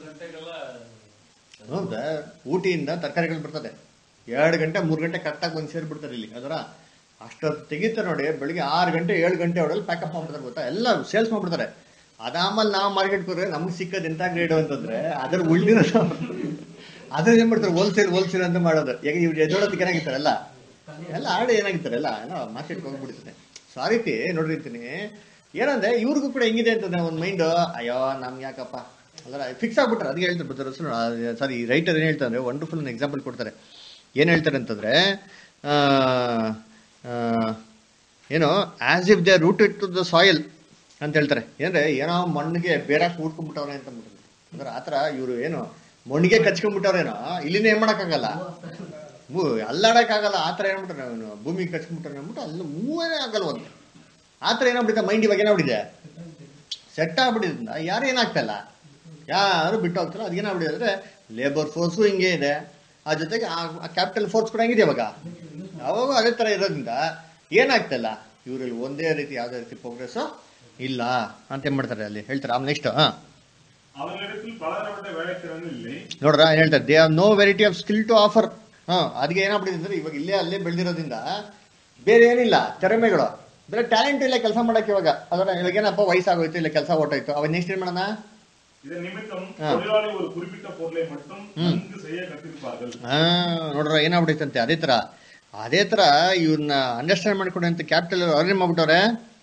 ಹೌದಾ ಊಟಿಯಿಂದ ತರಕಾರಿಗಳು ಬರ್ತದೆ ಎರಡು ಗಂಟೆ ಮೂರು ಗಂಟೆ ಕರೆಕ್ಟಾಗಿ ಬಂದು ಸೇರಿಬಿಡ್ತಾರೆ ಇಲ್ಲಿ ಅದರ ಅಷ್ಟೊತ್ತು ತೆಗಿತಾರೆ ನೋಡಿ ಬೆಳಿಗ್ಗೆ ಆರು ಗಂಟೆ ಏಳು ಗಂಟೆ ಒಳಗೆ ಪ್ಯಾಕಪ್ ಮಾಡ್ಬಿಡ್ತಾರೆ ಗೊತ್ತಾ ಎಲ್ಲ ಸೇಲ್ಸ್ ಮಾಡ್ಬಿಡ್ತಾರೆ ಅದಾದ್ಮೇಲೆ ನಾವು ಮಾರ್ಕೆಟ್ಗೆ ಹೋದ್ರೆ ನಮ್ಗೆ ಸಿಕ್ಕದ ಎಂತ ಗ್ರೇಡ್ ಅಂತಂದ್ರೆ ಅದ್ರ ಉಳ್ದಿರೋ ಅದ್ರ ಏನ್ ಮಾಡ್ತಾರೆ ಹೋಲ್ಸೇಲ್ ಹೋಲ್ಸೇಲ್ ಅಂತ ಮಾಡೋದು ಈಗ ಇವ್ರು ಎದ್ದೋಳೋದಕ್ಕೆ ಏನಾಗಿರ್ತಾರಲ್ಲ ಎಲ್ಲ ಆಡಿ ಏನಾಗಿರ್ತಾರಲ್ಲ ಎಲ್ಲ ಮಾರ್ಕೆಟ್ಗೆ ಹೋಗ್ಬಿಡ್ತಾರೆ ಸೊ ಆ ರೀತಿ ನೋಡಿರ್ತೀನಿ ಏನಂದ್ರೆ ಇವ್ರಿಗೂ ಕೂಡ ಹೆಂಗಿದೆ ಅಂತಂದ್ರೆ ಒಂದು ಮೈಂಡ್ ಅಯ್ಯೋ ನಮ್ಗೆ ಯಾಕಪ್ಪ ಅಲ್ಲ ಫಿಕ್ಸ್ ಆಗ್ಬಿಟ್ರೆ ಅದಕ್ಕೆ ಹೇಳ್ತಾರೆ ಬರ್ತಾರೆ ಸಾರಿ ರೈಟರ್ ಏನ್ ಹೇಳ್ತಾರೆ ವಂಡರ್ಫುಲ್ ಎಕ್ಸಾಂಪಲ್ ಕೊಡ್ತಾರೆ ಏನ್ ಹೇಳ್ತಾರೆ ಅಂತಂದ್ರೆ ಆ, ಆ, ಏನು as if they rooted to the soil ಅಂತ ಹೇಳ್ತಾರೆ ಏನಂದ್ರೆ ಏನೋ ಮಣ್ಣಿಗೆ ಬೇರಾಕ್ ಕೂಡ್ಕೊಂಡ್ಬಿಟ್ಟವ್ರೆ ಅಂತ ಅಂದ್ಬಿಟ್ಟು. ಅಂದ್ರೆ ಆತರ ಇವರು ಏನು ಮಣ್ಣಿಗೆ ಕಚ್ಕೊಂಡ್ಬಿಟ್ಟವ್ರೇನೋ ಇಲ್ಲಿನ ಏನ್ ಮಾಡಕ್ಕಾಗಲ್ಲ ಮೂ ಅಲ್ಲಾಡಕ್ಕಾಗಲ್ಲ ಆ ಥರ ಏನ್ಬಿಟ್ರೆ ಅವನು ಭೂಮಿಗೆ ಕಚ್ಕೊಂಡ್ಬಿಟ್ರೆ ಅಂದ್ಬಿಟ್ಟು ಅಲ್ಲಿ ಮೂವೇ ಆಗಲ್ಲ ಒಂದು ಆ ಥರ ಏನಾಗ್ಬಿಟ್ಟಿದೆ ಮೈಂಡ್ ಇವಾಗ ಏನಾಗ್ಬಿಟ್ಟಿದೆ ಸೆಟ್ ಆಗ್ಬಿಟ್ಟಿದ್ರಿಂದ ಯಾರು ಏನಾಗ್ತಲ್ಲ ಯಾರು ಬಿಟ್ಟು ಹೋಗ್ತಾರೋ ಅದೇನಾಗ್ಬಿಟ್ಟಿದೆ ಅಂದ್ರೆ ಲೇಬರ್ ಫೋರ್ಸು ಹಿಂಗೆ ಇದೆ ಆ ಜೊತೆಗೆ ಆ ಕ್ಯಾಪಿಟಲ್ ಫೋರ್ಸ್ ಕೂಡ ಹೆಂಗಿದೆ ಇವಾಗ ಅವಾಗ ಅದೇ ತರ ಇರೋದ್ರಿಂದ ಏನಾಗ್ತಲ್ಲ ಇವರಲ್ಲಿ ಒಂದೇ ರೀತಿ ಯಾವುದೇ ರೀತಿ ಪ್ರೋಗ್ರೆಸ್ ಇಲ್ಲ ಅಂತ ಏನ್ ಮಾಡ್ತಾರೆ ಅಲ್ಲಿ ಹೇಳ್ತಾರೆ ಆಮೇಲೆ ನೆಕ್ಸ್ಟ್ ಹಾ அவர்களிடத்தில் பலதரப்பட்ட வேலைத்திறன் இல்லை ನೋಡ್ರ ಏನ್ ಹೇಳ್ತಾರೆ they are no variety of skill to offer ಹಾ ಅದಕ್ಕೆ ಏನಾಗ್ಬಿಟ್ಟಿದೆ ಅಂದ್ರೆ ಇವಾಗ ಇಲ್ಲೇ ಅಲ್ಲೇ ಬೆಳೆದಿರೋದ್ರಿಂದ ಬೇರೆ ಏನಿಲ್ಲ ತೆರೆಮೆಗಳು ಬೇರೆ ಟ್ಯಾಲೆಂಟ್ ಇಲ್ಲ ಕೆಲಸ ಮಾಡಕ್ಕೆ ಇವಾಗ ಅದರ ಇವಾಗ ಏನಪ್ಪ ವಯಸ್ಸಾಗೋಯ್ತು ಇಲ್ಲ ಕೆಲಸ ಹೊಟ್ಟೋಯ್ತು ಅವಾಗ ನೆಕ್ಸ್ಟ್ ಏನ್ ಮಾಡೋಣ இதன் நிமித்தம் ஆ. தொழிலாளி ஒரு குறிப்பிட்ட பொருளை மட்டும் நன்கு செய்ய கற்றிருப்பார்கள் ಹಾ ನೋಡ್ರ ಏನಾಗ್ಬಿಟ್ಟೈತಂತೆ ಅದೇ ತರ ಅದೇ ತರ ಇವ್ರನ್ನ ಅಂಡರ್ಸ್ಟ್ಯಾಂಡ್ ಮಾಡ್ಕೊಂಡಂತ ಕ್ಯಾಪಿಟಲ್ ಅವ್ರು ಏನ್ ಮಾಡ್ಬಿಟ್ಟವ್ರೆ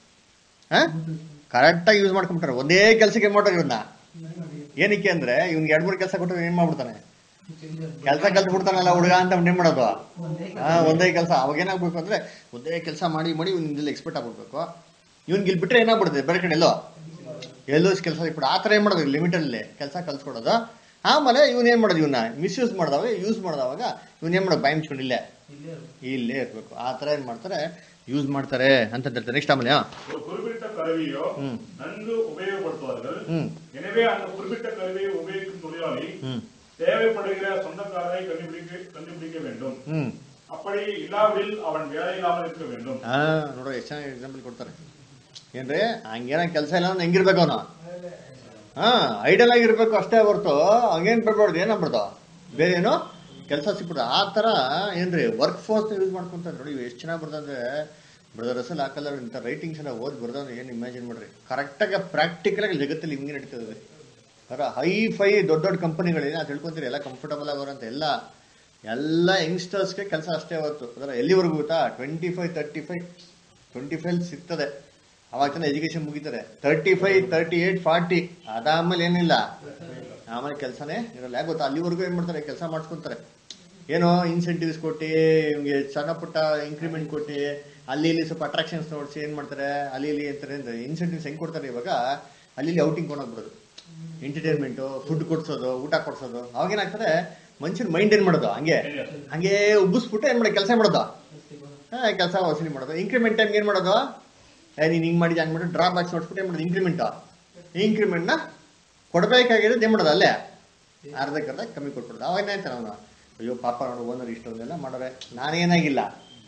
ಹಾ ಕರೆಕ್ಟಾಗಿ ಯೂಸ್ ಮಾಡ್ಕೊಂಡ್ಬಿಟ್ಟಾರೆ ಒಂದೇ ಕೆಲ್ಸಕ್ಕೆ ಏನ್ ಮಾಡ್ತಾರೆ ಇವ್ರನ್ನ ಏನಕ್ಕೆ ಅಂದ್ರೆ ಇವ್ನಿಗೆ ಎರಡ್ ಮೂರು ಕೆಲಸ ಕೊಟ್ಟರೆ ಏನ್ ಮಾಡ್ಬಿಡ್ತಾನೆ ಕೆಲಸ ಕಲ್ತು ಬಿಡ್ತಾನಲ್ಲ ಹುಡುಗ ಅಂತ ಅವ್ನ್ ಏನ್ ಮಾಡೋದು ಹಾ ಒಂದೇ ಕೆಲಸ ಅವಾಗ ಏನಾಗ್ಬೇಕು ಅಂದ್ರೆ ಒಂದೇ ಕೆಲಸ ಮಾಡಿ ಮಾಡಿ ಇವ್ನಿಂದ ಎಕ್ಸ್ಪರ್ಟ್ ಆಗ್ಬಿಡ್ಬೇಕು ಇವ್ನಿಗೆ ಇಲ್ಲಿ ಬಿಟ್ರೆ ಏನಾಗ್ಬಿಡುತ್ತೆ ಬೇರೆ ಕಡೆ ಎಲ್ಲೋ ಎಲ್ಲೋ ಕೆಲಸ ಸಿಕ್ಬಿಡು ಆ ಥರ ಏನ್ ಮಾಡೋದು ಲಿಮಿಟ್ ಅಲ್ಲಿ ಕೆಲಸ ಕಲ್ಸ್ಕೊಡೋದು ಆಮೇಲೆ ಇವನ್ ಏನ್ ಮಾಡೋದು ಇವನ್ನ ಮಿಸ್ಯೂಸ್ ಮಾಡಿದವಾಗ ಯೂಸ್ ಮಾಡಿದವಾಗ ಇವನ್ ಏನ್ ಮಾಡೋದು ಬಾಯಿ ಮುಚ್ಕೊಂಡು ಇಲ್ಲೇ ಇಲ್ಲೇ ಇರ್ಬೇಕು ಆ ಥರ ಏನ್ ಮಾಡ್ತಾರೆ ಯೂಸ್ ಮಾಡ್ತಾರೆ ಅಂತ ಹೇಳ್ತಾರೆ ನೆಕ್ಸ್ಟ್ ಆಮೇಲೆ ಹಾ. ஒரு குறிப்பிட்ட கருவியோ ம். நன்கு உபயோகப்படுத்துவார்கள் ಹ್ಮ್ எனவே அந்த குறிப்பிட்ட கருவியை உபயோகிக்கும் தொழிலாளி ಹ್ಮ್ தேவைப்படுகிற சொந்தக்காரரை கண்டுபிடிக்க கண்டுபிடிக்க வேண்டும் ಹ್ಮ್ அப்படி இல்லாவிடில் அவன் வேலை இல்லாமல் இருக்க வேண்டும் ಹಾ ನೋಡ್ರಿ ಎಷ್ಟು ಚೆನ್ನಾಗಿ ಎಕ್ಸಾಂಪಲ್ ಕೊಡ್ತಾರೆ ಏನ್ರಿ ಹಂಗೇನ ಕೆಲಸ ಇಲ್ಲ ಅಂದ್ರೆ ಹೆಂಗಿರ್ಬೇಕು ಅವನು ಹಾ ಐಡಲ್ ಆಗಿರ್ಬೇಕು ಅಷ್ಟೇ ಹೊರ್ತು ಹಂಗೇನ್ ಬಿಡ್ಬಾರ್ದು ಏನಾಗ್ಬಿಡ್ದು ಬೇರೆ ಏನೋ ಕೆಲಸ ಸಿಕ್ಬಿಡ್ದು ಆ ತರ ಏನ್ರಿ ವರ್ಕ್ ಫೋರ್ಸ್ ಯೂಸ್ ಮಾಡ್ಕೊಂತ ನೋಡಿ ಎಷ್ಟು ಚೆನ್ನಾಗಿ ಬರ್ದಂದ್ರೆ ಬ್ರದರ್ ಅಸಲ್ ಹಾಕಲ್ಲ ಇಂಥ ರೈಟಿಂಗ್ಸ್ ಎಲ್ಲ ಓದ್ ಬರ್ದವ್ರು ಏನು ಇಮ್ಯಾಜಿನ್ ಮಾಡ್ರಿ ಕರೆಕ್ಟಾಗಿ ಪ್ರಾಕ್ಟಿಕಲ್ ಆಗಿ ಜಗತ್ತಲ್ಲಿ ಹಿಂಗೆ ನಡೀತದೆ ಅದರ ಹೈ ಫೈ ದೊಡ್ಡ ದೊಡ್ಡ ಕಂಪನಿಗಳಿದೆ ಅದು ತಿಳ್ಕೊಂತೀರಿ ಎಲ್ಲ ಕಂಫರ್ಟಬಲ್ ಆಗೋರಂತ ಎಲ್ಲ ಎಲ್ಲ ಯಂಗ್ಸ್ಟರ್ಸ್ಗೆ ಕೆಲಸ ಅಷ್ಟೇ ಹೊತ್ತು ಅದರ ಎಲ್ಲಿವರೆಗೂ ಗೊತ್ತಾ twenty five thirty five twenty five ಸಿಗ್ತದೆ ಅವಾಗ ತಾನೇ ಎಜುಕೇಶನ್ ಮುಗಿತಾರೆ thirty five thirty eight forty ಅದಾದ್ಮೇಲೆ ಏನಿಲ್ಲ ಆಮೇಲೆ ಕೆಲಸನೇ ಇರಲ್ಲ ಯಾಕೆ ಗೊತ್ತಾ ಅಲ್ಲಿವರೆಗೂ ಏನ್ ಮಾಡ್ತಾರೆ ಕೆಲಸ ಮಾಡಿಸ್ಕೊಂತಾರೆ ಏನೋ ಇನ್ಸೆಂಟಿವ್ಸ್ ಕೊಟ್ಟು ಇವ್ಗೆ ಸಣ್ಣ ಪುಟ್ಟ ಇನ್ಕ್ರಿಮೆಂಟ್ ಕೊಟ್ಟು ಅಲ್ಲಿ ಇಲ್ಲಿ ಸ್ವಲ್ಪ ಅಟ್ರಾಕ್ಷನ್ಸ್ ನೋಡಿಸಿ ಏನ್ ಮಾಡ್ತಾರೆ ಅಲ್ಲಿ ಇಲ್ಲಿ ಅಂತಾರೆ ಅಂದ್ರೆ ಇನ್ಸೆಂಟಿವ್ಸ್ ಹೆಂಗ್ ಕೊಡ್ತಾರೆ ಇವಾಗ ಅಲ್ಲಿ ಇಲ್ಲಿ ಔಟಿಂಗ್ ಕೊಂಡೋಗ್ಬಿಡೋದು ಎಂಟರ್ಟೈನ್ಮೆಂಟ್ ಫುಡ್ ಕೊಡ್ಸೋದು ಊಟ ಕೊಡ್ಸೋದು ಅವಾಗ ಏನಾಗ್ತದೆ ಮನುಷ್ಯನ ಮೈಂಡ್ ಏನ್ ಮಾಡೋದು ಹಂಗೆ ಹಂಗೆ ಉಬ್ಬಿಸ್ಬಿಟ್ಟು ಏನ್ ಮಾಡೋದು ಕೆಲಸ ಮಾಡೋದು ಕೆಲಸ ವಸೂಲಿ ಮಾಡೋದು ಇನ್ಕ್ರಿಮೆಂಟ್ ಟೈಮ್ ಏನ್ ಮಾಡೋದು ಏ ನೀನ್ ಹಿಂಗ್ ಮಾಡಿದ ಹಂಗ್ ಮಾಡಿ ಡ್ರಾ ಬ್ಯಾಕ್ಸ್ ನೋಡ್ಬಿಟ್ಟು ಏನ್ ಮಾಡೋದು ಇನ್ಕ್ರಿಮೆಂಟ್ ಇನ್ಕ್ರಿಮೆಂಟ್ ನ ಕೊಡ್ಬೇಕಾಗಿರೋದು ಏನ್ ಮಾಡೋದು ಅಲ್ಲೇ ಅರ್ಧಕ್ಕರ್ಧ ಕಮ್ಮಿ ಕೊಟ್ಬಿಡೋದು ಅವಾಗ ಏನಾಯ್ತಾನೆ ಅವನು ಅಯ್ಯೋ ಪಾಪ ನೋಡು ಓನರ್ ಇಷ್ಟೊಂದೆಲ್ಲ ಮಾಡೋರೆ ನಾನೇನಾಗಿಲ್ಲ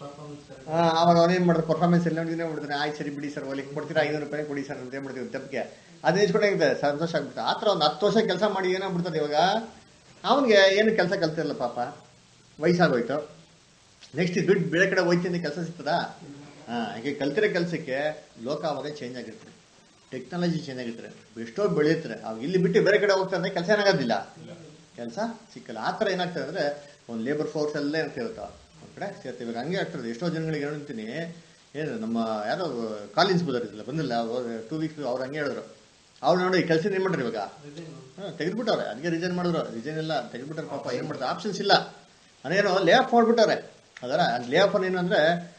ಆ, ಅವಾಗ ಅವನೇನ್ ಮಾಡ್ತಾರೆ ಪರ್ಫಾರ್ಮೆನ್ಸ್ ಎಲ್ಲ ನೋಡಿ ಮಾಡ್ತಾನೆ ಆಯ್ತು ಸರಿ ಬಿಡಿ ಸರ್ ಒಲಿಕ್ ಕೊಡ್ತೀರಾ ಐನೂರು ರೂಪಾಯಿ ಕೊಡಿ ಸರ್ ಅಂತ ಏನ್ ಮಾಡ್ತೀವಿ ತಪ್ಪಿಗೆ ಅದು ನೆಚ್ಕೊಂಡಾಗಿದೆ ಸಂತೋಷ ಆಗ್ಬಿಡುತ್ತೆ ಆ ಥರ ಒಂದು ಹತ್ತು ವರ್ಷ ಕೆಲಸ ಮಾಡಿ ಏನಾಗ್ಬಿಡ್ತದೆ ಇವಾಗ ಅವನಿಗೆ ಏನು ಕೆಲಸ ಕಲ್ತಿರಲ್ಲ ಪಾಪ ವಯಸ್ಸಾಗೋಯ್ತು ನೆಕ್ಸ್ಟ್ ದುಡ್ಡು ಬೇರೆ ಕಡೆ ಹೋಯ್ತಿಂದ ಕೆಲಸ ಸಿಗ್ತದಾ ಹಾ ಹೀಗೆ ಕಲ್ತಿರೋ ಕೆಲಸಕ್ಕೆ ಲೋಕ ಅವಾಗ ಚೇಂಜ್ ಆಗಿರ್ತದೆ ಟೆಕ್ನಾಲಜಿ ಚೆನ್ನಾಗಿರ್ತಾರೆ ಎಷ್ಟೋ ಬೆಳೆಯುತ್ತಾರೆ ಅವ್ ಇಲ್ಲಿ ಬಿಟ್ಟು ಬೇರೆ ಕಡೆ ಹೋಗ್ತಾರೆ ಅಂದ್ರೆ ಕೆಲಸ ಏನಾಗೋದಿಲ್ಲ ಕೆಲಸ ಸಿಕ್ಕಲ್ಲ ಆ ಥರ ಏನಾಗ್ತದೆ ಅಂದ್ರೆ ಒಂದು ಲೇಬರ್ ಫೋರ್ಸ್ ಎಲ್ಲ ಇರ್ತಾ ಒಂದ್ ಕಡೆ ಸೇರ್ತೀವಿ ಇವಾಗ ಹಂಗೆ ಆಗ್ತದೆ ಎಷ್ಟೋ ಜನಗಳಿಗೆ ಹೇಳ್ತೀನಿ ಏನು ನಮ್ಮ ಯಾರೋ ಕಾಲಿನ್ಸ್ ಬದರ್ ಇದ್ದಿಲ್ಲ ಬಂದಿಲ್ಲ ಟೂ ವೀಕ್ಸ್ ಅವ್ರು ಹಂಗೆ ಹೇಳಿದ್ರು ಅವ್ರು ನೋಡಿ ಕೆಲಸ ಏನ್ ಮಾಡ್ರಿ ಇವಾಗ ಹಾ, ತೆಗೆದ್ಬಿಟ್ಟವ್ರೆ ಅದಕ್ಕೆ ರಿಸೈನ್ ಮಾಡಿದ್ರು ರಿಸೈನ್ ಇಲ್ಲ ತೆಗೆದ್ಬಿಟ್ಟಾರೆ ಪಾಪ ಏನ್ ಮಾಡ್ತಾರೆ ಆಪ್ಷನ್ಸ್ ಇಲ್ಲ ಅದೇನೋ ಲೇ ಆಫ್ ಮಾಡ್ಬಿಟ್ಟವ್ರೆ ಅದರ ಲೇ ಆಫ್ ಏನು ಅಂದ್ರೆ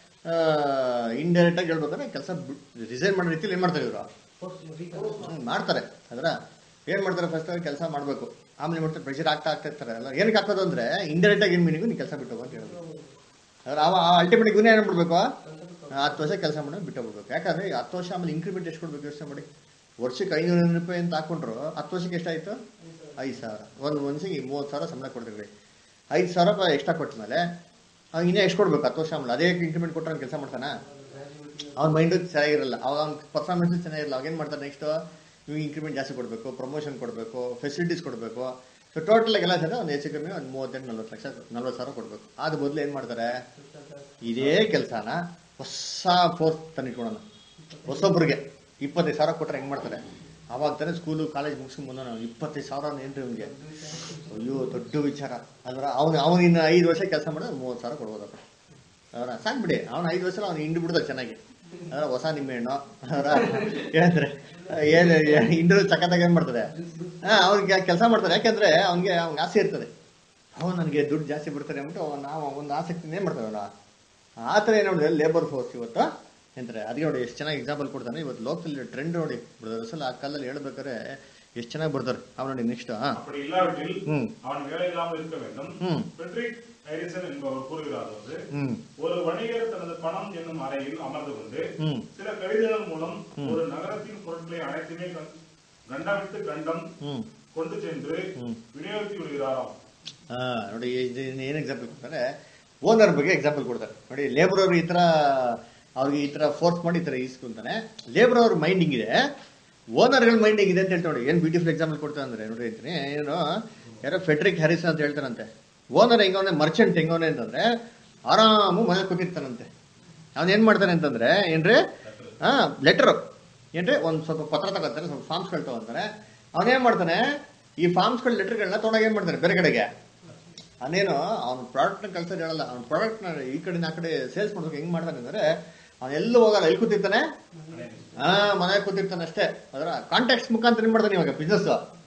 ಇಂಡೈರೆಕ್ಟ್ ಆಗಿ ಹೇಳ್ಬೇಕಾದ್ರೆ ಕೆಲಸ ರಿಸೈನ್ ಮಾಡೋ ರೀತಿಯಲ್ಲಿ ಏನ್ ಮಾಡ್ತಾರೆ ಇವರು ಹ್ಮ್, ಮಾಡ್ತಾರೆ ಅದರ ಏನ್ ಮಾಡ್ತಾರೆ ಫಸ್ಟ್ ಕೆಲಸ ಮಾಡ್ಬೇಕು ಆಮೇಲೆ ಏನ್ ಮಾಡ್ತಾರೆ ಪ್ರೆಷರ್ ಆಗ್ತಾ ಆಗ್ತಾ ಇರ್ತಾರೆ ಅಲ್ಲ ಏನಕ್ಕೆ ಹಾಕೋದು ಅಂದ್ರೆ ಇಂಡೈರೆಕ್ಟ್ ಆಗಿ ಏನ್ ಮೀನಿಂಗು ನೀನು ಕೆಲಸ ಬಿಟ್ಟು ಹೋಗು ಅಂತ ಹೇಳೋದು ಅದ್ರ ಅವ ಅಲ್ಟಿಮೇಟ್ ಇವನೇ ಏನ್ ಮಾಡ್ಬೇಕು ಹತ್ತು ವರ್ಷ ಕೆಲಸ ಮಾಡೋದು ಬಿಟ್ಟು ಹೋಗ್ಬೇಕು ಯಾಕಂದ್ರೆ ಈ ಹತ್ತು ವರ್ಷ ಆಮೇಲೆ ಇನ್ಕ್ರಿಮೆಂಟ್ ಎಷ್ಟು ಕೊಡ್ಬೇಕು ಯೋಚನೆ ಮಾಡಿ ವರ್ಷಕ್ಕೆ ಐನೂರು ರೂಪಾಯಿ ಅಂತ ಹಾಕೊಂಡ್ರು ಹತ್ತು ವರ್ಷಕ್ಕೆ ಎಷ್ಟಾಯ್ತು ಐದು ಸಾವಿರ ಒಂದು ಮನ್ಸಿಗೆ ಮೂವತ್ತು ಸಾವಿರ ಸಂಬಳ ಕೊಡ್ತೀವಿ ಐದು ಸಾವಿರ ರೂಪಾಯಿ ಎಕ್ಸ್ಟ್ರಾ ಕೊಟ್ಟ ಮೇಲೆ ಅವ್ನು ಇನ್ನೂ ಎಷ್ಟು ಕೊಡ್ಬೇಕು ಹತ್ತು ವರ್ಷ ಆಮೇಲೆ ಅದೇ ಇನ್ಕ್ರಿಮೆಂಟ್ ಕೊಟ್ಟರೆ ಕೆಲಸ ಮಾಡ್ತಾನ ಅವ್ನ ಮೈಂಡು ಚೆನ್ನಾಗಿರಲ್ಲ ಅವಾಗ ಅವ್ನ ಪರ್ಫಾರ್ಮೆನ್ಸ್ ಚೆನ್ನಾಗಿರಲ್ಲ ಅವಾಗ ಏನು ಮಾಡ್ತಾರೆ ನೆಕ್ಸ್ಟ್ ಇವಾಗ ಇನ್ಕ್ರಿಮೆಂಟ್ ಜಾಸ್ತಿ ಕೊಡಬೇಕು ಪ್ರಮೋಷನ್ ಕೊಡಬೇಕು ಫೆಸಿಲಿಟೀಸ್ ಕೊಡಬೇಕು ಸೊ ಟೋಟಲ್ ಎಲ್ಲ ಸೇರಿ ಒಂದು ಹೆಚ್ಚು ಕಮ್ಮಿ ಒಂದು ಮೂವತ್ತೆಂಟು ನಲ್ವತ್ತು ಲಕ್ಷ ನಲ್ವತ್ತು ಸಾವಿರ ಕೊಡಬೇಕು ಅದ್ರ ಬದಲು ಏನು ಮಾಡ್ತಾರೆ ಇದೇ ಕೆಲಸನ ಹೊಸ ಫೋರ್ಸ್ ತಂದಿಟ್ಕೊಳೋಣ ಹೊಸೊಬ್ರಿಗೆ ಇಪ್ಪತ್ತೈದು ಸಾವಿರ ಕೊಟ್ರೆ ಹೆಂಗ್ ಮಾಡ್ತಾರೆ ಅವಾಗ ತಾನೇ ಸ್ಕೂಲು ಕಾಲೇಜ್ ಮುಗಿಸ್ಕೊಂಡ್ ಬಂದ ನಾವು ಇಪ್ಪತ್ತೈದು ಸಾವಿರ ಏನ್ರಿ ಅವ್ನಿಗೆ ಅಯ್ಯೋ ದೊಡ್ಡ ವಿಚಾರ ಅದ್ರ ಅವನು ಅವನು ಇನ್ನು ಐದು ವರ್ಷ ಕೆಲಸ ಮಾಡಿದ್ರೆ ಮೂವತ್ತು ಸಾವಿರ ಕೊಡ್ಬೋದಪ್ಪ ಅವರ ಸಾಕ್ಬಿಡಿ ಅವ್ನು ಐದು ವರ್ಷ ಅವ್ನು ಹಿಂಡು ಬಿಡ್ದ ಚೆನ್ನಾಗಿ ಅದರ ಹೊಸ ನಿಂಬೆಹಣ್ಣು ಅವರ ಏನಂದ್ರೆ ಏನು ಇಂಡ್ರು ಸಖತ್ತಾಗಿ ಏನ್ ಮಾಡ್ತದೆ ಹಾ ಅವ್ನಿಗೆ ಕೆಲಸ ಮಾಡ್ತಾರೆ ಯಾಕಂದ್ರೆ ಅವ್ನಿಗೆ ಅವ್ನಿಗೆ ಆಸೆ ಇರ್ತದೆ ಅವ್ನು ನನಗೆ ದುಡ್ಡು ಜಾಸ್ತಿ ಬಿಡ್ತಾರೆ ಅಂದ್ಬಿಟ್ಟು ನಾವು ಒಂದು ಆಸಕ್ತಿನೇ ಏನ್ ಮಾಡ್ತಾವಲ್ಲ ಆ ಥರ ಏನು ನೋಡಿದ್ರೆ ಲೇಬರ್ ಫೋರ್ಸ್ ಇವತ್ತು ಎಂತಾರೆ ಅದಕ್ಕೆ ನೋಡಿ ಎಷ್ಟು ಚೆನ್ನಾಗಿ ಎಕ್ಸಾಂಪಲ್ ಕೊಡ್ತಾನೆ ಇವತ್ತು ಲೋಕಲ್ ಟ್ರೆಂಡ್ ನೋಡಿ ಬ್ರದರ್ಸ್ ಆ ಕಾಲದಲ್ಲಿ ಹೇಳ್ಬೇಕಾದ್ರೆ ಎಷ್ಟು ಚೆನ್ನಾಗಿ ಬರ್ತಾರೆ ಅವ್ನು ನೋಡಿ ನೆಕ್ಸ್ಟ್ ಹಾ அப்படி இல்லாவிட்டில் ம். அவன் வேலை இல்லாமல் இருக்க வேண்டும் ம். பெட்ரிக் ஐரிசன் என்பவர் கூறுகிறார் வந்து ಹ್ಮ್ ஒரு வணிகர் தனது பணம் என்னும் அறையில் அமர்ந்து கொண்டு ಹ್ಮ್ சில கடிதங்கள் மூலம் ஒரு நகரத்தின் பொருட்களை அனைத்துமே கண்- கண்டமிட்டு கண்டம் ಹ್ಮ್ கொண்டு சென்று ம். விநியோகித்து விடுகிறாராம் ಹಾ ನೋಡಿ ಏನು ಎಕ್ಸಾಂಪಲ್ ಕೊಡ್ತಾರೆ ಓನರ್ ಬಗ್ಗೆ ಎಕ್ಸಾಂಪಲ್ ಕೊಡ್ತಾರೆ ನೋಡಿ ಲೇಬರ್ ಅವರು ಈ ತರ ಅವ್ರಿಗೆ ಈ ತರ ಫೋರ್ಸ್ ಮಾಡಿ ಈ ತರ ಇಸ್ಕೊಂತಾನೆ ಲೇಬರ್ ಅವ್ರ ಮೈಂಡ್ ಹಿಂಗಿದೆ ಓನರ್ಗಳ ಮೈಂಡ್ ಹಿಂಗಿದೆ ಅಂತ ಹೇಳ್ತಾ ನೋಡಿ ಏನ್ ಬ್ಯೂಟಿಫುಲ್ ಎಕ್ಸಾಂಪಲ್ ಕೊಡ್ತಾರೆ ಅಂದ್ರೆ ನೋಡಿ ಅಂತೀನಿ ಏನು ಯಾರೋ ಫೆಡ್ರಿಕ್ ಹ್ಯಾರಿಸನ್ ಅಂತ ಹೇಳ್ತಾರಂತೆ ಓನರ್ ಹೆಂಗವನೆ ಮರ್ಚೆಂಟ್ ಹೆಂಗವನೆ ಅಂತಂದ್ರೆ ಆರಾಮು ಮನೆ ಕೂತಿರ್ತಾನಂತೆ ಅವ್ನು ಏನ್ ಮಾಡ್ತಾನೆ ಅಂತಂದ್ರೆ ಏನ್ರಿ ಹಾ ಲೆಟರ್ ಏನ್ರಿ ಒಂದ್ ಸ್ವಲ್ಪ ಪತ್ರ ತಗೋತಾರೆ ಸ್ವಲ್ಪ ಫಾರ್ಮ್ಸ್ಗಳು ತಗೊಂತಾರೆ ಅವನೇನ್ ಮಾಡ್ತಾನೆ ಈ ಫಾರ್ಮ್ಸ್ಗಳ ಲೆಟರ್ಗಳನ್ನ ತೊಗೊಂಡಾಗ ಏನ್ ಮಾಡ್ತಾನೆ ಬೇರೆ ಕಡೆಗೆ ಅವನೇನು ಅವ್ನ ಪ್ರಾಡಕ್ಟ್ನ ಕಳ್ಸೋದು ಹೇಳಲ್ಲ ಅವ್ನ ಪ್ರಾಡಕ್ಟ್ನ ಈ ಕಡೆ ಆ ಕಡೆ ಸೇಲ್ಸ್ ಮಾಡ್ಬೇಕು ಹೆಂಗ್ ಮಾಡ್ತಾನೆ ಅಂದ್ರೆ ಅವ್ನು ಎಲ್ಲೂ ಹೋಗಲ್ಲ ಎಲ್ಲಿ ಕೂತಿರ್ತಾನೆ ಹಾ ಮನೆ ಕೂತಿರ್ತಾನೆ ಅಷ್ಟೇ ಅದರ ಕಾಂಟ್ಯಾಕ್ಟ್ಸ್ ಮುಖಾಂತರ ಏನ್ ಮಾಡ್ತಾನೆ ಇವಾಗ ಬಿಸ್ನೆಸ್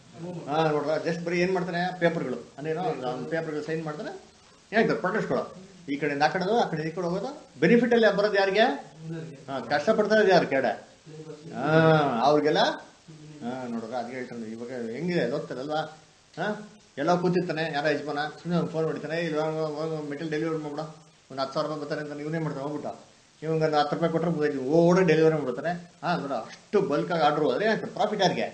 ಹಾ ನೋಡ್ರ ಜಸ್ಟ್ ಬರೀ ಏನ್ ಮಾಡ್ತಾನೆ ಪೇಪರ್ಗಳು ಅಂದೇನೋ ಅವ್ನ ಪೇಪರ್ಗಳು ಸೈನ್ ಮಾಡ್ತಾನೆ ಏನಾಗ್ತದೆ ಪ್ರಾಡಕ್ಟ್ಸ್ಗಳು ಈ ಕಡೆಯಿಂದ ಆ ಕಡೆ ಆ ಕಡೆ ಈ ಕಡೆ ಹೋಗೋದು ಬೆನಿಫಿಟ್ ಅಲ್ಲಿ ಬರೋದು ಯಾರಿಗೆ ಹಾ ಕಷ್ಟಪಡ್ತಾ ಇರೋದು ಯಾರು ಕೆಡೆ ಹಾ ಅವ್ರಿಗೆಲ್ಲ ಹಾ ನೋಡ್ರ ಅದ್ ಹೇಳ್ತಾನೆ ಇವಾಗ ಹೆಂಗಿದೆ ಹೋಗ್ತಾರಲ್ವಾ ಹಾ ಎಲ್ಲ ಕೂತಿರ್ತಾನೆ ಯಾರೋ ಯಜಮಾನ ಸುಮ್ಮನೆ ಫೋನ್ ಹೊಡಿತಾನೆ ಇಲ್ಲ ಮೆಟೀರಿಯಲ್ ಡೆಲಿವರಿ ಮಾಡ್ಬಿಡ ಒಂದು ಹತ್ತು ಸಾವಿರ ರೂಪಾಯಿ ಬರ್ತಾರೆ ಅಂತ ಇವನೇ ಮಾಡ್ತಾನೆ ಹೋಗ್ಬಿಟ್ಟ ಇವಂಗ ಒಂದು ಹತ್ತು ರೂಪಾಯಿ ಕೊಟ್ಟರೆ ಮುಗಿದು ಓಡ ಡೆಲಿವರಿ ಮಾಡ್ಬಿಡ್ತಾನೆ ಹಾ ನೋಡ ಅಷ್ಟು ಬಲ್ಕ್ ಆಗಿ ಆರ್ಡರ್ ಹೋದ್ರೆ ಏನಾಗ್ತದೆ ಪ್ರಾಫಿಟ್ ಯಾರಿಗೆ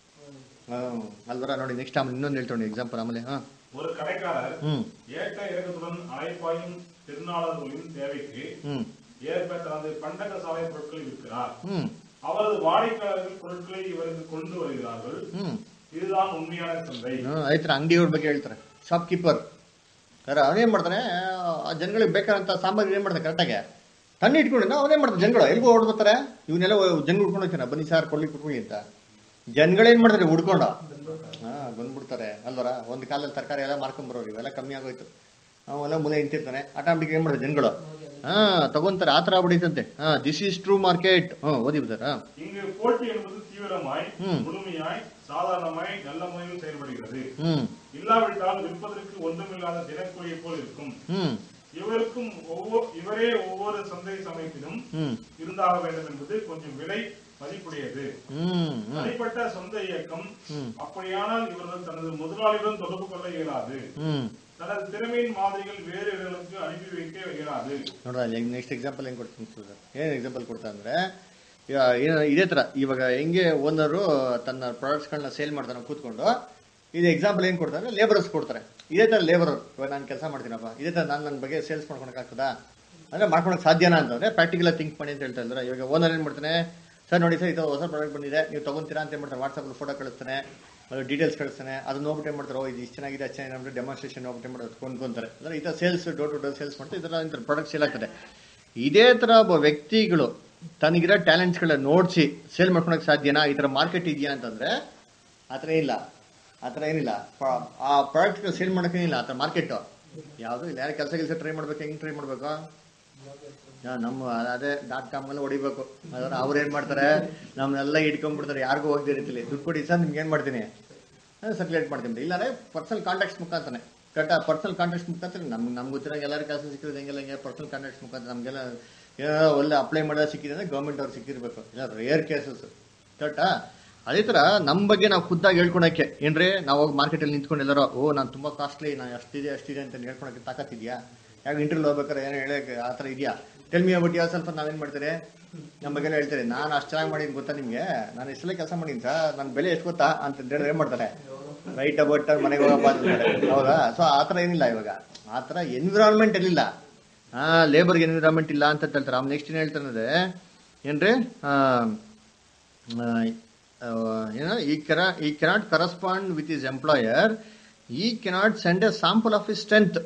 ಹ್ಮ್ ಅಲ್ವರ ನೋಡಿ ನೆಕ್ಸ್ಟ್ ಆಮೇಲೆ ಇನ್ನೊಂದು ಹೇಳ್ತಾನೆ ಎಕ್ಸಾಂಪಲ್ ಆಮೇಲೆ ಹಾ ஒரு கடைக்காரர் ಹ್ಮ್ ஏற்ற இறக்கத்துடன் அலைப்பாயும் திருநாளர்களின் தேவைக்கு ಹ್ಮ್ ஏற்ப தனது பண்டக சாலை பொருட்களை விற்கிறார் ಹ್ಮ್ அவரது வாடிக்கையாளர்கள் பொருட்களை இவருக்கு கொண்டு வருகிறார்கள் ಹ್ಮ್ இதுதான் உண்மையான சந்தை ರೈತರ ಅಂಗಡಿಯವ್ರ ಬಗ್ಗೆ ಹೇಳ್ತಾರೆ ಶಾಪ್ ಕೀಪರ್ ಅವನೇನ್ ಮಾಡ್ತಾನೆ ಆ ಜನಗಳಿಗೆ ಬೇಕಾದಂತ ಸಾಮಗ್ರಿ ಏನ್ ಮಾಡ್ತಾನೆ ಕರೆಕ್ಟಾಗಿ ತಣ್ಣಿ ಇಟ್ಕೊಂಡು ಅವನೇನ್ ಮಾಡ್ತಾನೆ ಜನಗಳು ಎಲ್ಗೂ ಓಡ್ ಬರ್ತಾರೆ ಇವನ್ನೆಲ್ಲ ಜನ ಹುಡ್ಕೊಂಡು ಹೋಗ್ತಾನೆ ಬನ್ನಿ ಸಾರ್ ಕೊಡ್ಲಿ ಕೊಡ್ಕೊಳ್ಳಿ ಅಂತ ಜನಗಳೇನ್ ಮಾಡ್ತಾರೆ ಹುಡ್ಕೊಂಡು ಹಾ ಬಂದ್ಬಿಡ್ತಾರೆ ಅಲ್ವರ ಒಂದ್ ಕಾಲದಲ್ಲಿ ತರಕಾರಿ ಎಲ್ಲ ಮಾರ್ಕೊಂಡ್ ಬರೋರು ಇವೆಲ್ಲ ಕಮ್ಮಿ ಆಗೋಯ್ತು ಅವೆಲ್ಲ ಮೂಲೆ ನಿಂತಿರ್ತಾನೆ ಆಟೋಮೆಟಿಕ್ ಏನ್ ಮಾಡ್ತಾರೆ ಜನಗಳು ಹಾ ತಗೊಂತಾರೆ ಆ ತರ ಆಗ್ಬಿಡೈತಂತೆ ಹಾ this is true market hmm ಓದಿ ಬಿಡ್ತಾರ இங்கு போட்டி என்பது தீவிரமாய் ம். முழுமையாய் சாதாரணமாய் நல்ல முறையில் செயல்படுகிறது ಹ್ಮ್ இல்லாவிட்டால் விற்பதற்கு ஒன்றுமில்லாத தினக்கூலியை போல் இருக்கும் ಹ್ಮ್ இவருக்கும் ஒவ்வொரு இவரே ஒவ்வொரு சந்தை சமயத்திலும் ಹ್ಮ್ இருந்தாக வேண்டும் என்பது கொஞ்சம் விலை மதிப்புடையது ಹ್ಮ್ ಹ್ಮ್ தனிப்பட்ட சொந்த இயக்கம் ம். அப்படியானால் இவர்கள் தனது முதலாளியுடன் தொடர்பு கொள்ள இயலாது ಹ್ಮ್ தனது திறமையின் மாதிரிகள் வேறு இடங்களுக்கு அனுப்பி வைக்க இயலாது ನೋಡ್ರ ನೆಕ್ಸ್ಟ್ ಎಕ್ಸಾಂಪಲ್ ಹೆಂಗ್ ಕೊಡ್ತೀನಿ ಸರ್ ಏನ್ ಎಕ್ಸಾಂಪಲ್ ಕೊಡ್ತಾ ಅಂದ್ರೆ ಇವ- ಏನ- ಇದೇ ತರ ಇವಾಗ ಹೆಂಗೆ ಓನರು ತನ್ನ ಪ್ರಾಡಕ್ಟ್ಸ್ಗಳನ್ನ ಸೇಲ್ ಮಾಡ್ತಾನೆ ಕೂತ್ಕೊಂಡು ಇದು ಎಕ್ಸಾಂಪಲ್ ಏನ್ ಕೊಡ್ತಾರೆ ಲೇಬರ್ಸ್ ಕೊಡ್ತಾರೆ ಇದೇ ತರ ಲೇಬರ್ ಇವಾಗ ನಾನು ಕೆಲಸ ಮಾಡ್ತೀನಪ್ಪ ಇದೇ ತರ ನಾನು ನನ್ನ ಬಗ್ಗೆ ಸೇಲ್ಸ್ ಮಾಡ್ಕೊಳಕ್ ಆಗ್ತದಾ ಅಂದ್ರೆ ಮಾಡ್ಕೊಳಕ್ ಸಾಧ್ಯನಾ ಅಂತಂದ್ರೆ ಪ್ರಾಕ್ಟಿಕಲ್ ಥಿಂಕ್ ಮಾಡಿ ಅಂತ ಹೇಳ್ತಾ ಇದ್ದಾರೆ ಇವಾಗ ಓನರ್ ಏನ್ ಮಾಡ್ತಾನೆ ಸರ್ ನೋಡಿ ಸರ್ ಇದು ಹೊಸ ಪ್ರಾಡಕ್ಟ್ ಬಂದಿದೆ ನೀವು ತಗೊಂತೀರಾ ಅಂತ ಏನ್ ಮಾಡ್ತಾರೆ ವಾಟ್ಸಪ್ ಫೋಟೋ ಕಳಿಸ್ತಾನೆ ಅದು ಡೀಟೇಲ್ಸ್ ಕಳಿಸ್ತಾನೆ ಅದನ್ನ ನೋಡ್ಬಿಟ್ಟು ಏನ್ ಮಾಡ್ತಾರೆ ಓ ಇದು ಇಷ್ಟು ಚೆನ್ನಾಗಿದೆ ಅಷ್ಟು ಚೆನ್ನಾಗಿದೆ ಅಂದ್ಬಿಟ್ಟು ಡೆಮಾನ್ಸ್ಟ್ರೇಷನ್ ನೋಡ್ಬಿಟ್ಟು ಏನ್ ಮಾಡ್ತಾರೆ ಕೊಂಡ್ಕೊಂತಾರೆ ಅಂದ್ರೆ ಈ ತರ sales door to door sales ಮಾಡ್ತಾರೆ ಈ ತರ ಪ್ರಾಡಕ್ಟ್ ಸೇಲ್ ಆಗ್ತದೆ ಇದೇ ತರ ಒಬ್ಬ ವ್ಯಕ್ತಿಗಳು ತನಗಿರೋ ಟ್ಯಾಲೆಂಟ್ಸ್ಗಳನ್ನ ನೋಡಿಸಿ ಸೇಲ್ ಮಾಡ್ಕೊಳಕ್ ಸಾಧ್ಯನಾ ಈ ಥರ ಮಾರ್ಕೆಟ್ ಇದೆಯಾ ಅಂತಂದ್ರೆ ಆ ಥರ ಇಲ್ಲ ಆ ಥರ ಏನಿಲ್ಲ ಪ- ಆ ಪ್ರಾಡಕ್ಟ್ ಸೇಲ್ ಮಾಡೋಕ್ಕೇನಿಲ್ಲ ಆ ಥರ ಮಾರ್ಕೆಟು ಯಾವುದು ಇಲ್ಲ ಯಾರು ಕೆಲಸ ಕೆಲಸ ಟ್ರೈ ಮಾಡ್ಬೇಕು ಹೆಂಗೆ ಟ್ರೈ ಮಾಡ್ಬೇಕು ಹಾ, ನಮ್ಮ ಅದೇ ಡಾಟ್ ಕಾಮ್ ಎಲ್ಲ ಹೊಡಿಬೇಕು ಅದ್ರ ಅವ್ರು ಏನ್ ಮಾಡ್ತಾರೆ ನಮ್ಮನ್ನೆಲ್ಲ ಇಟ್ಕೊಂಡ್ಬಿಡ್ತಾರೆ ಯಾರಿಗೂ ಹೋಗದೆ ರೀತಿಲಿ ದುಡ್ಡು ಕೊಡಿ ಸರ್ ನಿಮ್ಗೆ ಏನ್ ಮಾಡ್ತೀನಿ ಸರ್ಕ್ಯುಲೇಟ್ ಮಾಡ್ತೀನಿ ಇಲ್ಲಾಂದ್ರೆ ಪರ್ಸನಲ್ ಕಾಂಟ್ಯಾಕ್ಟ್ಸ್ ಮುಖಾಂತರನೇ ಕರೆಕ್ಟಾ ಪರ್ಸನಲ್ ಕಾಂಟ್ಯಾಕ್ಟ್ಸ್ ಮುಖಾಂತರ ನಮ್ಗೆ ನಮ್ಗೆ ಗೊತ್ತಿರೋ ಎಲ್ಲರ ಕೆಲಸ ಸಿಕ್ಕಿರೋದು ಹೆಂಗೆಲ್ಲ ಹಿಂಗೆ ಪರ್ಸನಲ್ ಕಾಂಟ್ಯಾಕ್ಟ್ಸ್ ಮುಖಾಂತರ ನಮಗೆಲ್ಲ ಏನೋ ಒಳ್ಳೆ ಅಪ್ಲೈ ಮಾಡೋದು ಸಿಕ್ಕಿದೆ ಅಂದ್ರೆ ಗೌರ್ಮೆಂಟ್ ಅವ್ರು ಸಿಕ್ಕಿರ್ಬೇಕು ಇಲ್ಲ ರೇರ್ ಕೇಸಸ್ ಕರೆಕ್ಟಾ ಅದೇ ಥರ ನಮ್ಮ ಬಗ್ಗೆ ನಾವು ಖುದ್ದಾಗಿ ಹೇಳ್ಕೊಳಕ್ಕೆ ಏನ್ರಿ ನಾವು ಹೋಗಿ ಮಾರ್ಕೆಟಲ್ಲಿ ನಿಂತ್ಕೊಂಡು ಎಲ್ಲರೂ ಓ ನಾನು ತುಂಬ ಕಾಸ್ಟ್ಲಿ ನಾನು ಅಷ್ಟಿದೆ ಅಷ್ಟಿದೆ ಅಂತ ಹೇಳ್ಕೊಳಕ್ಕೆ ತಾಕತ್ತಿದ್ಯಾ ಯಾಕೆ ಇಂಟರ್ವ್ಯೂ ಹೋಗ್ಬೇಕಾರೆ ಏನೋ ಹೇಳಕ್ಕೆ ಆ ಥರ ಇದೆಯಾ ಟೆಲ್ ಮಿ ಅಬೌಟ್ ಯಾವ ಸ್ವಲ್ಪ ನಾವೇನು ಮಾಡ್ತಾರೆ ನಮ್ಮ ಬಗ್ಗೆ ಎಲ್ಲ ಹೇಳ್ತಾರೆ ನಾನು ಅಷ್ಟು ಚೆನ್ನಾಗಿ ಮಾಡೀನಿ ಗೊತ್ತಾ ನಿಮಗೆ ನಾನು ಇಷ್ಟೆಲ್ಲ ಕೆಲಸ ಮಾಡೀನಿ ಸರ್ ನನ್ನ ಬೆಲೆ ಎಷ್ಟು ಗೊತ್ತಾ ಅಂತ ಹೇಳಿದ್ರೆ ಏನು ಮಾಡ್ತಾರೆ ರೈಟ್ ಅಬೌಟ್ ಮನೆಗೆ ಹೋಗಪ್ಪ ಅಂತಾರೆ ಹೌದಾ ಸೊ ಆ ಥರ ಏನಿಲ್ಲ ಇವಾಗ ಆ ಥರ ಎನ್ವಿರಾನ್ಮೆಂಟ್ ಇರಲಿಲ್ಲ ಹಾ ಲೇಬರ್ಗೆ ಎನ್ವಿರಾನ್ಮೆಂಟ್ ಇಲ್ಲ ಅಂತ ಹೇಳ್ತಾರೆ ಅವ್ನು ನೆಕ್ಸ್ಟ್ ಏನು ಹೇಳ್ತಾನೆ ಅಂದ್ರೆ ಏನ್ರಿ ಆ, ಆ, ಆ, ಏನು ಈ ಕೆರ he cannot correspond with his employer he cannot send a sample of his strength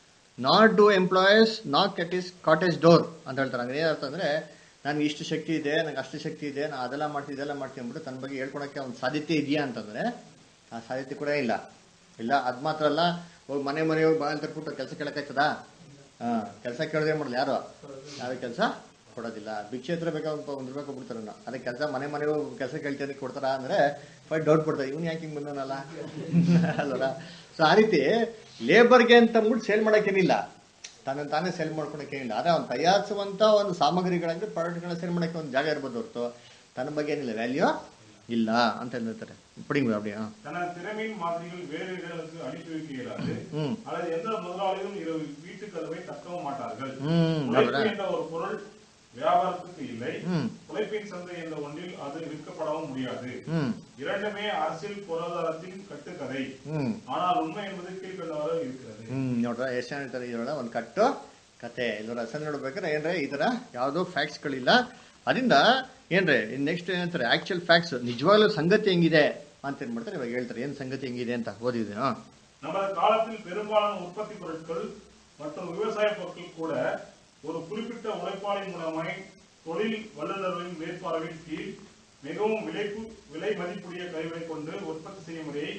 not to employers not get his cottage door ಅಂತ ಹೇಳ್ತಾರೆ ಹಂಗೆ ಏನರ್ಥ ಅಂದ್ರೆ ನನಗೆ ಇಷ್ಟು ಶಕ್ತಿ ಇದೆ ನನಗೆ ಅಷ್ಟು ಶಕ್ತಿ ಇದೆ ನಾನು ಅದೆಲ್ಲ ಮಾಡ್ತೀನಿ ಇದೆಲ್ಲ ಮಾಡ್ತೀನಿ ಅಂದ್ಬಿಟ್ಟು ತನ್ನ ಬಗ್ಗೆ ಹೇಳ್ಕೊಳಕ್ಕೆ ಒಂದು ಸಾಧ್ಯತೆ ಇದೆಯಾ ಅಂತಂದ್ರೆ ಆ ಸಾಧ್ಯತೆ ಕೂಡ ಇಲ್ಲ ಇಲ್ಲ ಅದ್ ಮಾತ್ರ ಅಲ್ಲ ಹೋಗಿ ಮನೆ ಮನೆ ಹೋಗಿ ಬಾಗಿಲು ತರ್ಬಿಟ್ಟು ಕೆಲಸ ಕೇಳಕ್ಕಾಗ್ತದಾ ಹಾ ಕೆಲಸ ಕೇಳೋದೇ ಮಾಡಲ್ಲ ಯಾರು ಯಾವ ಕೆಲಸ ಕೊಡೋದಿಲ್ಲ ಭಿಕ್ಷೆ ಹತ್ರ ಬೇಕಾ ಒಂದು ಒಂದು ರೂಪಾಯಿ ಕೊಟ್ಬಿಡ್ತಾರೆ ನಾವು ಅದಕ್ಕೆ ಕೆಲಸ ಮನೆ ಮನೆ ಕೆಲಸ ಕೇಳ್ತೀನಿ ಕೊಡ್ತಾರ ಅಂದ್ರೆ ಫೈಟ್ ಡೌಟ್ ಪಡ್ತಾರೆ ಇವ್ನು ಯಾಕೆ ಹಿಂಗೆ ಬಂದನಲ್ಲ ಅಲ್ವಲ್ಲ ಸೊ ಆ ರೀತಿ ಲೇಬರ್ಗೆ ಅಂತ ಅಂದ್ಬಿಟ್ಟು ಸೇಲ್ ಮಾಡೋಕ್ಕೇನಿಲ್ಲ ತನ್ನ ತಾನೇ ಸೇಲ್ ಮಾಡ್ಕೊಳಕ್ಕೇನಿಲ್ಲ ಆದ್ರೆ ಅವ್ನು ತಯಾರಿಸುವಂತ ಒಂದು ಸಾಮಗ್ರಿಗಳಂದ್ರೆ ಪ್ರಾಡಕ್ಟ್ಗಳನ್ನ ಸೇಲ್ ಮಾಡೋಕ್ಕೆ ಒಂದು ಜಾಗ ಇರ್ಬೋದು ಹೊರತು ತನ್ನ ಬಗ್ಗೆ ಏನಿಲ್ಲ ವ್ಯಾಲ್ಯೂ ಇಲ್ಲ ಅಂತ ಹೇಳ್ತಾರೆ ಪುಡಿಂಗ್ அப்படி ஆ தனது திறமையின் மாதிரிகள் வேறு இடங்களுக்கு அனுப்பி வைக்க இயலாது ம் அல்லது எந்த முதலாளியும் இரவு வீட்டு கதவை தக்கவும் மாட்டார்கள் ம் உழைப்பு அப்புறம் என்ற ஒரு பொருள் வியாபாரத்துக்கு இல்லை ம் உழைப்பின் சந்தை என்ற ஒன்றில் அது விற்கப்படவும் முடியாது ம் இரண்டுமே அரசியல் பொருளாதாரத்தின் கட்டுக்கதை ம் ஆனால் உண்மை என்பது கீழ்கண்டவாறு இருக்கிறது ಹ್ಮ್ ನೋಡ್ರ ಎಷ್ಟು ಹೇಳ್ತಾರೆ ಇದ್ರೊಳಗೆ ಒಂದು ಕಟ್ಟು ಕತೆ ಇದ್ರ ರಸ ನೋಡ್ಬೇಕಾದ್ರೆ ಏನ್ರೆ ಈ ತರ ಯಾವ್ದೋ ಫ್ಯಾಕ್ಟ್ಸ್ಗಳಿಲ್ಲ ಅದರಿಂದ ಏನ್ರೆ ನೆಕ್ಸ್ಟ್ ಏನಂತಾರೆ ಆಕ್ಚುಯಲ್ ಫ್ಯಾಕ್ಟ್ಸ್ ನಿಜವಾಗ್ಲೂ ಸಂಗತಿ ಹೆಂಗಿದೆ ಅಂತ ಏನ್ ಮಾಡ್ತಾರೆ ಇವಾಗ ಹೇಳ್ತಾರೆ ಏನ್ ಸಂಗತಿ ಹೆಂಗಿದೆ ಅಂತ ಓದಿದೆ ಹಾ நமது காலத்தில் பெரும்பாலான உற்பத்தி பொருட்கள் மற்றும் விவசாய பொருட்கள் கூட ஒரு குறிப்பிட்ட உழைப்பாளின் மூலமாய் தொழில் வல்லுநர்களின் மேற்பார்வையின் கீழ் மிகவும் விலைப்பு விலை மதிப்புடைய கருவிகளை கொண்டு உற்பத்தி செய்யும் முறையை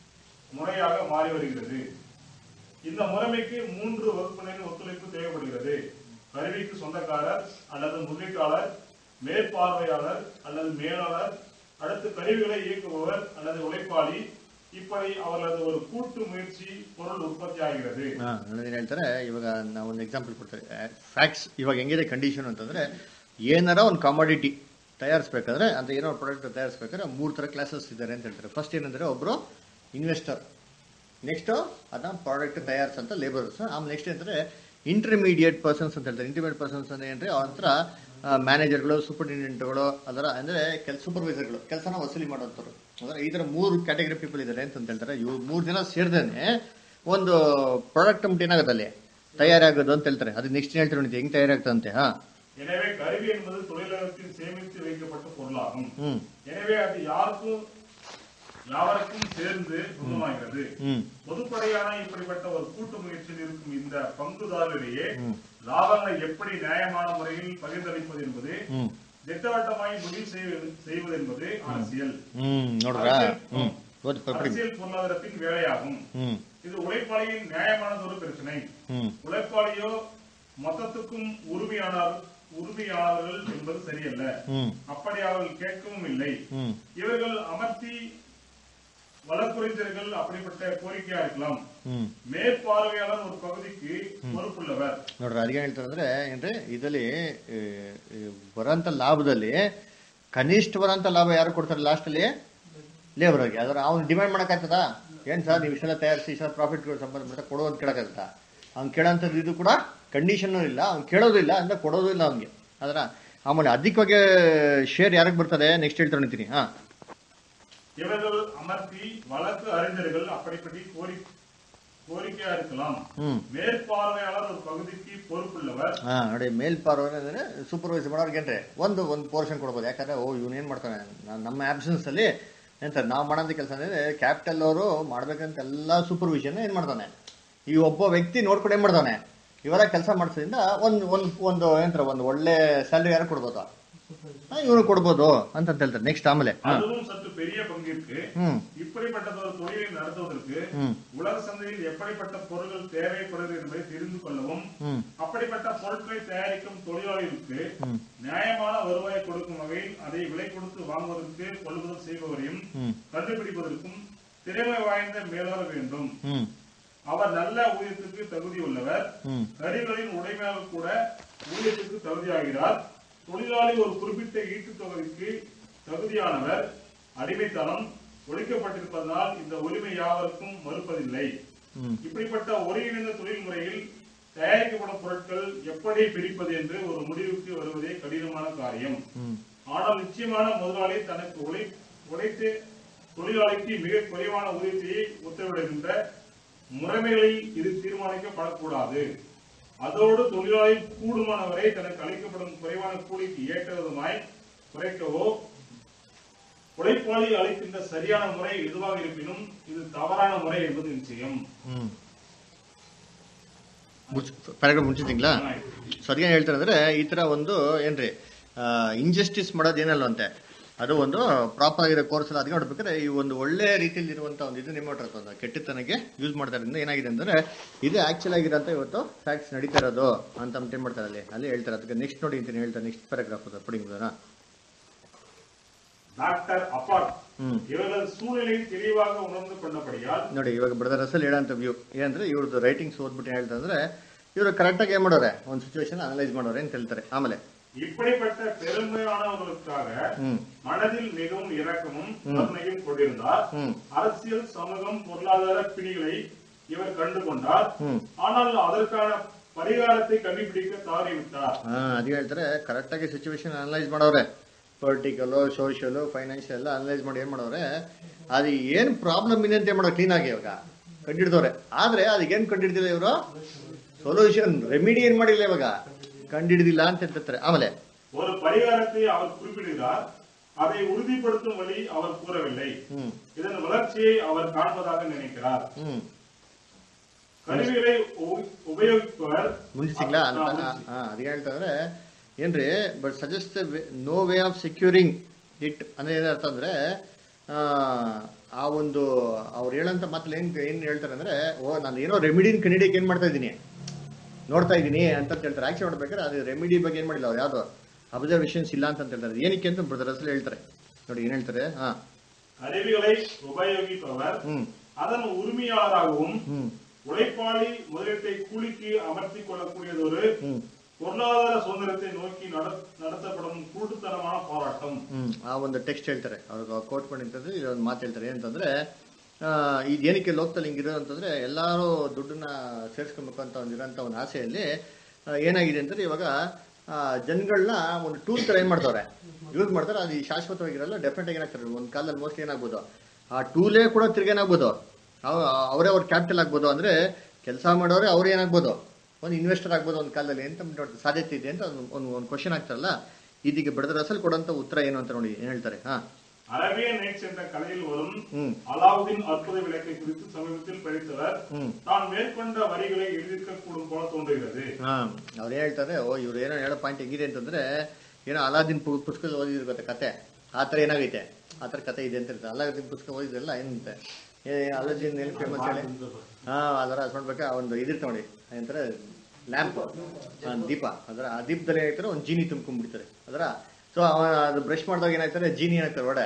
முறையாக மாறி வருகிறது இந்த முறைமைக்கு மூன்று வகுப்பினரின் ஒத்துழைப்பு தேவைப்படுகிறது கருவிக்கு சொந்தக்காரர் அல்லது முதலீட்டாளர் மேற்பார்வையாளர் அல்லது மேலாளர் அடுத்து கருவிகளை இயக்குபவர் அல்லது உழைப்பாளி இப்படி அவர்களது ஒரு கூட்டு முயற்சி பொருள் உற்பத்தி ஆகிறது ಹಾ ನನಗೇನು ಹೇಳ್ತಾರೆ ಇವಾಗ ನಾವು ಒಂದು ಎಕ್ಸಾಂಪಲ್ ಕೊಡ್ತಾರೆ ಫ್ಯಾಕ್ಟ್ಸ್ ಇವಾಗ ಹೆಂಗಿದೆ ಕಂಡೀಷನ್ ಅಂತಂದ್ರೆ ಏನಾರ ಒಂದು ಕಾಮಡಿಟಿ ತಯಾರಿಸ್ಬೇಕಾದ್ರೆ ಅಂತ ಏನೋ ಪ್ರಾಡಕ್ಟ್ ತಯಾರಿಸ್ಬೇಕಾದ್ರೆ ಮೂರು ಥರ ಕ್ಲಾಸಸ್ ಇದ್ದಾರೆ ಅಂತ ಹೇಳ್ತಾರೆ ಫಸ್ಟ್ ಏನಂದ್ರೆ ಒಬ್ರು ಇನ್ವೆಸ್ಟರ್ ನೆಕ್ಸ್ಟ್ ಅದನ್ನ ಪ್ರಾಡಕ್ಟ್ ತಯಾರಿಸಂತ ಲೇಬರ್ಸ್ ಆಮೇಲೆ ನೆಕ್ಸ್ಟ್ ಏನಂದ್ರೆ ಇಂಟರ್ಮೀಡಿಯೇಟ್ ಪರ್ಸನ್ಸ್ ಅಂತ ಹೇಳ್ತಾರೆ ಇಂಟರ್ಮೀಡಿಯೇಟ್ ಪರ್ಸನ್ಸ್ ಅಂದ್ರೆ ಏನ್ರಿ ಅವ್ರ ಹತ್ರ ಮ್ಯಾನೇಜರ್ಗಳು ಸೂಪರಿಂಟೆಂಡೆಂಟ್ಗಳು ಅದರ ಅಂದ್ರೆ ಕೆಲ ಸೂಪರ್ವೈಸರ್ಗಳು ಕೆಲಸನ ವಸೂಲಿ ಮಾಡೋಂಥವ್ರು ಅಂದ್ರೆ ಈ ಥರ ಮೂರು ಕ್ಯಾಟಗರಿ ಪೀಪಲ್ ಇದ್ದಾರೆ ಅಂತ ಹೇಳ್ತಾರೆ ಇವು ಮೂರು ಜನ ಸೇರಿದೇನೆ ಒಂದು ಪ್ರಾಡಕ್ಟ್ ಅಂದ್ಬಿಟ್ಟು ಏನಾಗುತ್ತೆ ಅಲ್ಲಿ ತಯಾರಾಗೋದು ಅಂತ ಹೇಳ್ತಾರೆ ಅದು ನೆಕ್ಸ್ಟ್ ಹೇಳ್ತಾರೆ ನೋಡಿ ಹೆಂಗ್ ತಯಾರಾಗ್ತದಂತೆ ಹಾ எனவே கருவி என்பது தொழிலகத்தில் சேமித்து வைக்கப்பட்ட பொருளாகும் ಹ್ಮ್ எனவே அது யாருக்கும் யாவருக்கும் சேர்ந்து சொந்தமாகிறது ಹ್ಮ್ பொதுப்படையான இப்படிப்பட்ட ஒரு கூட்டு முயற்சியில் இருக்கும் இந்த பங்குதாரரிடையே ம். லாபங்களை எப்படி நியாயமான முறையில் பகிர்ந்தளிப்பது என்பது ಹ್ಮ್ திட்டவட்டமாய் முடிவு செய்வது செய்வது என்பது அரசியல் ಹ್ಮ್ ನೋಡ್ರಾ ಹ್ಮ್ ಓದಿ ಪಡಿ அரசியல் பொருளாதாரத்தின் வேலையாகும் ಹ್ಮ್ இது உழைப்பாளியின் நியாயமானது ஒரு பிரச்சனை ಹ್ಮ್ உழைப்பாளியோ மொத்தத்துக்கும் உரிமையாளர் உரிமையாளர்கள் என்பது சரியல்ல ಹ್ಮ್ அப்படி அவர்கள் கேட்கவும் இல்லை ಹ್ಮ್ இவர்கள் அமர்த்தி வழக்குரைஞர்கள் அப்படிப்பட்ட கோரிக்கையா இருக்கலாம் ಹ್ಮ್ மேற்பார்வையாளர் ஒரு பகுதிக்கு பொறுப்புள்ளவர் ನೋಡ್ರಿ ಅದ್ಗೆ ಹೇಳ್ತಾರೆ ಅಂದ್ರೆ ಏನ್ರಿ ಇದರಲ್ಲಿ ಈ, ಈ ಬರೋಂಥ ಲಾಭದಲ್ಲಿ ಕನಿಷ್ಠ ಬರೋಂಥ ಲಾಭ ಯಾರು ಕೊಡ್ತಾರೆ ಲಾಸ್ಟ್ ಅಲ್ಲಿ ಲೇಬರ್ ಆಗಿ ಅದ್ರ ಅವ್ನು ಡಿಮ್ಯಾಂಡ್ ಮಾಡಕ್ಕಾಗ್ತದ ಏನ್ ಸರ್ ನೀವು ಇಷ್ಟೆಲ್ಲ ತಯಾರಿಸಿ ಇಷ್ಟೆಲ್ಲ ಪ್ರಾಫಿಟ್ ಸಂಪಾದನೆ ಮಾಡ್ತಾ ಕೊಡು ಅಂತ ಕೇಳಕ್ಕಾಗತ್ತಾ ಅವ್ನು ಕೇಳೋಂಥದ್ದು ಇದು ಕೂಡ ಕಂಡೀಷನ್ ಇಲ್ಲ ಅವ್ನು ಕೇಳೋದಿಲ್ಲ ಅಂದ್ರೆ ಕೊಡೋದು ಇಲ್ಲ ಅವ್ನಿಗೆ ಅದರ ಆಮೇಲೆ ಅಧಿಕವಾಗಿ ಶೇರ್ ಯಾರಿಗೆ ಬರ್ತದೆ ನೆಕ್ಸ್ಟ್ ಹೇಳ್ತಾರೆ ನಿಂತೀನಿ ಹಾ இவர்கள் அமர்த்தி வழக்கு அறிஞர்கள் அப்படிப்பட்ட கோரி கோரிக்கையா இருக்கலாம் ಹ್ಮ್ மேற்பார்வையாளர் ஒரு பகுதிக்கு பொறுப்புள்ளவர் ಹಾ ನೋಡಿ ಮೇಲ್ಪಾರ್ವರ್ ಅಂದ್ರೆ ಸೂಪರ್ವೈಸ್ ಮಾಡೋರ್ಗೇನ್ರಿ ಒಂದು ಒಂದು ಪೋರ್ಷನ್ ಕೊಡ್ಬೋದು ಯಾಕಂದ್ರೆ ಓ ಇವನು ಏನ್ ಮಾಡ್ತಾನೆ ನಾ- ನಮ್ಮ ಆಬ್ಸೆನ್ಸ್ ಅಲ್ಲಿ ಎಂತ ನಾವು ಮಾಡೋಂಥ ಕೆಲಸ ಅಂದ್ರೆ ಕ್ಯಾಪಿಟಲ್ ಅವರು ಮಾಡ್ಬೇಕಂತ ಎಲ್ಲಾ ಸೂಪರ್ವಿಷನ್ ಏನ್ ಮಾಡ್ತಾನೆ ಈ ಒಬ್ಬ ವ್ಯಕ್ತಿ ನೋಡ್ಕೊಂಡು ಏನ್ ಮಾಡ್ತಾನೆ ಇವರ ಕೆಲಸ ಮಾಡಿಸೋದ್ರಿಂದ ಒಂದು ಒಂದು ಒಂದು ಏನಂತಾರೆ ಒಂದು ಒಳ್ಳೆ ಸ್ಯಾಲ್ರಿ ಯಾರು ಕೊಡ್ಬೋದು ಇವನು ಕೊಡ್ಬೋದು ಅಂತ ಹೇಳ್ತಾರೆ ನೆಕ್ಸ್ಟ್ ಆಮೇಲೆ ಹಾ அதுவும் சற்று பெரிய பங்கிற்கு ಹ್ಮ್ இப்படிப்பட்டதொரு தொழிலை நடத்துவதற்கு ಹ್ಮ್ உலக சந்தையில் எப்படிப்பட்ட பொருட்கள் தேவைப்படுகிறது என்பதை தெரிந்து கொள்ளவும் ಹ್ಮ್ அப்படிப்பட்ட பொருட்களை தயாரிக்கும் தொழிலாளிகளுக்கு ಹ್ಮ್ நியாயமான வருவாய் கொடுக்கும் வகையில் அதை விலை கொடுத்து வாங்குவதற்கு கொள்முதல் செய்பவரையும் ಹ್ಮ್ கண்டுபிடிப்பதற்கும் திறமை வாய்ந்த மேலாளர் வேண்டும் ಹ್ಮ್ அவர் நல்ல ஊதியத்துக்கு தகுதி உள்ளவர் ಹ್ಮ್ கருவிகளின் உடைமையாக கூட ஊதியத்துக்கு தகுதியாகிறார் தொழிலாளி ஒரு குறிப்பிட்ட ஈட்டுத் தொகைக்கு தகுதியானவர் அடிமைத்தனம் ஒழிக்கப்பட்டிருப்பதனால் இந்த உரிமை யாவருக்கும் மறுப்பதில்லை ಹ್ಮ್ இப்படிப்பட்ட ஒருங்கிணைந்த தொழில் முறையில் தயாரிக்கப்படும் பொருட்கள் எப்படி பிரிப்பது என்று ஒரு முடிவுக்கு வருவதே கடினமான காரியம் ಹ್ಮ್ ஆனால் நிச்சயமான முதலாளி தனக்கு உழை உழைத்து தொழிலாளிக்கு மிக குறைவான ஊதியத்தை உத்தரவிடுகின்ற முறைமைகளில் இது தீர்மானிக்கப்படக்கூடாது அதோடு தொழிலாளி கூடுமானவரை தனக்கு அளிக்கப்படும் குறைவான கூலிக்கு ஏற்றதுமாய் குறைக்கவோ உழைப்பாளி அளிக்கின்ற சரியான முறை எதுவாக இருப்பினும் இது தவறான முறை என்பது நிச்சயம் ಹ್ಮ್ ಪ್ಯಾರಾಗ್ರಾಫ್ ಮುಗಿಸಿದ್ದೀங்களಾ ಸರಿಯಾಗಿ ಹೇಳ್ತಾರೆ ಅಂದ್ರೆ ಈ ತರ ಒಂದು ಏನ್ರಿ ಇಂಜಸ್ಟಿಸ್ ಮಾಡೋದು ಏನಲ್ಲ ಅಂತೆ ಅದು ಒಂದು ಪ್ರಾಪರ್ ಆಗಿರೋ ಕೋರ್ಸ್ ಎಲ್ಲ ಅದಕ್ಕೆ ನೋಡ್ಬೇಕಾದ್ರೆ ಈ ಒಂದು ಒಳ್ಳೆ ರೀತಿಯಲ್ಲಿ ಇರುವಂತ ಒಂದು ಇದು ನಿಮ್ಮ ಹತ್ರ ಒಂದು ಕೆಟ್ಟತನಕ್ಕೆ ಯೂಸ್ ಮಾಡ್ತಾರಿಂದ ಏನಾಗಿದೆ ಅಂದ್ರೆ ಇದು ಆಕ್ಚುಲ್ ಆಗಿರೋಂಥ ಇವತ್ತು ಫ್ಯಾಕ್ಟ್ಸ್ ನಡೀತಾ ಇರೋದು ಅಂತ ಅಂತ ಏನ್ ಮಾಡ್ತಾರೆ ಅಲ್ಲಿ ಅಲ್ಲಿ ಹೇಳ್ತಾರೆ ಅದಕ್ಕೆ ನೆಕ್ಸ್ಟ್ ನೋಡಿ ಅಂತೀನಿ ಹೇಳ್ತಾರೆ ನೆಕ್ಸ್ಟ್ ಪ್ಯಾರಾಗ್ರಾಫ್ ಅದು ಪಡಿಂಗ್ದನ டாக்டர் அப்பாட் ಹ್ಮ್ இவர்கள் சூழ்நிலை தெளிவாக உணர்ந்து கொண்டபடியால் ನೋಡಿ ಇವಾಗ ಬ್ರದರ್ ಅಸಲ್ ಹೇಳೋಂಥ ವ್ಯೂ ಏನಂದ್ರೆ ಇವ್ರದ್ದು ರೈಟಿಂಗ್ಸ್ ಓದ್ಬಿಟ್ಟು ಏನ್ ಹೇಳ್ತಾರೆ ಅಂದ್ರೆ ಇವರು ಕರೆಕ್ಟಾಗಿ ಏನ್ ಮಾಡೋರೆ ಒಂದು ಸಿಚುವೇಶನ್ ಅನಲೈಸ್ ಮಾಡೋರೆ ಅಂತ ಹೇಳ್ತಾರೆ ಆಮೇಲೆ இப்படிப்பட்ட பெருமையானவர்களுக்காக ಹ್ಮ್ மனதில் மிகவும் இரக்கமும் கருணையும் கொண்டிருந்தார் ಹ್ಮ್ அரசியல் சமூகம் பொருளாதார பிணிகளை இவர் கண்டு கொண்டார் ಹ್ಮ್ ஆனால் அதற்கான பரிகாரத்தை கண்டுபிடிக்க தவறிவிட்டார் ಹಾ ಅದು ಹೇಳ್ತಾರೆ ಕರೆಕ್ಟ್ ಆಗಿ ಸಿಚುವೇಶನ್ ಅನಲೈಸ್ ಮಾಡವ್ರೆ ಪೊಲಿಟಿಕಲ್ ಸೋಷಿಯಲ್ ಫೈನಾನ್ಷಿಯಲ್ ಎಲ್ಲ ಅನಲೈಸ್ ಮಾಡಿ ಏನ್ ಮಾಡವ್ರೆ ಅದು ಏನ್ ಪ್ರಾಬ್ಲಮ್ ಇದೆ ಅಂತ ಮಾಡೋ ಕ್ಲೀನ್ ಆಗಿ ಇವಾಗ ಕಂಡಿಡ್ದವ್ರೆ ಆದ್ರೆ ಅದಕ್ಕೆ ಏನ್ ಕಂಡಿಡ್ದಿಲ್ಲ ಇವರು ಸೊಲ್ಯೂಷನ್ ರೆಮಿಡಿ ಏನ್ ಮಾಡಿಲ್ಲ ಇವಾಗ ಕಂಡಿಡ್ದಿಲ್ಲ ಅಂತ ಹೇಳ್ತಾರೆ ಆಮೇಲೆ ஒரு பரிகாரத்தை அவர் குறிப்பிடுகிறார் அதை உறுதிப்படுத்தும் வழி அவர் கூறவில்லை ಹ್ಮ್ இதன் வளர்ச்சியை அவர் காண்பதாக நினைக்கிறார் ಹ್ಮ್ கருவிகளை உப- உபயோகிப்பவர் ಮುಂದೆ ಸಿಗ್ಲಾ ಹಾ ಅದಕ್ಕೆ ಹೇಳ್ತಾರೆ ಏನ್ರಿ but suggest no way of securing it ಅಂದ್ರೆ ಏನರ್ಥ ಅಂದ್ರೆ ಆ, ಆ ಒಂದು ಅವ್ರು ಹೇಳಂತ ಮಾತಲ್ಲಿ ಏನ್ ಏನ್ ಹೇಳ್ತಾರೆ ಅಂದ್ರೆ ಓ ನಾನು ಏನೋ ರೆಮಿಡಿನ್ ಕಂಡಿಡಿಯಕ್ಕೆ ಏನ್ ಮಾಡ್ತಾ ಇದ್ದೀನಿ ನೋಡ್ತಾ ಇದ್ದೀನಿ ಅಂತ ಹೇಳ್ತಾರೆ ಆಕ್ಷನ್ ಮಾಡ್ಬೇಕಾದ್ರೆ ಅದು ರೆಮಿಡಿ ಬಗ್ಗೆ ಏನ್ ಮಾಡಿಲ್ಲ ಅವ್ರು ಯಾವ್ದು ಅಬ್ಸರ್ವೇಷನ್ಸ್ ಇಲ್ಲ ಅಂತ ಹೇಳ್ತಾರೆ ಏನಕ್ಕೆ ಅಂತ ಬ್ರದರ್ ಅಸಲು ಹೇಳ್ತಾರೆ ನೋಡಿ ಏನ್ ಹೇಳ್ತಾರೆ ಹಾ கருவிகளை உபயோகிப்பவர் ಹ್ಮ್ அதன் உரிமையாளராகவும் ಹ್ಮ್ உழைப்பாளி முதலீட்டை கூலிக்கு அமர்த்திக் கொள்ளக்கூடியதொரு ಹ್ಮ್ பொருளாதார சுதந்திரத்தை நோக்கி நட- நடத்தப்படும் கூட்டுத்தனமான போராட்டம் ಹ್ಮ್ ಆ ಒಂದು ಟೆಕ್ಸ್ಟ್ ಹೇಳ್ತಾರೆ ಅವ್ರಿಗೆ ಕೋಟ್ ಮಾಡಿರ್ತದೆ ಇದೊಂದು ಮಾತು ಹೇಳ್ತಾರೆ ಏನಂತಂದ್ರೆ ಆ, ಇದು ಏನಕ್ಕೆ ಲೋಕದಲ್ಲಿ ಹಿಂಗಿರೋ ಅಂತಂದ್ರೆ ಎಲ್ಲಾರು ದುಡ್ಡನ್ನ ಸೇರಿಸ್ಕೊಬೇಕು ಅಂತ ಒಂದಿರೋಂಥ ಒಂದು ಆಸೆಯಲ್ಲಿ ಆ, ಏನಾಗಿದೆ ಅಂತಂದ್ರೆ ಇವಾಗ ಆ, ಜನಗಳನ್ನ ಒಂದು ಟೂಲ್ ತರ ಏನ್ ಮಾಡ್ತಾರೆ ಯೂಸ್ ಮಾಡ್ತಾರೆ ಅದು ಈ ಶಾಶ್ವತವಾಗಿರಲ್ಲ ಡೆಫಿನೆಟ್ ಆಗಿ ಏನಾಗ್ತಾರೆ ಒಂದು ಕಾಲದಲ್ಲಿ ಮೋಸ್ಟ್ಲಿ ಏನಾಗ್ಬೋದು ಆ ಟೂಲೇ ಕೂಡ ತಿರ್ಗೇನಾಗ್ಬೋದು ಅವ- ಅವರೇ ಅವ್ರ ಕ್ಯಾಪಿಟಲ್ ಆಗ್ಬೋದು ಅಂದ್ರೆ ಕೆಲಸ ಮಾಡೋರೆ ಅವ್ರು ಏನಾಗ್ಬೋದು ಒಂದು ಇನ್ವೆಸ್ಟರ್ ಆಗ್ಬೋದು ಒಂದು ಕಾಲದಲ್ಲಿ ಅಂತ ನೋಡ್ತಾರೆ ಸಾಧ್ಯತೆ ಇದೆ ಅಂತ ಒಂದು ಒಂದು ಒಂದು ಕ್ವಶನ್ ಆಗ್ತಾರಲ್ಲ ಇದೀಗ ಬೆಳೆದ ರಸಲ್ ಕೊಡೋಂಥ ಉತ್ತರ ಏನು ಅಂತ ನೋಡಿ ಏನ್ ಹೇಳ್ತಾರೆ ಹಾ அரபிய நைட்ஸ் என்ற கதையில் வரும் ಹ್ಮ್ அலாவுதீன் அற்புத விளக்கை குறித்து சமீபத்தில் படித்தவர் ಹ್ಮ್ தான் மேற்கொண்ட வரிகளை எழுதியிருக்க கூடும் போல தோன்றுகிறது ಹಾ ಅವ್ರು ಹೇಳ್ತಾರೆ ಓ ಇವ್ರು ಏನೋ ಹೇಳೋ ಪಾಯಿಂಟ್ ಹೆಂಗಿದೆ ಅಂತಂದ್ರೆ ಏನೋ ಅಲಾದಿನ್ ಪು- ಪುಸ್ತಕ ಓದಿದ್ರು ಗೊತ್ತಾ ಕತೆ ಆ ಥರ ಏನಾಗೈತೆ ಆ ಥರ ಕತೆ ಇದೆ ಅಂತ ಇರ್ತಾರೆ ಅಲಾದಿನ್ ಪುಸ್ತಕ ಓದಿದ್ರಲ್ಲ ಏನಂತೆ ಏ ಅಲಾದಿನ್ ಎಲ್ಲಿ ಫೇಮಸ್ ಹೇಳಿ ಹಾ ಅದರ ನೋಡ್ಬೇಕಾ ಒಂದು ಇದಿರ್ತ ನೋಡಿ ಏನಂತಾರೆ ಲ್ಯಾಂಪ್ ದೀಪ ಅದರ ಆ ದೀಪದಲ್ಲಿ ಏನಾಗ್ತಾರೆ ಒಂದು ಜೀನಿ ತುಂಬ್ಕೊಂಡ್ಬಿಡ್ತಾರೆ ಅದರ ಸೊ ಅದು ಬ್ರಷ್ ಮಾಡಿದಾಗ ಏನಾಗ್ತಾರೆ ಜೀನಿ ಏನಾಗ್ತಾರೆ ಒಡೆ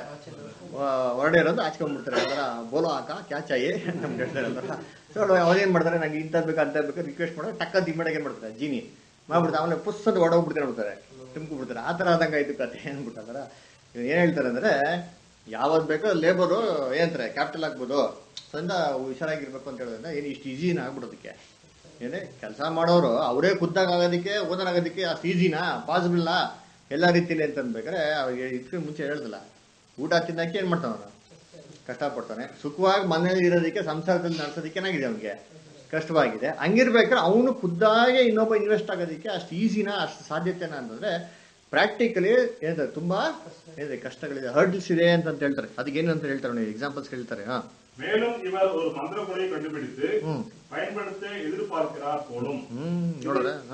ಹೊರಡೆ ಇರೋದು ಹಾಚ್ಕೊಂಡ್ಬಿಡ್ತಾರೆ ಅದರ ಬೋಲೋ ಹಾಕ ಕ್ಯಾಚಾಯಿ ನಮ್ಗೆ ಹೇಳ್ತಾರೆ ಅದರ ಸೊ ಅವ್ರೇನ್ ಮಾಡ್ತಾರೆ ನಂಗೆ ಇಂಥದ್ದು ಬೇಕು ಅಂತ ಬೇಕು ರಿಕ್ವೆಸ್ಟ್ ಮಾಡೋ ಟಕ್ಕ ದಿಮ್ಮಡಿಗೆ ಏನ್ ಮಾಡ್ತಾರೆ ಜೀನಿ ಮಾಡ್ಬಿಡ್ತಾರೆ ಆಮೇಲೆ ಪುಸ್ ಅಂತ ಹೊಡೋಗ್ಬಿಡ್ತಾರೆ ನೋಡ್ತಾರೆ ತುಂಬ್ಕೊಂಡ್ಬಿಡ್ತಾರೆ ಆ ಥರ ಆದಂಗೆ ಆಯ್ತು ಕತೆ ಅಂದ್ಬಿಟ್ಟಂದ್ರೆ ಏನ್ ಹೇಳ್ತಾರೆ ಅಂದ್ರೆ ಯಾವ್ದು ಬೇಕೋ ಲೇಬರು ಏನಂತಾರೆ ಕ್ಯಾಪಿಟಲ್ ಆಗ್ಬೋದು ಸ್ವಂತ ಹುಷಾರಾಗಿರ್ಬೇಕು ಅಂತ ಹೇಳಿದ್ರೆ ಏನು ಇಷ್ಟು ಈಸಿನ ಆಗ್ಬಿಡೋದಕ್ಕೆ ಏನೇ ಕೆಲಸ ಮಾಡೋರು ಅವರೇ ಖುದ್ದಾಗಿ ಆಗೋದಕ್ಕೆ ಓನರ್ ಆಗೋದಕ್ಕೆ ಅಷ್ಟು ಈಸಿನಾ ಪಾಸಿಬಲ್ನಾ ಎಲ್ಲ ರೀತಿಯಲ್ಲಿ ಅಂತ ಅನ್ಬೇಕಾದ್ರೆ ಅವ್ರಿಗೆ ಇದಕ್ಕೆ ಮುಂಚೆ ಹೇಳ್ದಲ್ಲ ಊಟ ತಿನ್ನಕ್ಕೆ ಏನ್ ಮಾಡ್ತಾನ ಅವನು ಕಷ್ಟಪಡ್ತಾನೆ ಸುಖವಾಗಿ ಮನೇಲಿ ಇರೋದಕ್ಕೆ ಸಂಸಾರದಲ್ಲಿ ನಡೆಸೋದಕ್ಕೆ ಏನಾಗಿದೆ ಅವನಿಗೆ ಕಷ್ಟವಾಗಿದೆ ಹಂಗಿರ್ಬೇಕಾದ್ರೆ ಅವನು ಖುದ್ದಾಗೆ ಇನ್ನೊಬ್ಬ ಇನ್ವೆಸ್ಟ್ ಆಗೋದಕ್ಕೆ ಅಷ್ಟು ಈಸಿನಾ ಅಷ್ಟು ಸಾಧ್ಯತೆನಾ ಅಂತಂದ್ರೆ ಪ್ರಾಕ್ಟಿಕಲಿ ಏನಂತಾರೆ ತುಂಬಾ ಏನಿದೆ ಕಷ್ಟಗಳಿದೆ ಹರ್ಡಲ್ಸ್ ಇದೆ ಅಂತ ಅಂತ ಹೇಳ್ತಾರೆ ಅದಕ್ಕೆ ಏನು ಅಂತ ಹೇಳ್ತಾರೆ ನೋಡಿ ಎಕ್ಸಾಂಪಲ್ಸ್ ಹೇಳ್ತಾರೆ ಹಾ மேலும் இவர் ஒரு மந்திர முறையை கண்டுபிடித்து ಹ್ಮ್ பயன்படுத்த எதிர்பார்க்கிறார் போலும் ಹ್ಮ್ ನೋಡ್ರೆ ಹಾ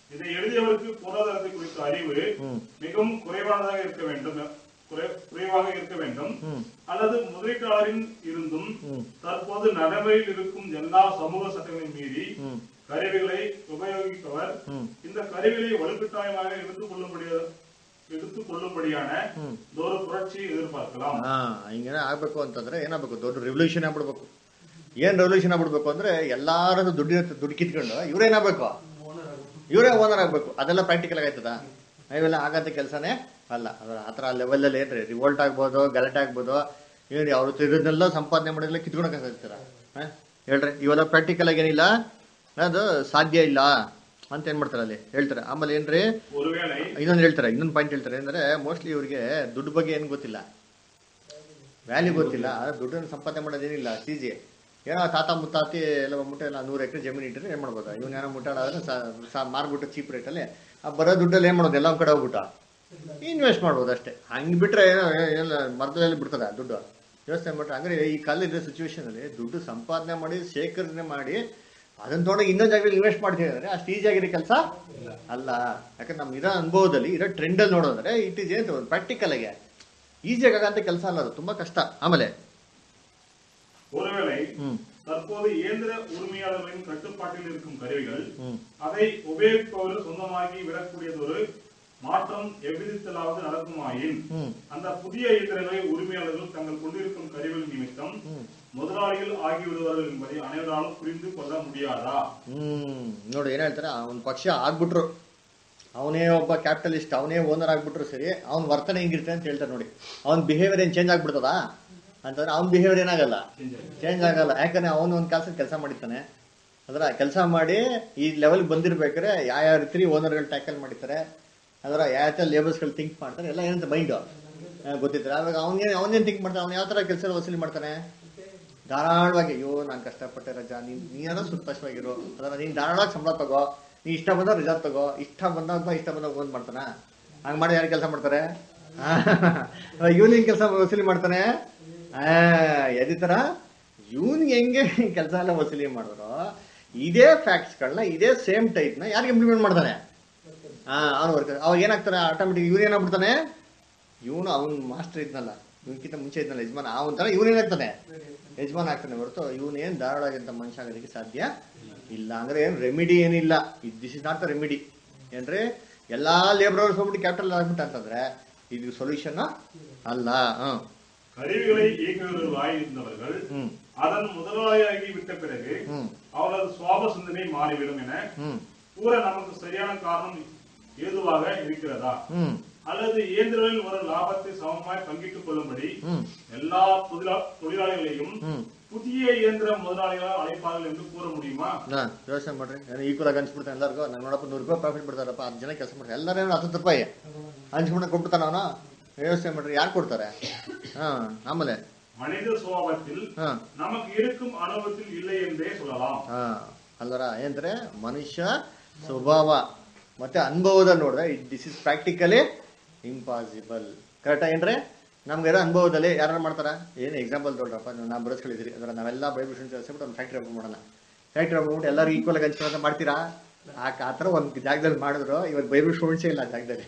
இதை எழுதியவருக்கு பொருளாதாரத்தை குறித்த அறிவு ம். மிகவும் குறைவானதாக இருக்க வேண்டும் குறை- குறைவாக இருக்க வேண்டும் ம். அல்லது முதலீட்டாளரின் இருந்தும் ம். தற்போது நடைமுறையில் இருக்கும் எல்லா சமூக சட்டங்களையும் மீறி ம். கருவிகளை உபயோகிப்பவர் ம். இந்த கருவிகளை வலுக்கட்டாயமாக எடுத்துக் கொள்ளும்படிய எடுத்துக் கொள்ளும்படியான ಹ್ಮ್. ஒரு புரட்சியை எதிர்பார்க்கலாம் ಹಾ ಹಿಂಗೇನೆ ಆಗ್ಬೇಕು ಅಂತಂದ್ರೆ ಏನಾಗ್ಬೇಕು ದೊಡ್ಡ ರೆವಲ್ಯೂಷನ್ ಆಗ್ಬಿಡ್ಬೇಕು ಏನ್ ರೆವಲ್ಯೂಷನ್ ಆಗ್ಬಿಡ್ಬೇಕು ಅಂದ್ರೆ ಎಲ್ಲಾರದು ದುಡ್ಡು ದುಡ್ಡು ಕಿತ್ಕೊಂಡು ಇವ್ರೇನಾಗ್ಬೇಕು ಇವರೇ ಓನರ್ ಆಗ್ಬೇಕು ಅದೆಲ್ಲ ಪ್ರಾಕ್ಟಿಕಲ್ ಆಯ್ತದ ಇವೆಲ್ಲ ಆಗಂತ ಕೆಲಸನೇ ಅಲ್ಲ ಅದ್ರ ಆತರ ಲೆವೆಲ್ ಅಲ್ಲಿ ಏನ್ರಿ ರಿವೋಲ್ಟ್ ಆಗ್ಬೋದು ಗಲಾಟೆ ಆಗ್ಬೋದು ಏನ್ರಿ ಅವ್ರು ಇದನ್ನೆಲ್ಲ ಸಂಪಾದನೆ ಮಾಡಿದ್ರೆ ಕಿತ್ಕೊಳಕ್ ಹೇಳ್ತೀರ ಹೇಳ್ರಿ ಇವೆಲ್ಲ ಪ್ರಾಕ್ಟಿಕಲ್ ಆಗಿ ಏನಿಲ್ಲ ಅದು ಸಾಧ್ಯ ಇಲ್ಲ ಅಂತ ಏನ್ ಮಾಡ್ತಾರೆ ಅಲ್ಲಿ ಹೇಳ್ತಾರೆ ಆಮೇಲೆ ಏನ್ರಿ ஒருவேளை ಇನ್ನೊಂದು ಹೇಳ್ತಾರೆ ಇನ್ನೊಂದು ಪಾಯಿಂಟ್ ಹೇಳ್ತಾರೆ ಅಂದ್ರೆ ಮೋಸ್ಟ್ಲಿ ಇವ್ರಿಗೆ ದುಡ್ಡು ಬಗ್ಗೆ ಏನು ಗೊತ್ತಿಲ್ಲ ವ್ಯಾಲ್ಯೂ ಗೊತ್ತಿಲ್ಲ ಆದ್ರೆ ದುಡ್ಡನ್ನು ಸಂಪಾದನೆ ಮಾಡೋದೇನಿಲ್ಲ ಸೀಜಿ ಏನೋ ತಾತ ಮುತ್ತಾತಿ ಎಲ್ಲ ಬಂದ್ಬಿಟ್ಟು ಎಲ್ಲ ನೂರು ಎಕರೆ ಜಮೀನು ಇಟ್ಟರೆ ಏನು ಮಾಡ್ಬೋದು ಇವ್ನು ಏನೋ ಮುಟ್ಟಾಡಾದ್ರೆ ಸಾ ಮಾರ್ಬಿಟ್ಟು ಚೀಪ್ ರೇಟಲ್ಲಿ ಆ ಬರೋ ದುಡ್ಡಲ್ಲಿ ಏನು ಮಾಡೋದು ಎಲ್ಲ ಒಂದ್ ಕಡೆ ಹೋಗ್ಬಿಟ್ಟು ಇನ್ವೆಸ್ಟ್ ಮಾಡ್ಬೋದು ಅಷ್ಟೇ ಹಂಗೆ ಬಿಟ್ರೆ ಏನೋ ಎಲ್ಲ ಮರದಲ್ಲಿ ಬಿಡ್ತದ ದುಡ್ಡು ಯೋಚನೆ ಮಾಡ್ರೆ ಹಂಗಾರೆ ಈ ಕಾಲದ ಸಿಚುವೇಶನ್ ಅಲ್ಲಿ ದುಡ್ಡು ಸಂಪಾದನೆ ಮಾಡಿ ಶೇಖರಣೆ ಮಾಡಿ ಅದನ್ನ ತೊಗೊಂಡು ಇನ್ನೊಂದು ಜಾಗದಲ್ಲಿ ಇನ್ವೆಸ್ಟ್ ಮಾಡ್ತೀವಿ ಅಂದ್ರೆ ಅಷ್ಟು ಈಸಿ ಆಗಿರೋ ಕೆಲಸ ಅಲ್ಲ ಯಾಕಂದ್ರೆ ನಮ್ ಇರೋ ಅನುಭವದಲ್ಲಿ ಇರೋ ಟ್ರೆಂಡ್ ಅಲ್ಲಿ ನೋಡೋದ್ರೆ ಇಟ್ ಈಸ್ ಏನು ಪ್ರಾಕ್ಟಿಕಲ್ ಆಗಿ ಈಸಿಯಾಗಿ ಆಗಂತ ಕೆಲಸ ಅಲ್ಲ ಅದು ತುಂಬಾ ಕಷ್ಟ ಆಮೇಲೆ ஒருவேளை ಹ್ಮ್ தற்போது இயந்திர உரிமையாளர்களின் கட்டுப்பாட்டில் இருக்கும் கருவிகள் ಹ್ಮ್ அதை உபயோகிப்பவர் சொந்தமாகி விடக்கூடியதொரு மாற்றம் எவ்விதத்திலாவது நடக்குமாயின் ಹ್ಮ್ அந்த புதிய இயந்திரங்களை உரிமையாளர்கள் தங்கள் கொண்டிருக்கும் கருவிகள் நிமித்தம் முதலாளிகள் ஆகிவிடுவார்கள் என்பதை அனைவராலும் புரிந்து கொள்ள முடியாதா ಹ್ಮ್ ನೋಡಿ ಏನ್ ಹೇಳ್ತಾರೆ ಅವನ್ ಪಕ್ಷ ಆಗ್ಬಿಟ್ರು ಅವನೇ ಒಬ್ಬ ಕ್ಯಾಪಿಟಲಿಸ್ಟ್ ಅವನೇ ಓನರ್ ಆಗ್ಬಿಟ್ರು ಸರಿ ಅವ್ನ ವರ್ತನೆ ಹೆಂಗಿರುತ್ತೆ ಅಂತ ಹೇಳ್ತಾರೆ ನೋಡಿ ಅವ್ನ ಬಿಹೇವಿಯರ್ ಏನ್ ಚೇಂಜ್ ಆಗ್ಬಿಡ್ತದ ಅಂತಂದ್ರೆ ಅವ್ನ ಬಿಹೇವಿಯರ್ ಏನಾಗಲ್ಲ ಚೇಂಜ್ ಆಗಲ್ಲ ಯಾಕಂದ್ರೆ ಅವನು ಒಂದ್ ಕೆಲಸ ಕೆಲಸ ಮಾಡಿರ್ತಾನೆ ಅದರ ಕೆಲಸ ಮಾಡಿ ಈ ಲೆವೆಲ್ ಬಂದಿರ್ಬೇಕಾದ್ರೆ ಯಾವ ಯಾವ ರೀತಿ ಓನರ್ಗಳು ಟ್ಯಾಕಲ್ ಮಾಡಿರ್ತಾರೆ ಅದರ ಯಾವ ಯಾವ ಲೇಬರ್ಸ್ಗಳು ಥಿಂಕ್ ಮಾಡ್ತಾರೆ ಎಲ್ಲ ಏನಂತ ಮೈಂಡ್ ಗೊತ್ತಿರ್ತಾರೆ ಅವಾಗ ಅವನೇನು ಅವನೇನು ಥಿಂಕ್ ಮಾಡ್ತಾನೆ ಅವ್ನು ಯಾವ ತರ ಕೆಲಸ ವಸೂಲಿ ಮಾಡ್ತಾನೆ ಧಾರಾಳವಾಗಿ ಅಯ್ಯೋ ನಾನು ಕಷ್ಟಪಟ್ಟೆ ರಜಾ ನೀನ್ ನೀನಾದ್ರೂ ಸಂತೋಷವಾಗಿರು ಅದರ ನೀನ್ ಧಾರಾಳವಾಗಿ ಸಂಬಳ ತಗೋ ನೀ ಇಷ್ಟ ಬಂದಾಗ ರಜಾ ತಗೋ ಇಷ್ಟ ಬಂದಾಗ ಇಷ್ಟ ಬಂದಾಗ ಒಂದ್ ಮಾಡ್ತಾನ ಹಂಗ್ ಮಾಡಿ ಯಾರು ಕೆಲಸ ಮಾಡ್ತಾರೆ ಇವನಿಗೆ ಕೆಲಸ ವಸೂಲಿ ಮಾಡ್ತಾನೆ ಆ, ಅದೇ ತರ ಇವನ್ಗೆ ಹೆಂಗೆ ಕೆಲಸ ಎಲ್ಲ ವಸೂಲಿ ಮಾಡಿದ್ರು ಇದೇ ಫ್ಯಾಕ್ಟ್ಸ್ಗಳನ್ನ ಇದೇ ಸೇಮ್ ಟೈಪ್ ನ ಯಾರಿಗೆ ಇಂಪ್ಲಿಮೆಂಟ್ ಮಾಡ್ತಾನೆ ಹಾ ಅವ್ನು ವರ್ಕ್ ಅವಾಗ ಏನಾಗ್ತಾನೆ ಆಟೋಮೆಟಿಕ್ ಇವ್ರು ಏನಾಗ್ಬಿಡ್ತಾನೆ ಇವನು ಅವ್ನ್ ಮಾಸ್ಟರ್ ಇದ್ನಲ್ಲ ಇವನ್ಕಿಂತ ಮುಂಚೆ ಇದ್ನಲ್ಲ ಯಜಮಾನ ಅವನ ತರ ಇವನ್ ಏನಾಗ್ತಾನೆ ಯಜಮಾನ ಆಗ್ತಾನೆ ಹೊರತು ಇವನ್ ಏನ್ ಧಾರಾಳಾಗಿಂತ ಮನುಷ್ಯ ಆಗೋದಕ್ಕೆ ಸಾಧ್ಯ ಇಲ್ಲ ಅಂದ್ರೆ ಏನ್ ರೆಮಿಡಿ ಏನಿಲ್ಲ this is not the remedy ಏನ್ರಿ ಎಲ್ಲಾ ಲೇಬರ್ ಹೋಗ್ಬಿಟ್ಟು ಕ್ಯಾಪಿಟಲ್ ಆಗ್ಬಿಟ್ಟು ಅಂತಂದ್ರೆ ಇದು ಸೊಲ್ಯೂಷನ್ ಅಲ್ಲ ಹ್ಮ್ கருவிகளை இயக்குகிறவர்களாய் இருந்தவர்கள் ಹ್ಮ್ அதன் முதலாளியாகி விட்ட பிறகு ಹ್ಮ್ அவரது சுவாப சிந்தனை மாறிவிடும் என ಹ್ಮ್ கூற நமக்கு சரியான காரணம் ஏதுவாக இருக்கிறதா ಹ್ಮ್ அல்லது இயந்திரங்களில் வரும் லாபத்தை சமமாய் பங்கிட்டுக் கொள்ளும்படி ಹ್ಮ್ எல்லா தொழிலா- தொழிலாளிகளையும் ಹ್ಮ್ புதிய இயந்திர முதலாளிகளால் அழைப்பார்கள் என்று கூற முடியுமா ಹಾ ಯೋಚನೆ ಮಾಡ್ರಿ ಏನೋ ಈಕ್ವಲ್ ಆಗಿ ಅನ್ಸ್ಬಿಡ್ತಾನೆ ಎಲ್ಲರಿಗೂ ನಾನು ನೋಡಪ್ಪ ನೂರು ರೂಪಾಯಿ ಪ್ರಾಫಿಟ್ ಬಿಡ್ತಾರಪ್ಪ ಹತ್ತು ಜನ ಕೆಲಸ ಮಾಡ್ತಾರೆ ಎಲ್ಲರೂ ಹತ್ತು ರೂಪಾಯಿ ಹಂಚ್ಬಿಟ್ಟು ಕೊಟ್ಬಿಡ್ತಾನ ಅವನು ಯೋಚನೆ ಮಾಡ್ರಿ ಯಾರು ಕೊಡ್ತಾರೆ ಹಾ ಆಮೇಲೆ மனித சுவாபத்தில் ಹಾ நமக்கு இருக்கும் அனுபவத்தில் இல்லை என்றே சொல்லலாம் ಹಾ ಅಲ್ಲರ ಏನಂದ್ರೆ ಮನುಷ್ಯ ಸ್ವಭಾವ ಮತ್ತೆ ಅನುಭವದ ನೋಡಿದ್ರೆ ದಿಸ್ ಇಸ್ ಪ್ರಾಕ್ಟಿಕಲಿ ಇಂಪಾಸಿಬಲ್ ಕರೆಕ್ಟಾ ಏನ್ರಿ ನಮ್ಗೆ ಇರೋ ಅನುಭವದಲ್ಲಿ ಯಾರು ಮಾಡ್ತಾರ ಏನು ಎಕ್ಸಾಂಪಲ್ ತೊಗೊಳ್ರಪ್ಪ ನಾವು ಬರೆಸ್ಗಳಿದ್ರಿ ಅಂದ್ರೆ ನಾವೆಲ್ಲ ಬೈಬಲ್ ಸ್ಟೂಡೆಂಟ್ಸ್ ಸೇರ್ಬಿಟ್ಟು ಒಂದು ಫ್ಯಾಕ್ಟ್ರಿ ಓಪನ್ ಮಾಡೋಣ ಫ್ಯಾಕ್ಟ್ರಿ ಓಪನ್ ಮಾಡ್ಬಿಟ್ಟು ಎಲ್ಲರೂ ಈಕ್ವಲ್ ಆಗಿ ಹಂಚ್ಕೊಳ್ಳೋದು ಮಾಡ್ತೀರಾ ಆ ಆ ಥರ ಒಂದು ಜಾಗದಲ್ಲಿ ಮಾಡಿದ್ರು ಇವತ್ತು ಬೈಬಲ್ ಸ್ಟೂಡೆಂಟ್ಸೇ ಇಲ್ಲ ಆ ಜಾಗದಲ್ಲಿ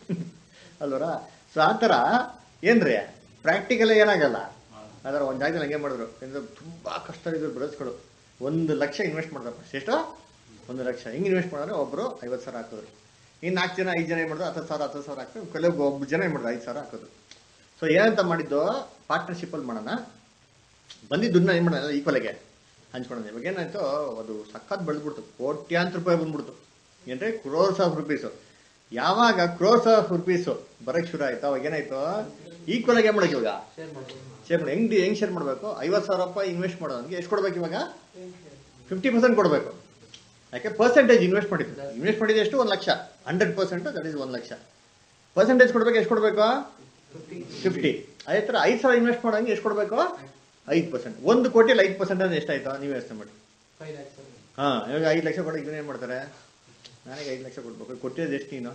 ಅಲ್ವರ ಸೊ ಆ ಥರ ಏನ್ರಿ ಪ್ರಾಕ್ಟಿಕಲ್ ಏನಾಗಲ್ಲ ಅದರ ಒಂದು ಜಾಗದಲ್ಲಿ ಹಂಗೆ ಮಾಡಿದ್ರು ಅಂದ್ರೆ ತುಂಬಾ ಕಷ್ಟ ಇದ್ರು ಬ್ರದರ್ಸ್ಗಳು ಒಂದು ಲಕ್ಷ ಇನ್ವೆಸ್ಟ್ ಮಾಡಿದ್ರಪ್ಪ ಎಷ್ಟು ಒಂದು ಲಕ್ಷ ಹೆಂಗ್ ಇನ್ವೆಸ್ಟ್ ಮಾಡಿದ್ರೆ ಒಬ್ರು ಐವತ್ತು ಸಾವಿರ ಹಾಕಿದ್ರು ಇನ್ನು ನಾಲ್ಕು ಜನ ಐದು ಜನ ಏನ್ ಮಾಡಿದ್ರು ಹತ್ತು ಸಾವಿರ ಹತ್ತು ಸಾವಿರ ಹಾಕಿದ್ರು ಕೆಲವು ಒಬ್ಬ ಜನ ಏನ್ ಮಾಡಿದ್ರು ಐದು ಸಾವಿರ ಹಾಕಿದ್ರು ಸೊ ಏನಂತ ಮಾಡಿದ್ದು ಪಾರ್ಟ್ನರ್ಶಿಪ್ ಅಲ್ಲಿ ಮಾಡೋಣ ಬಂದಿದ್ದ ದುಡ್ಡನ್ನ ಏನ್ ಮಾಡೋಣ ಈಕ್ವಲ್ಗೆ ಹಂಚ್ಕೊಳ್ಳೋಣ ಇವಾಗ ಏನಾಯ್ತು ಅದು ಸಖತ್ ಬೆಳೆದ್ಬಿಡ್ತು ಕೋಟ್ಯಾಂತರ ರೂಪಾಯಿ ಬಂದ್ಬಿಡ್ತು ಏನ್ರಿ ಕ್ರೋರ್ಸ್ ಆಫ್ ರುಪೀಸು ಯಾವಾಗ ಕ್ರೋರ್ಸ್ ಆಫ್ ರುಪೀಸು ಬರಕ್ ಶುರು ಆಯ್ತು ಅವಾಗ ಏನಾಯ್ತು ಈಕ್ವಲ್ ಆಗಿ ಏನ್ ಮಾಡಕ್ ಇವಾಗ ಶೇರ್ ಮಾಡ್ತೀವಿ ಶೇರ್ ಮಾಡಿ ಹೆಂಗ್ ಹೆಂಗ್ ಶೇರ್ ಮಾಡಬೇಕು ಐವತ್ತು ಸಾವಿರ ರೂಪಾಯಿ ಇನ್ವೆಸ್ಟ್ ಮಾಡೋನಿಗೆ ಎಷ್ಟು ಕೊಡ್ಬೇಕು ಇವಾಗ ಫಿಫ್ಟಿ ಪರ್ಸೆಂಟ್ ಕೊಡಬೇಕು ಯಾಕೆ ಪರ್ಸೆಂಟೇಜ್ ಇನ್ವೆಸ್ಟ್ ಮಾಡಿದ್ದು ಇನ್ವೆಸ್ಟ್ ಮಾಡಿದ್ದು ಎಷ್ಟು ಒಂದು lakh hundred percent that is ಒಂದು ಲಕ್ಷ ಪರ್ಸೆಂಟೇಜ್ ಕೊಡ್ಬೇಕು ಎಷ್ಟು ಕೊಡಬೇಕು ಫಿಫ್ಟಿ ಫಿಫ್ಟಿ ಅದೇ ಥರ ಐದು ಸಾವಿರ ಇನ್ವೆಸ್ಟ್ ಮಾಡೋಂಗೆ ಎಷ್ಟು ಕೊಡಬೇಕು ಐದು ಪರ್ಸೆಂಟ್ ಒಂದು ಕೋಟಿಯಲ್ಲಿ ಐದು ಪರ್ಸೆಂಟ್ ಅಂದ್ರೆ ಎಷ್ಟಾಯ್ತು ನೀವು ಯೋಚನೆ ಮಾಡಿ ಫೈವ್ ಲ್ಯಾಕ್ಸ್ ಹಾ ಇವಾಗ ಐದು ಲಕ್ಷ ಕೊಡೋಕೆ ಇದನ್ನ ಏನು ಮಾಡ್ತಾರೆ ನನಗೆ ಐದು ಲಕ್ಷ ಕೊಡ್ಬೇಕು ಕೊಟ್ಟಿರೋದು ಎಷ್ಟು ನೀನು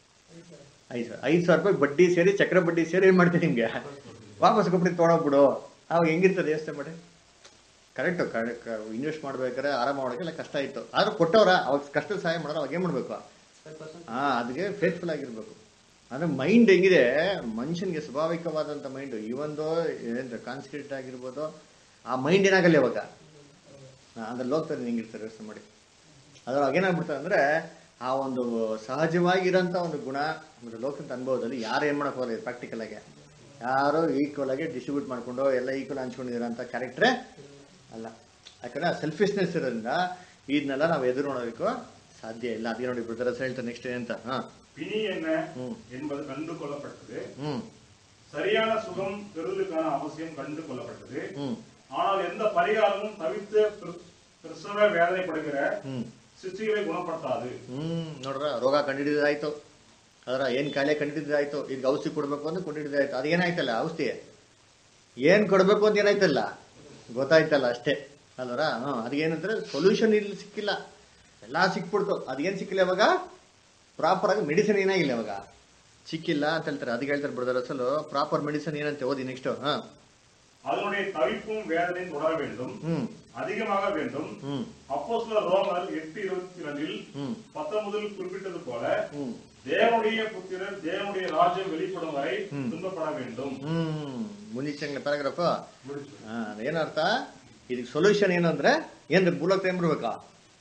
ಐದು ಸಾವಿರ ಐದು ಸಾವಿರ ರೂಪಾಯಿ ಬಡ್ಡಿ ಸೇರಿ ಚಕ್ರ ಬಡ್ಡಿ ಸೇರಿ ಏನು ಮಾಡ್ತೀನಿ ನಿಮಗೆ ವಾಪಸ್ ಕೊಟ್ಬಿಟ್ಟು ತೊಗೊಂಡೋಗ್ಬಿಡು ಅವಾಗ ಹೆಂಗಿರ್ತದೆ ಯೋಚನೆ ಮಾಡಿ ಕರೆಕ್ಟು ಕರೆಕ್ಟ್ ಇನ್ವೆಸ್ಟ್ ಮಾಡ್ಬೇಕಾದ್ರೆ ಆರಾಮ ಮಾಡೋಕ್ಕೆಲ್ಲ ಕಷ್ಟ ಇತ್ತು ಆದ್ರೂ ಕೊಟ್ಟವ್ರ ಅವಾಗ ಕಷ್ಟದ ಸಹಾಯ ಮಾಡಿದ್ರೆ ಅವಾಗ ಏನು ಮಾಡಬೇಕು ಹಾ ಅದಕ್ಕೆ ಫೇತ್ಫುಲ್ ಆಗಿರ್ಬೇಕು ಅಂದ್ರೆ ಮೈಂಡ್ ಹೆಂಗಿದೆ ಮನುಷ್ಯನಿಗೆ ಸ್ವಾಭಾವಿಕವಾದಂತ ಮೈಂಡ್ ಇವೊಂದು ಏನ್ ಕಾನ್ಸಂಟ್ರೇಟ್ ಆಗಿರ್ಬೋದು ಆ ಮೈಂಡ್ ಏನಾಗಲ್ಲ ಇವಾಗ ಹಾ, ಅದ್ರಲ್ಲಿ ಹೋಗ್ತಾರೆ ಹಿಂಗಿರ್ತಾರೆ ಯೋಚನೆ ಮಾಡಿ ಅದ್ರೊಳಗೆ ಏನಾಗ್ಬಿಡ್ತಾರೆ ಅಂದ್ರೆ ಆ ಒಂದು ಸಹಜವಾಗಿರೋಂಥ ಒಂದು ಗುಣ ಒಂದು ಲೋಕದ ಅನುಭವದಲ್ಲಿ ಯಾರು ಏನ್ ಮಾಡಕ್ ಹೋಗಲ್ಲ ಪ್ರಾಕ್ಟಿಕಲ್ ಆಗಿ ಯಾರು ಈಕ್ವಲ್ ಆಗಿ ಡಿಸ್ಟ್ರಿಬ್ಯೂಟ್ ಮಾಡ್ಕೊಂಡು ಎಲ್ಲ ಈಕ್ವಲ್ ಹಂಚ್ಕೊಂಡಿರೋಂಥ ಕ್ಯಾರೆಕ್ಟ್ರೇ ಅಲ್ಲ ಯಾಕಂದ್ರೆ ಸೆಲ್ಫಿಶ್ನೆಸ್ ಇರೋದ್ರಿಂದ ಇದನ್ನೆಲ್ಲ ನಾವು ಎದುರು ನೋಡೋದಕ್ಕೂ ಸಾಧ್ಯ ಇಲ್ಲ ಅದೇ ನೋಡಿ ಬ್ರದರ್ಸ್ ಹೇಳ್ತಾರೆ ನೆಕ್ಸ್ಟ್ ಅಂತ ಹಾ பிணி என்ன ம். என்பது கண்டு கொள்ளப்பட்டது ಹ್ಮ್ சரியான சுகம் பெறுவதற்கான அவசியம் கண்டு கொள்ளப்பட்டது ಹ್ಮ್ ஆனால் எந்த பரிகாரமும் தவிர்த்து பிர- பிரசவ வேதனைப்படுகிற ಹ್ಮ್ சிசுகளை குணப்படுத்தாது ಹ್ಮ್ ನೋಡ್ರ ರೋಗ ಕಂಡಿಡಿದಾಯ್ತು ಅದರ ಏನ್ ಕಾಯಿಲೆ ಕಂಡಿಡಿದಾಯ್ತು ಈಗ ಔಷಧಿ ಕೊಡ್ಬೇಕು ಅಂತ ಕೊಂಡಿಡಿದಾಯ್ತು ಅದೇನಾಯ್ತಲ್ಲ ಔಷಧಿ ಏನ್ ಕೊಡ್ಬೇಕು ಅಂತ ಏನಾಯ್ತಲ್ಲ ಗೊತ್ತಾಯ್ತಲ್ಲ ಅಷ್ಟೇ ಅಲ್ವರ ಹ್ಮ್ ಅದಕ್ಕೇನಂದ್ರೆ ಸೊಲ್ಯೂಷನ್ ಇಲ್ಲಿ ಸಿಕ್ಕಿಲ್ಲ ಎಲ್ಲಾ ಸಿಕ್ಬಿಡ್ತು ಅದೇನ್ ಸಿಕ್ಕಿಲ್ಲ ಇವಾಗ ಪ್ರಾಪರ್ ಆಗಿ ಮೆಡಿಸಿನ್ ಏನಾಗಿಲ್ಲ ಇವಾಗ ಸಿಕ್ಕಿಲ್ಲ ಅಂತ ಹೇಳ್ತಾರೆ ಅದಕ್ಕೆ ಹೇಳ್ತಾರೆ ಬ್ರದರ್ ಅಸಲು ಪ್ರಾಪರ್ ಮೆಡಿಸಿನ್ ಏನಂತೆ ಓದಿ ನೆಕ್ಸ್ಟ್ ಹಾ அதனுடைய தவிப்பும் வேதனையும் தொடர வேண்டும் ಹ್ಮ್ அதிகமாக வேண்டும் ಹ್ಮ್ அப்போஸ்தலர் ரோமர் எட்டு இருபத்தி இரண்டில் ಹ್ಮ್ பத்தொன்பதில் குறிப்பிட்டது போல ಹ್ಮ್ தேவனுடைய புத்திரர் தேவனுடைய ராஜ்யம் வெளிப்படும் வரை ம். துன்பப்பட வேண்டும் ಹ್ಮ್ ಮುಂದಿನ ಪ್ಯಾರಾಗ್ರಾಫ್ முடிச்சு. ಹಾ ಏನರ್ಥ ಇದಕ್ಕೆ ಸೊಲ್ಯೂಷನ್ ಏನಂದ್ರೆ ಏನ್ರಿ ಭೂಲೋಕ ಏನ್ ಬರ್ಬೇಕಾ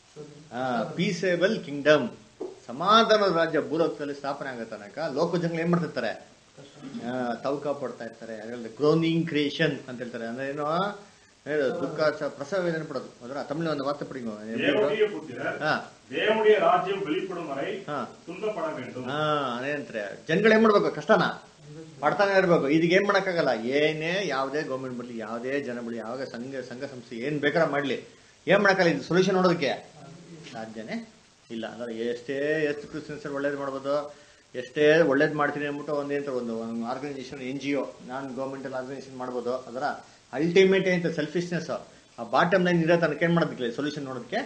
ಪೀಸೇಬಲ್ ಕಿಂಗ್ಡಮ್ ಸಮಾಧಾನದ ರಾಜ್ಯ ಭೂಲೋಕದಲ್ಲಿ ಸ್ಥಾಪನೆ ಆಗೋ ತನಕ ಲೋಕ ಜನಗಳು ಏನ್ ಮಾಡ್ತಿರ್ತಾರೆ ಆ, ತವಕ ಪಡ್ತಾ ಇರ್ತಾರೆ ಗ್ರೋನಿಂಗ್ ಕ್ರಿಯೇಷನ್ ಅಂತ ಹೇಳ್ತಾರೆ ಅಂದ್ರೆ ಏನು ಏನು ದುಃಖ ಸ- ಪ್ರಸವ ವೇದನೆ ಪಡೋದು ಅದರ ತಮಿಳು ಒಂದು ವಾರ್ತೆ ಪಡಿಂಗೋ தேவனுடைய புத்திரர் ಹಾ தேவனுடைய ராஜ்யம் வெளிப்படும் வரை ಹಾ துன்பப்பட வேண்டும் ಹಾ ಅದೇನಂತಾರೆ ಜನಗಳು ಏನ್ ಮಾಡ್ಬೇಕು ಕಷ್ಟನ ಪಡ್ತಾನೆ ಇರ್ಬೇಕು ಇದಕ್ಕೆ ಏನ್ ಮಾಡಕ್ಕಾಗಲ್ಲ ಏನೇ ಯಾವುದೇ ಗೌರ್ಮೆಂಟ್ ಬರ್ಲಿ ಯಾವುದೇ ಜನ ಬರ್ಲಿ ಯಾವಾಗ ಸಂಘ ಸಂಘ ಸಂಸ್ಥೆ ಏನ್ ಬೇಕಾದ್ರೆ ಮಾಡ್ಲಿ ಏನ್ ಮಾಡಕ್ಕಲ್ಲ ಇದು ಸೊಲ್ಯೂಷನ್ ನೋಡೋದಕ್ಕೆ ಸಾಧ್ಯನೇ ಇಲ್ಲ ಅಂದ್ರೆ ಎಷ್ಟೇ ಎಷ್ಟು ಕ್ರಿಸ್ಟಿಯನ್ಸ್ ಒಳ್ಳೇದು ಮಾಡ್ಬೋದು ಎಷ್ಟೇ ಒಳ್ಳೇದು ಮಾಡ್ತೀನಿ ಅಂದ್ಬಿಟ್ಟು ಒಂದೇಂತ ಒಂದು organisation N G O non governmental organisation ಮಾಡ್ಬೋದು ಅದರ ಅಲ್ಟಿಮೇಟ್ ಏನಂತ ಸೆಲ್ಫಿಶ್ನೆಸ್ ಆ ಬಾಟಮ್ ಲೈನ್ ಇರೋ ತನಕ ಏನ್ ಮಾಡೋದಕ್ಕೆ ಸೊಲ್ಯೂಷನ್ ನೋಡೋದಕ್ಕೆ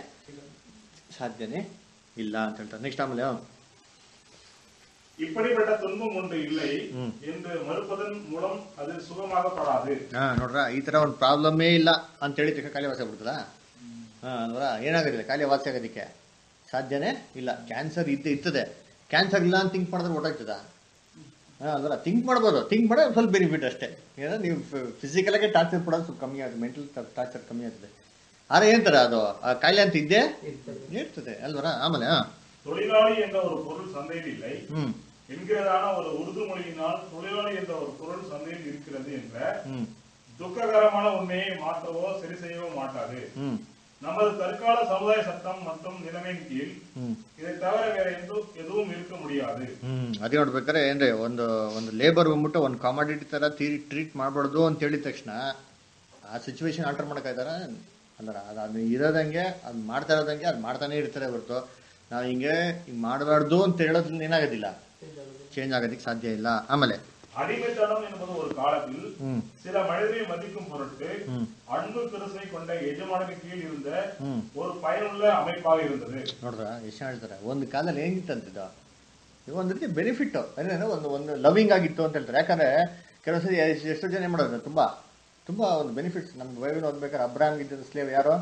ಸಾಧ್ಯನೇ ಇಲ್ಲ ಅಂತ ಹೇಳ್ತಾರೆ ನೆಕ್ಸ್ಟ್ ಆಮೇಲೆ ಹ್ಮ್. இப்படிப்பட்ட துன்பம் ஒன்று இல்லை ம். என்று மறுப்பதன் மூலம் அது சுகமாகப்படாது ಹಾ ನೋಡ್ರ ಈ ತರ ಒಂದು ಪ್ರಾಬ್ಲಮೇ ಇಲ್ಲ ಅಂತ ಹೇಳಿ ತಕ್ಷಣ ಖಾಲಿ ವಾಸಿ ಆಗ್ಬಿಡ್ತದ ಹಾ ಅಲ್ವರ ಏನಾಗೋದಿಲ್ಲ ಖಾಲಿ ವಾಸಿ ಆಗೋದಕ್ಕೆ ಸಾಧ್ಯನೇ ಇಲ್ಲ ಕ್ಯಾನ್ಸರ್ ಇದ್ದು ಇರ್ತದೆ ಕ್ಯಾನ್ಸರ್ ಇಲ್ಲ ಅಂತ ಥಿಂಕ್ ಮಾಡಿದ್ರೆ ಹೊರಟಾಗ್ತದ ಹಾ ಅಲ್ವರ ಥಿಂಕ್ ಮಾಡ್ಬೋದು ಥಿಂಕ್ ಮಾಡೋ ಸ್ವಲ್ಪ ಬೆನಿಫಿಟ್ ಅಷ್ಟೇ ಏನೋ ನೀವು ಫಿಸಿಕಲ್ ಆಗಿ ಟಾರ್ಚರ್ ಪಡೋದು ಸ್ವಲ್ಪ ಕಮ್ಮಿ ಆಗುತ್ತೆ ಮೆಂಟಲ್ ಟಾರ್ಚರ್ ಕಮ್ಮಿ ಆಗ್ತದೆ ಆದ್ರೆ ಏನಂತಾರೆ ಅದು ಆ ಕಾಯಿಲೆ ಅಂತ ಇದ್ದೇ ಇರ್ತದೆ ಅಲ್ವರ ಆಮೇಲೆ ಹಾ தொழிலாளி என்ற ஒரு பொருள் சந்தையில் இல்லை ಹ್ಮ್ என்கிறதான ஒரு உருது மொழியினால் தொழிலாளி என்ற ஒரு பொருள் சந்தையில் இருக்கிறது என்ற ಹ್ಮ್ துக்ககரமான உண்மையை மாற்றவோ சரி செய்யவோ மாட்டாது ಹ್ಮ್ நமது தற்கால சமுதாய சட்டம் மற்றும் நிலைமையின் கீழ் ಹ್ಮ್ இதை தவிர வேற எதுவும் எதுவும் இருக்க முடியாது ಹ್ಮ್ ಅದೇ ನೋಡ್ಬೇಕಾದ್ರೆ ಏನ್ರಿ ಒಂದು ಒಂದು ಲೇಬರ್ ಬಂದ್ಬಿಟ್ಟು ಒಂದು ಕಾಮಡಿಟಿ ತರ ಟ್ರೀಟ್ ಮಾಡಬಾರ್ದು ಅಂತ ಹೇಳಿದ ತಕ್ಷಣ ಆ ಸಿಚುವೇಶನ್ ಆಲ್ಟರ್ ಮಾಡಕ್ಕಾಯ್ತಾರ ಅಂದ್ರೆ ಅದು ಅದು ಇರೋದಂಗೆ ಅದು ಮಾಡ್ತಾ ಇರೋದಂಗೆ ಅದು ಮಾಡ್ತಾನೆ ಇರ್ತಾರೆ ಹೊರತು ನಾವು ಹಿಂಗೆ ಹಿಂಗ್ ಮಾಡಬಾರ್ದು ಅಂತ ಹೇಳೋದ್ರಿಂದ ಏನಾಗೋದಿಲ್ಲ ಚೇಂಜ್ ಆಗೋದಕ್ಕೆ ಸಾಧ್ಯ ಇಲ್ಲ ಆಮೇಲೆ அடிமைத்தனம் என்பது ஒரு காலத்தில் ಹ್ಮ್ சில மனிதரை மதிக்கும் பொருட்டு ಹ್ಮ್ அன்பு கிருசை கொண்ட எஜமானுக்கு கீழ் இருந்த ಹ್ಮ್ ஒரு பயனுள்ள அமைப்பாக இருந்தது ನೋಡ್ರ ಎಷ್ಟು ಹೇಳ್ತಾರೆ ಒಂದು ಕಾಲದಲ್ಲಿ ಹೆಂಗಿತ್ತಂತಿದ್ದು ಇದು ಒಂದು ರೀತಿ ಬೆನಿಫಿಟ್ ಏನೇನು ಒಂದು ಒಂದು ಲವಿಂಗ್ ಆಗಿತ್ತು ಅಂತ ಹೇಳ್ತಾರೆ ಯಾಕಂದ್ರೆ ಕೆಲವು ಸರಿ ಎಷ್ಟ್- ಎಷ್ಟೋ ಜನ ಏನ್ ಮಾಡೋದು ತುಂಬಾ ತುಂಬಾ ಒಂದು ಬೆನಿಫಿಟ್ಸ್ ನಮ್ಗೆ ಬೈಬಲ್ ಓದ್ಬೇಕಾದ್ರೆ ಅಬ್ರಾಮ್ ಇದ್ದ ಸ್ಲೇವ್ ಯಾರು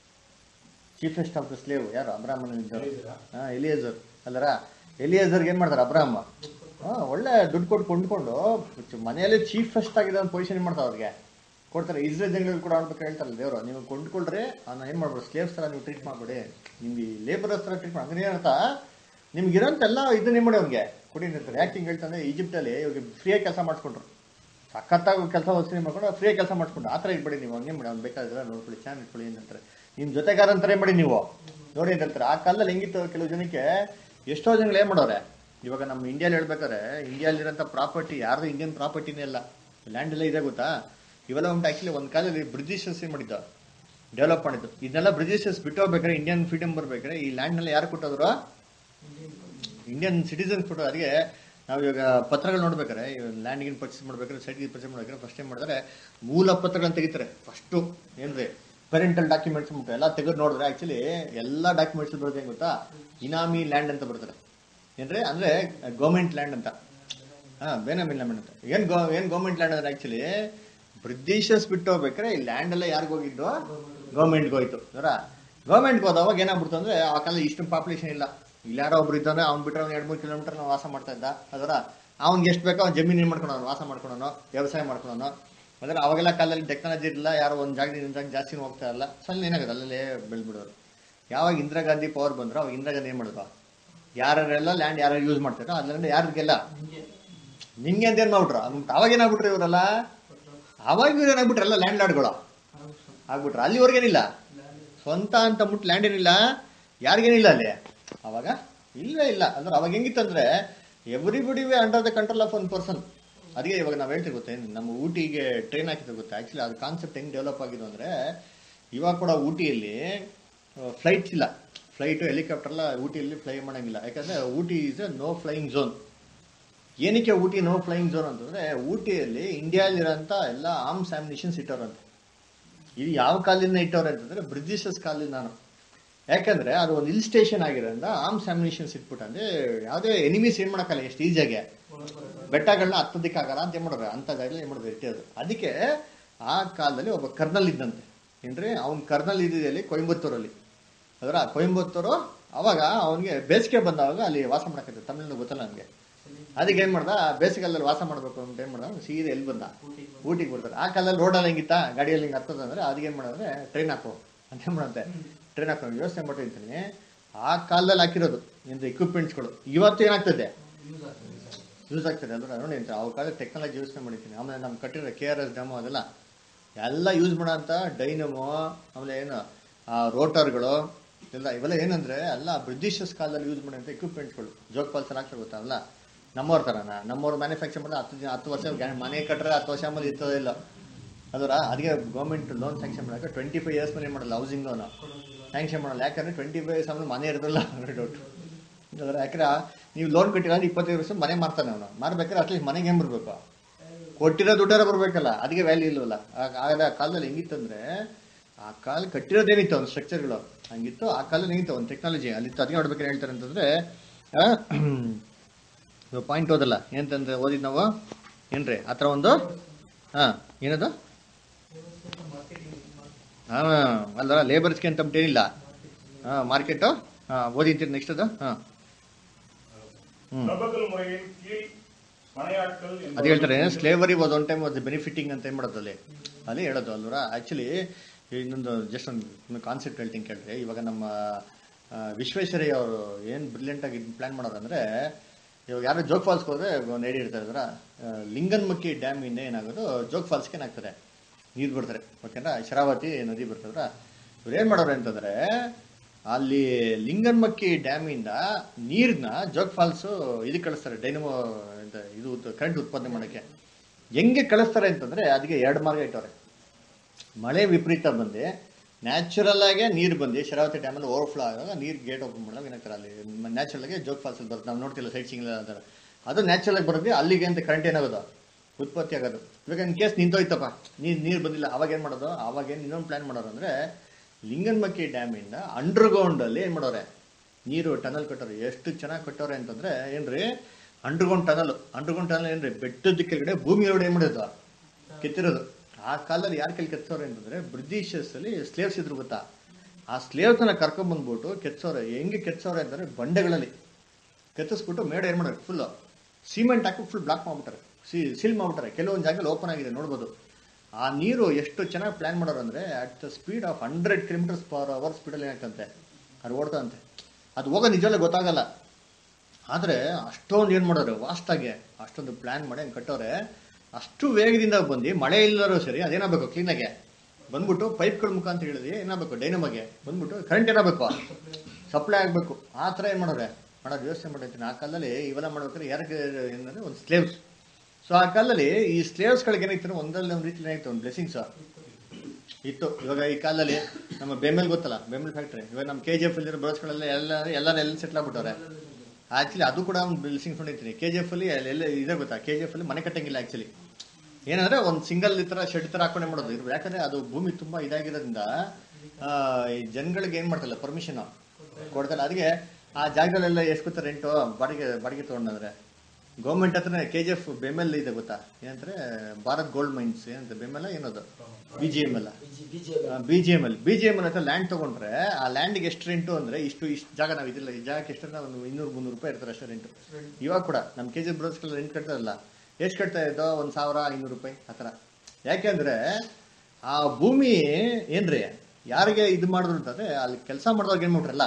ಚೀಫೆಸ್ಟ್ ಆಫ್ ದ ಸ್ಲೇವ್ ಯಾರು ಅಬ್ರಾಹ್ಮಣ ಇದ್ದವರು ಹಾ ಎಲಿಯೇಜರ್ ಅಲ್ಲರ ಎಲಿಯೇಜರ್ಗೆ ಏನ್ ಮಾಡ್ತಾರೆ ಅಬ್ರಾಹ್ಮ ಹಾ ಒಳ್ಳೆ ದುಡ್ಡು ಕೊಟ್ಟು ಕೊಂಡ್ಕೊಂಡು ಮನೆಯಲ್ಲೇ ಚೀಫೆಸ್ಟ್ ಆಗಿರೋ ಒಂದು ಪೊಸಿಷನ್ ಏನ್ ಮಾಡ್ತಾರೆ ಅವ್ರಿಗೆ ಕೊಡ್ತಾರೆ ಇಸ್ರೇಲ್ ಜನಗಳು ಕೂಡ ಆಡ್ಬೇಕು ಹೇಳ್ತಾರಲ್ಲ ದೇವರು ನೀವು ಕೊಂಡ್ಕೊಳ್ರಿ ಅವನ್ನ ಏನ್ ಮಾಡ್ಬೋದು ಸ್ಲೇವ್ಸ್ ತರ ನೀವು ಟ್ರೀಟ್ ಮಾಡ್ಬೇಡಿ ನಿಮ್ಗೆ ಲೇಬರರ್ಸ್ ತರ ಟ್ರೀಟ್ ಮಾಡಿ ಅಂದ್ರೆ ಏನರ್ಥ ನಿಮ್ಗೆ ಇರೋಂತೆಲ್ಲ ಇದನ್ನ ಏನ್ ಮಾಡಿ ಅವ್ನಿಗೆ ಕೊಡಿ ಅಂತಾರೆ ಯಾಕೆ ಹಿಂಗೆ ಹೇಳ್ತಂದ್ರೆ ಈಜಿಪ್ಟ್ ಅಲ್ಲಿ ಇವಾಗ ಫ್ರೀಯಾಗಿ ಕೆಲಸ ಮಾಡಿಸ್ಕೊಂಡ್ರು ಸಖತ್ತಾಗಿ ಕೆಲಸ ವಸೂಲಿ ಮಾಡ್ಕೊಂಡು ಫ್ರೀಯಾಗಿ ಕೆಲಸ ಮಾಡಿಸ್ಕೊಂಡು ಆ ಥರ ಇಟ್ಬಿಡಿ ನೀವು ಹಂಗೆ ಮಾಡಿ ಅವ್ನು ಬೇಕಾದ್ರೆ ನೋಡ್ಕೊಳ್ಳಿ ಚೆನ್ನಾಗಿ ಇಟ್ಕೊಳ್ಳಿ ಅಂತಾರೆ ನಿಮ್ಮ ಜೊತೆಗಾರ ಅಂತಾರೆ ಮಾಡಿ ನೀವು ನೋಡಿ ಅಂತ ಹೇಳ್ತಾರೆ ಆ ಕಾಲದಲ್ಲಿ ಹೆಂಗಿತ್ತು ಕೆಲವು ಜನಕ್ಕೆ ಎಷ್ಟೋ ಜನಗಳು ಏನ್ ಮಾಡೋರೆ ಇವಾಗ ನಮ್ಮ ಇಂಡಿಯಾಲಿ ಹೇಳ್ಬೇಕಾದ್ರೆ ಇಂಡಿಯಾಲಿರೋಂಥ ಪ್ರಾಪರ್ಟಿ ಯಾರ್ದು ಇಂಡಿಯನ್ ಪ್ರಾಪರ್ಟಿನೇ ಇಲ್ಲ ಲ್ಯಾಂಡ್ ಎಲ್ಲ ಇದೆ ಗೊತ್ತಾ ಇವೆಲ್ಲ ಉಂಟು ಆಕ್ಚುಲಿ ಒಂದು ಕಾಲದಲ್ಲಿ ಬ್ರಿಟಿಷರ್ಸ್ ಏನ್ ಮಾಡಿದ್ದು ಡೆವಲಪ್ ಮಾಡಿದ್ದು ಇದನ್ನೆಲ್ಲ ಬ್ರಿಟಿಷರ್ಸ್ ಬಿಟ್ಟು ಹೋಗ್ಬೇಕಾದ್ರೆ ಇಂಡಿಯನ್ ಫ್ರೀಡಮ್ ಬರ್ಬೇಕಾದ್ರೆ ಈ ಲ್ಯಾಂಡ್ನೆಲ್ಲ ಯಾರು ಕೊಟ್ಟೋದ್ರು ಇಂಡಿಯನ್ ಸಿಟಿಸನ್ಸ್ ಕೊಟ್ಟು ಅದಕ್ಕೆ ನಾವು ಇವಾಗ ಪತ್ರಗಳು ನೋಡ್ಬೇಕಾರೆ ಲ್ಯಾಂಡ್ಗಿನ್ ಪರ್ಚೇಸ್ ಮಾಡ್ಬೇಕಾದ್ರೆ ಸೈಟ್ಗೆ ಪರ್ಚೇಸ್ ಮಾಡ್ಬೇಕಾದ್ರೆ ಫಸ್ಟ್ ಟೈಮ್ ಮಾಡಿದ್ರೆ ಮೂಲ ಪತ್ರಗಳನ್ನ ತೆಗಿತಾರೆ ಫಸ್ಟು ಏನ್ರಿ ಪೇರೆಂಟಲ್ ಡಾಕ್ಯುಮೆಂಟ್ಸ್ ಮುಟ್ಟು ಎಲ್ಲ ತೆಗೆದು ನೋಡಿದ್ರೆ ಆಕ್ಚುಲಿ ಎಲ್ಲ ಡಾಕ್ಯುಮೆಂಟ್ಸ್ ಬರುತ್ತೆ ಹೆಂಗ್ ಗೊತ್ತಾ ಇನಾಮಿ ಲ್ಯಾಂಡ್ ಅಂತ ಬರ್ತಾರೆ ಏನ್ರಿ ಅಂದ್ರೆ ಗೌರ್ಮೆಂಟ್ ಲ್ಯಾಂಡ್ ಅಂತ ಹಾ ಬೇನಾಮಿ ಲ್ಯಾಂಡ್ ಅಂತ ಏನ್ ಗೋ ಏನ್ ಗೌರ್ಮೆಂಟ್ ಲ್ಯಾಂಡ್ ಅಂದ್ರೆ ಆಕ್ಚುಲಿ ಬ್ರಿಟಿಷರ್ಸ್ ಬಿಟ್ಟು ಹೋಗ್ಬೇಕಾರೆ ಈ ಲ್ಯಾಂಡ್ ಎಲ್ಲ ಯಾರಿಗ ಹೋಗಿದ್ದು ಗೌರ್ಮೆಂಟ್ಗೆ ಹೋಯ್ತು ಅದರ ಗೌರ್ಮೆಂಟ್ಗೆ ಹೋದವಾಗ ಏನಾಗ್ಬಿಡ್ತು ಅಂದ್ರೆ ಆ ಕಾಲ ಇಷ್ಟು ಪಾಪ್ಯುಲೇಷನ್ ಇಲ್ಲ ಇಲ್ಲಿ ಯಾರೋ ಒಬ್ರು ಇದ್ದಾನೆ ಅವ್ನು ಬಿಟ್ರೆ ಒಂದು ಎರಡು ಮೂರು ಕಿಲೋಮೀಟರ್ ನಾವು ವಾಸ ಮಾಡ್ತಾ ಇದ್ದ ಅದರ ಅವ್ನಿಗೆ ಎಷ್ಟು ಬೇಕೋ ಅವ್ನು ಜಮೀನು ಏನು ಮಾಡ್ಕೊಳೋನು ವಾಸ ಮಾಡ್ಕೊಳೋನು ವ್ಯವಸಾಯ ಮಾಡ್ಕೊಳೋನು ಅಂದ್ರೆ ಅವಾಗೆಲ್ಲ ಕಾಲದಲ್ಲಿ ಟೆಕ್ನಾಲಜಿ ಇರಲಿಲ್ಲ ಯಾರೋ ಒಂದು ಜಾಗದಿಂದ ಇನ್ನೊಂದ್ ಜಾಗ ಜಾಸ್ತಿ ಹೋಗ್ತಾ ಇಲ್ಲ ಸ್ವಲ್ಪ ಏನಾಗುತ್ತೆ ಅಲ್ಲೇ ಬೆಳೆದ್ಬಿಡೋರು ಯಾವಾಗ ಇಂದಿರಾ ಗಾಂಧಿ ಪವರ್ ಬಂದ್ರು ಅವಾಗ ಇಂದಿರಾ ಗಾಂಧಿ ಏನು ಮಾಡಿದ್ರು ಯಾರೆಲ್ಲ ಲ್ಯಾಂಡ್ ಯಾರು ಯೂಸ್ ಮಾಡ್ತಾರೋ ಅದ್ರಿಂದ ಯಾರಿಗೆಲ್ಲ ನಿಮ್ಗೆ ಅಂತ ಏನು ಮಾಡ್ಬಿಟ್ರು ಅಂದ್ಬಿಟ್ಟು ಅವಾಗ ಏನಾಗ್ಬಿಟ್ರು ಇವರೆಲ್ಲ ಅವಾಗ ಇವ್ರು ಏನಾಗ್ಬಿಟ್ರು ಎಲ್ಲ ಲ್ಯಾಂಡ್ ಲಾರ್ಡ್ಗಳು ಆಗ್ಬಿಟ್ರು ಅಲ್ಲಿವರೆಗೇನಿಲ್ಲ ಸ್ವಂತ ಅಂತ ಮುಟ್ಟು ಲ್ಯಾಂಡ್ ಏನಿಲ್ಲ ಯಾರಿಗೇನಿಲ್ಲ ಅಲ್ಲಿ ಅವಾಗ ಇಲ್ಲವೇ ಇಲ್ಲ ಅಂದ್ರೆ ಅವಾಗ ಹೆಂಗಿತ್ತಂದ್ರೆ everybody were under the control of one person ಅದಕ್ಕೆ ಇವಾಗ ನಾವು ಹೇಳ್ತೀವಿ ಗೊತ್ತೇ ನಮ್ಮ ಊಟಿಗೆ ಟ್ರೈನ್ ಹಾಕಿದ್ರೆ ಗೊತ್ತಾ ಆಕ್ಚುಲಿ ಅದು ಕಾನ್ಸೆಪ್ಟ್ ಹೆಂಗ್ ಡೆವಲಪ್ ಆಗಿದೆ ಅಂದ್ರೆ ಇವಾಗ ಕೂಡ ಊಟಿಯಲ್ಲಿ ಫ್ಲೈಟ್ಸ್ ಇಲ್ಲ ಫ್ಲೈಟು ಹೆಲಿಕಾಪ್ಟರ್ ಎಲ್ಲ ಊಟಿಯಲ್ಲಿ ಫ್ಲೈ ಮಾಡಂಗಿಲ್ಲ ಯಾಕಂದ್ರೆ Ooty is a no flying zone ಏನಕ್ಕೆ ಊಟಿ ನೋ ಫ್ಲೈಯಿಂಗ್ ಝೋನ್ ಅಂತಂದ್ರೆ ಊಟಿಯಲ್ಲಿ ಇಂಡಿಯಾಲಿರೋಂಥ ಎಲ್ಲ ಆರ್ಮ್ಸ್ ಆಮ್ನಿಷನ್ಸ್ ಇಟ್ಟವ್ರಂತೆ ಇದು ಯಾವ ಕಾಲಿಂದ ಇಟ್ಟವ್ರೆ ಅಂತಂದ್ರೆ ಬ್ರಿಟಿಷರ್ಸ್ ಕಾಲಿಂದ ನಾನು ಯಾಕಂದ್ರೆ ಅದು ಒಂದು ಹಿಲ್ ಸ್ಟೇಷನ್ ಆಗಿರೋದ್ರಿಂದ ಆರ್ಮ್ಸ್ ಆಮ್ನಿಷನ್ಸ್ ಇಟ್ಬಿಟ್ಟು ಅಂದ್ರೆ ಯಾವುದೇ ಎನಿಮೀಸ್ ಏನ್ ಮಾಡಕ್ಕಲ್ಲ ಎಷ್ಟು ಈಸಿಯಾಗೆ ಬೆಟ್ಟಗಳನ್ನ ಹತ್ತೋದಕ್ಕಾಗಲ್ಲ ಅಂತ ಏನ್ ಮಾಡೋರು ಅಂತ ಜಾಗದಲ್ಲಿ ಏನ್ ಮಾಡೋದು ಇಟ್ಟಿರೋದು ಅದಕ್ಕೆ ಆ ಕಾಲದಲ್ಲಿ ಒಬ್ಬ ಕರ್ನಲ್ ಇದ್ದಂತೆ ಏನ್ರಿ ಅವ್ನ ಕರ್ನಲ್ ಇದ್ದಿದ್ದಲ್ಲಿ ಕೊಯಂಬತ್ತೂರಲ್ಲಿ ಅದರ ಕೊಯಂಬತ್ತೂರು ಅವಾಗ ಅವನಿಗೆ ಬೇಸಿಗೆ ಬಂದಾಗ ಅಲ್ಲಿ ವಾಸ ಮಾಡಕತ್ತೆ ತಮಿಳ್ನಾಡು ಗೊತ್ತಲ್ಲ ನನಗೆ ಅದಕ್ಕೆ ಏನ್ ಮಾಡ್ದ ಬೇಸಿಗೆಲ್ಲಲ್ಲಿ ವಾಸ ಮಾಡ್ಬೇಕು ಅಂತ ಏನ್ ಮಾಡ್ದ ಅವ್ನು ಸೀದಾ ಎಲ್ಲಿ ಬಂದ ಊಟಿಗೆ ಬರ್ತಾರೆ ಆ ಕಾಲದಲ್ಲಿ ರೋಡಲ್ಲಿ ಹೆಂಗಿತ್ತ ಗಾಡಿಯಲ್ಲಿ ಹಿಂಗೆ ಹತ್ತದಂದ್ರೆ ಅದಕ್ಕೆ ಏನ್ ಮಾಡೋದ್ರೆ ಟ್ರೈನ್ ಹಾಕೋ ಅಂತ ಏನ್ ಮಾಡಂತೆ ಟ್ರೈನ್ ಹಾಕೋ ಯೋಚನೆ ಮಾಡಿರ್ತೀನಿ ಆ ಕಾಲದಲ್ಲಿ ಹಾಕಿರೋದು ಇಂಥ ಎಕ್ವಿಪ್ಮೆಂಟ್ಸ್ಗಳು ಇವತ್ತು ಏನಾಗ್ತದೆ ಯೂಸ್ ಆಗ್ತದೆ ಅಂದ್ರೆ ನೋಡಿ ಅಂತ ಅವ್ರ ಕಾಲ ಟೆಕ್ನಾಲಜಿ ಯೋಚನೆ ಮಾಡಿರ್ತೀನಿ ಆಮೇಲೆ ನಮ್ಗೆ ಕಟ್ಟಿರೋ ಕೆ ಆರ್ ಎಸ್ ಡ್ಯಾಮು ಅದೆಲ್ಲ ಎಲ್ಲ ಯೂಸ್ ಮಾಡೋಂಥ ಡೈನಮೋ ಆಮೇಲೆ ಏನು ಆ ರೋಟರ್ಗಳು ಎಲ್ಲ ಇವೆಲ್ಲ ಏನಂದ್ರೆ ಎಲ್ಲ ಬ್ರಿಟಿಷರ್ಸ್ ಕಾಲದಲ್ಲಿ ಯೂಸ್ ಮಾಡೋಂಥ ಎಕ್ವಿಪ್ಮೆಂಟ್ಸ್ಗಳು ಜೋಗ್ ಫಾಲ್ಸ್ ಹಾಕ್ತಾರೆ ಗೊತ್ತಲ್ಲ ನಮ್ಮವ್ರ ಥರನ ನಮ್ಮವ್ರು ಮ್ಯಾನುಫ್ಯಾಕ್ಚರ್ ಮಾಡಿದ್ರೆ ಹತ್ತು ಜನ ಹತ್ತು ವರ್ಷ ಗ್ಯಾ- ಮನೆ ಕಟ್ಟರೆ ಹತ್ತು ವರ್ಷ ಆಮೇಲೆ ಇರ್ತದೇ ಇಲ್ಲ ಅದರ ಅದಕ್ಕೆ ಗೌರ್ಮೆಂಟ್ ಲೋನ್ ಸ್ಯಾಂಕ್ಷನ್ ಮಾಡಕ್ಕೆ ಟ್ವೆಂಟಿ ಫೈವ್ ಇಯರ್ಸ್ ಮೇಲೆ ಏನು ಮಾಡಲ್ಲ ಹೌಸಿಂಗ್ ಲೋನ್ ಸ್ಯಾಂಕ್ಷನ್ ಮಾಡಲ್ಲ ಯಾಕಂದ್ರೆ ಟ್ವೆಂಟಿ ಫೈವ್ ಇಯರ್ಸ್ ಆಮೇಲೆ ಮನೆ ಇರೋದಿಲ್ಲ ಡೌಟ್ ಅದರ ಯಾಕಂದ್ರೆ ನೀವು ಲೋನ್ ಕಟ್ಟಿಲ್ಲ ಅಂದ್ರೆ ಇಪ್ಪತ್ತೈದು ವರ್ಷ ಮನೆ ಮಾರ್ತಾನೆ ಅವನು ಮಾರ್ಬೇಕಾದ್ರೆ ಅಟ್ಲೀಸ್ಟ್ ಮನೆಗೆ ಏನು ಬರಬೇಕು ಕೊಟ್ಟಿರೋ ದುಡ್ಡಾರ ಬರ್ಬೇಕಲ್ಲ ಅದಕ್ಕೆ ವ್ಯಾಲ್ಯೂ ಇಲ್ವಲ್ಲ ಆ- ಆಗ ಆ ಕಾಲದಲ್ಲಿ ಹೆಂಗಿತ್ತಂದ್ರೆ ಆ ಕಾಲ ಕಟ್ಟಿರೋದೇನಿತ್ತು ಒಂದು ಸ್ಟ್ರಕ್ಚರ್ಗಳು ಹಂಗಿತ್ತು ಆ ಕಾಲದಲ್ಲಿ ಹೆಂಗಿತ್ತು ಒಂದು ಟೆಕ್ನಾಲಜಿ ಅಲ್ಲಿತ್ತು ಅದಕ್ಕೆ ನೋಡ್ಬೇಕಾದ್ರೆ ಹೇಳ್ತಾರೆ ಅಂತಂದ್ರೆ ಪಾಯಿಂಟ್ ಓದಲ್ಲ ಏನಂತಂದ್ರೆ ಓದಿದ್ ನಾವು ಏನ್ರಿ ಆ ಥರ ಒಂದು ಹಾ ಏನದು ಹಾ ಅಲ್ಲ ಲೇಬರ್ಸ್ಗೆ ಅಂತ ಅಂದ್ಬಿಟ್ಟು ಏನಿಲ್ಲ ಹಾ ಮಾರ್ಕೆಟು ಹಾ ಓದಿರ್ತೀರಿ ನೆಕ್ಸ್ಟ್ ಅದು ಹಾ ಹ್ಮ್ ಪ್ರಭುತ್ವ ಮುறையின் கீழ் பணியாட்கள் ಅದು என்பவர்கள் ಹೇಳ್ತಾರೆ slavery was one time was benefiting ಅಂತ ಏನ್ ಮಾಡೋದು ಅಲ್ಲಿ ಅಲ್ಲಿ ಹೇಳೋದು ಅಲ್ವರ ಆಕ್ಚುಲಿ ಇನ್ನೊಂದು ಜಸ್ಟ್ ಒಂದು ಕಾನ್ಸೆಪ್ಟ್ ಹೇಳ್ತೀನಿ ಕೇಳ್ರಿ ಇವಾಗ ನಮ್ಮ ಆ, ವಿಶ್ವೇಶ್ವರಯ್ಯ ಅವರು ಏನು ಬ್ರಿಲಿಯಂಟ್ ಆಗಿ ಪ್ಲಾನ್ ಮಾಡೋರು ಅಂದ್ರೆ ಇವಾಗ ಯಾರು ಜೋಗ್ ಫಾಲ್ಸ್ಗೆ ಹೋದ್ರೆ ಒಂದು ಐಡಿಯಾ ಇರ್ತಾರೆ ಅದರ ಲಿಂಗನ್ಮಕ್ಕಿ ಡ್ಯಾಮ್ ಇಂದ ಏನಾಗೋದು ಜೋಗ್ ಫಾಲ್ಸ್ಗೆ ಏನಾಗ್ತದೆ ನೀರು ಬಿಡ್ತಾರೆ ಓಕೆನಾ ಶರಾವತಿ ನದಿ ಬರ್ತದ್ರ ಇವ್ರು ಏನ್ ಮಾಡೋರು ಅಂತಂದ್ರೆ ಅಲ್ಲಿ ಲಿಂಗನ್ಮಕ್ಕಿ ಡ್ಯಾಮಿಂದ ನೀರ್ನ ಜೋಗ್ ಫಾಲ್ಸ್ ಇದಕ್ಕೆ ಕಳಿಸ್ತಾರೆ ಡೈನಮೋ ಅಂತ ಇದು ಕರೆಂಟ್ ಉತ್ಪಾದನೆ ಮಾಡಕ್ಕೆ ಹೆಂಗೆ ಕಳಿಸ್ತಾರೆ ಅಂತಂದ್ರೆ ಅದಕ್ಕೆ ಎರಡು ಮಾರ್ಗ ಇಟ್ಟವ್ರೆ ಮಳೆ ವಿಪರೀತ ಬಂದು ನ್ಯಾಚುರಲ್ ಆಗಿ ನೀರು ಬಂದು ಶರಾವತಿ ಡ್ಯಾಮಲ್ಲಿ ಓವರ್ಫ್ಲೋ ಆದಾಗ ನೀರು ಗೇಟ್ ಓಪನ್ ಮಾಡಿದಾಗ ಏನಾಗ್ತಾರೆ ಅಲ್ಲಿ ನ್ಯಾಚುರಲ್ ಆಗಿ ಜೋಗ್ ಫಾಲ್ಸ್ ಬರುತ್ತೆ ನಾವು ನೋಡ್ತಿಲ್ಲ ಸೈಟ್ ಸಿಂಗ್ ಅಂತಾರೆ ಅದು ನ್ಯಾಚುರಲ್ ಆಗಿ ಬರೋದು ಅಲ್ಲಿಗೆ ಅಂತ ಕರೆಂಟ್ ಏನಾಗೋದು ಉತ್ಪತ್ತಿ ಆಗೋದು ಇವಾಗ ಇನ್ ಕೇಸ್ ನಿಂತೋಯ್ತಪ್ಪ ನೀರು ನೀರು ಬಂದಿಲ್ಲ ಅವಾಗ ಏನು ಮಾಡೋದು ಅವಾಗ ಏನು ಇನ್ನೊಂದು ಪ್ಲಾನ್ ಮಾಡೋರು ಅಂದ್ರೆ ಲಿಂಗನ್ಮಕ್ಕಿ ಡ್ಯಾಮಿಂದ ಅಂಡರ್ಗ್ರೌಂಡ್ ಅಲ್ಲಿ ಏನು ಮಾಡೋರೆ ನೀರು ಟನಲ್ ಕಟ್ಟೋರು ಎಷ್ಟು ಚೆನ್ನಾಗಿ ಕಟ್ಟೋರೆ ಅಂತಂದ್ರೆ ಏನ್ರಿ ಅಂಡರ್ಗ್ರೌಂಡ್ ಟನಲ್ ಅಂಡರ್ಗ್ರೌಂಡ್ ಟನಲ್ ಏನ್ರಿ ಬೆಟ್ಟದ ಕೆಳಗಡೆ ಭೂಮಿ ಒಳಗಡೆ ಏನು ಮಾಡೋದು ಕೆತ್ತಿರೋದು ಆ ಕಾಲದಲ್ಲಿ ಯಾರ ಕೈಲಿ ಕೆತ್ತೋರೆ ಅಂತಂದ್ರೆ ಬ್ರಿಟಿಷರ್ಸ್ ಅಲ್ಲಿ ಸ್ಲೇವ್ಸ್ ಇದ್ರು ಗೊತ್ತಾ ಆ ಸ್ಲೇವ್ಸ್ನ ಕರ್ಕೊಂಡ್ ಬಂದ್ಬಿಟ್ಟು ಕೆತ್ಸೋರೆ ಹೆಂಗೆ ಕೆತ್ಸೋರೆ ಅಂತಂದ್ರೆ ಬಂಡೆಗಳಲ್ಲಿ ಕೆತ್ತಿಸ್ಬಿಟ್ಟು ಮೇಡ ಏನ್ ಮಾಡೋರು ಫುಲ್ ಸಿಮೆಂಟ್ ಹಾಕಿ ಫುಲ್ ಬ್ಲಾಕ್ ಮಾಡ್ಬಿಟ್ಟಾರೆ ಸಿ ಸೀಲ್ ಮಾಡ್ಬಿಟ್ಟಾರೆ ಕೆಲವೊಂದು ಜಾಗದಲ್ಲಿ ಓಪನ್ ಆಗಿದೆ ನೋಡ್ಬೋದು ಆ ನೀರು ಎಷ್ಟು ಚೆನ್ನಾಗಿ ಪ್ಲಾನ್ ಮಾಡೋರು ಅಂದ್ರೆ at the speed of hundred kilometres per hour ಸ್ಪೀಡಲ್ಲಿ ಏನಾಗ್ತಂತೆ ಅದು ಓಡ್ತಂತೆ ಅದು ಹೋಗೋ ನಿಜವಲ್ಲೇ ಗೊತ್ತಾಗಲ್ಲ ಆದರೆ ಅಷ್ಟೊಂದು ಏನು ಮಾಡೋರು ವಾಸ್ತಾಗೆ ಅಷ್ಟೊಂದು ಪ್ಲಾನ್ ಮಾಡಿ ಹಂಗೆ ಕಟ್ಟೋರೆ ಅಷ್ಟು ವೇಗದಿಂದ ಬಂದು ಮಳೆ ಇಲ್ಲರೂ ಸರಿ ಅದೇನಾಗಬೇಕು ಕ್ಲೀನಾಗೆ ಬಂದ್ಬಿಟ್ಟು ಪೈಪ್ಗಳ ಮುಖಾಂತರ ಹೇಳಿದ್ವಿ ಏನಾಗಬೇಕು ಡೈನಮಗೆ ಬಂದ್ಬಿಟ್ಟು ಕರೆಂಟ್ ಏನಾಗಬೇಕು ಸಪ್ಲೈ ಆಗಬೇಕು ಆ ಥರ ಏನು ಮಾಡೋರೆ ಮಾಡೋದು ಯೋಚನೆ ಮಾಡಿರ್ತೀನಿ ಆ ಕಾಲದಲ್ಲಿ ಇವೆಲ್ಲ ಮಾಡ್ಬೇಕಾದ್ರೆ ಯಾರಿಗೆ ಏನಂದ್ರೆ ಒಂದು ಸ್ಲೇವ್ಸ್ ಸೊ ಆ ಕಾಲದಲ್ಲಿ ಈ ಸ್ಲೇವ್ಸ್ಗಳಿಗೆ ಏನಾಯ್ತು ಒಂದರಲ್ಲಿ ಒಂದು ರೀತಿ ಏನಾಯ್ತು ಒಂದು ಬ್ಲೆಸ್ಸಿಂಗ್ಸ್ ಇತ್ತು ಇವಾಗ ಈ ಕಾಲದಲ್ಲಿ ನಮ್ಮ ಬೇಮೇಲ್ ಗೊತ್ತಲ್ಲ ಬೇಮೇಲ್ ಫ್ಯಾಕ್ಟ್ರಿ ಇವಾಗ ನಮ್ಮ ಕೆ ಜಿ ಎಫ್ ಅಲ್ಲಿ ಬಸ್ಗಳೆಲ್ಲ ಎಲ್ಲ ಎಲ್ಲ ಎಲ್ಲಿ ಸೆಟ್ಲ್ ಆಗ್ಬಿಟ್ಟವ್ರೆ ಆಕ್ಚುಲಿ ಅದು ಕೂಡ ಒಂದು ಬಿಲ್ಸಿಂಗ್ ಹೊಂದಿರ್ತೀನಿ ಕೆ ಜಿ ಎಫ್ ಅಲ್ಲಿ ಎಲ್ಲ ಇದೆ ಗೊತ್ತಾ ಕೆ ಜಿ ಎಫ್ ಅಲ್ಲಿ ಮನೆ ಕಟ್ಟಂಗಿಲ್ಲ ಆಕ್ಚುಲಿ ಏನಂದ್ರೆ ಒಂದು ಸಿಂಗಲ್ ಈ ತರ ಶೆಡ್ ತರ ಹಾಕೊಂಡೆ ಮಾಡೋದು ಇರ್ಬೇಕು. ಯಾಕಂದ್ರೆ ಅದು ಭೂಮಿ ತುಂಬಾ ಇದಾಗಿರೋದ್ರಿಂದ ಆ, ಈ ಜನಗಳಿಗೆ ಏನ್ ಮಾಡ್ತಲ್ಲ ಪರ್ಮಿಷನ್ ಕೊಡ್ತಾರೆ ಅದಕ್ಕೆ ಆ ಜಾಗದಲ್ಲೆಲ್ಲ ಎಷ್ಟು ಗೊತ್ತಾ ರೆಂಟು ಬಾಡಿಗೆ ಬಾಡಿಗೆ ತಗೊಂಡಂದ್ರೆ ಗೌರ್ಮೆಂಟ್ ಹತ್ರನೇ ಕೆ ಜಿ ಎಫ್ ಬೆಮೆಲ್ ಇದೆ ಗೊತ್ತಾ ಏನಂದ್ರೆ ಭಾರತ್ ಗೋಲ್ಡ್ ಮೈನ್ಸ್ ಏನಂತ ಬೆಮೆಲ್ಲ ಏನದು ಬಿ ಜಿ ಎಮ್ ಎಲ್ಲ BG BG B G M L B G M L ಹತ್ರ ಲ್ಯಾಂಡ್ ತಗೊಂಡ್ರೆ ಆ ಲ್ಯಾಂಡ್ಗೆ ಎಷ್ಟು ರೆಂಟು ಅಂದ್ರೆ ಇಷ್ಟು ಇಷ್ಟು ಜಾಗ ನಾವು ಇದಿಲ್ಲ ಈ ಜಾಗಕ್ಕೆ ಎಷ್ಟು ಒಂದು ಇನ್ನೂರು ಮುನ್ನೂರು ರೂಪಾಯಿ ಇರ್ತಾರೆ ಅಷ್ಟೇ ರೆಂಟು ಇವಾಗ ಕೂಡ ನಮ್ಮ ಕೆ ಜಿ ಬ್ರೋಸ್ಗೆಲ್ಲ ರೆಂಟ್ ಕಟ್ತಾರಲ್ಲ ಎಷ್ಟು ಕಟ್ತಾ ಇದ್ದೋ ಒಂದು ಸಾವಿರ ಐನೂರು ರೂಪಾಯಿ ಆ ಥರ ಯಾಕೆಂದ್ರೆ ಆ ಭೂಮಿ ಏನ್ರಿ ಯಾರಿಗೆ ಇದು ಮಾಡಿದ್ರು ಅಂತಂದ್ರೆ ಅಲ್ಲಿ ಕೆಲಸ ಮಾಡಿದವ್ರಿಗೆ ಏನು ಮಾಡ್ರಲ್ಲ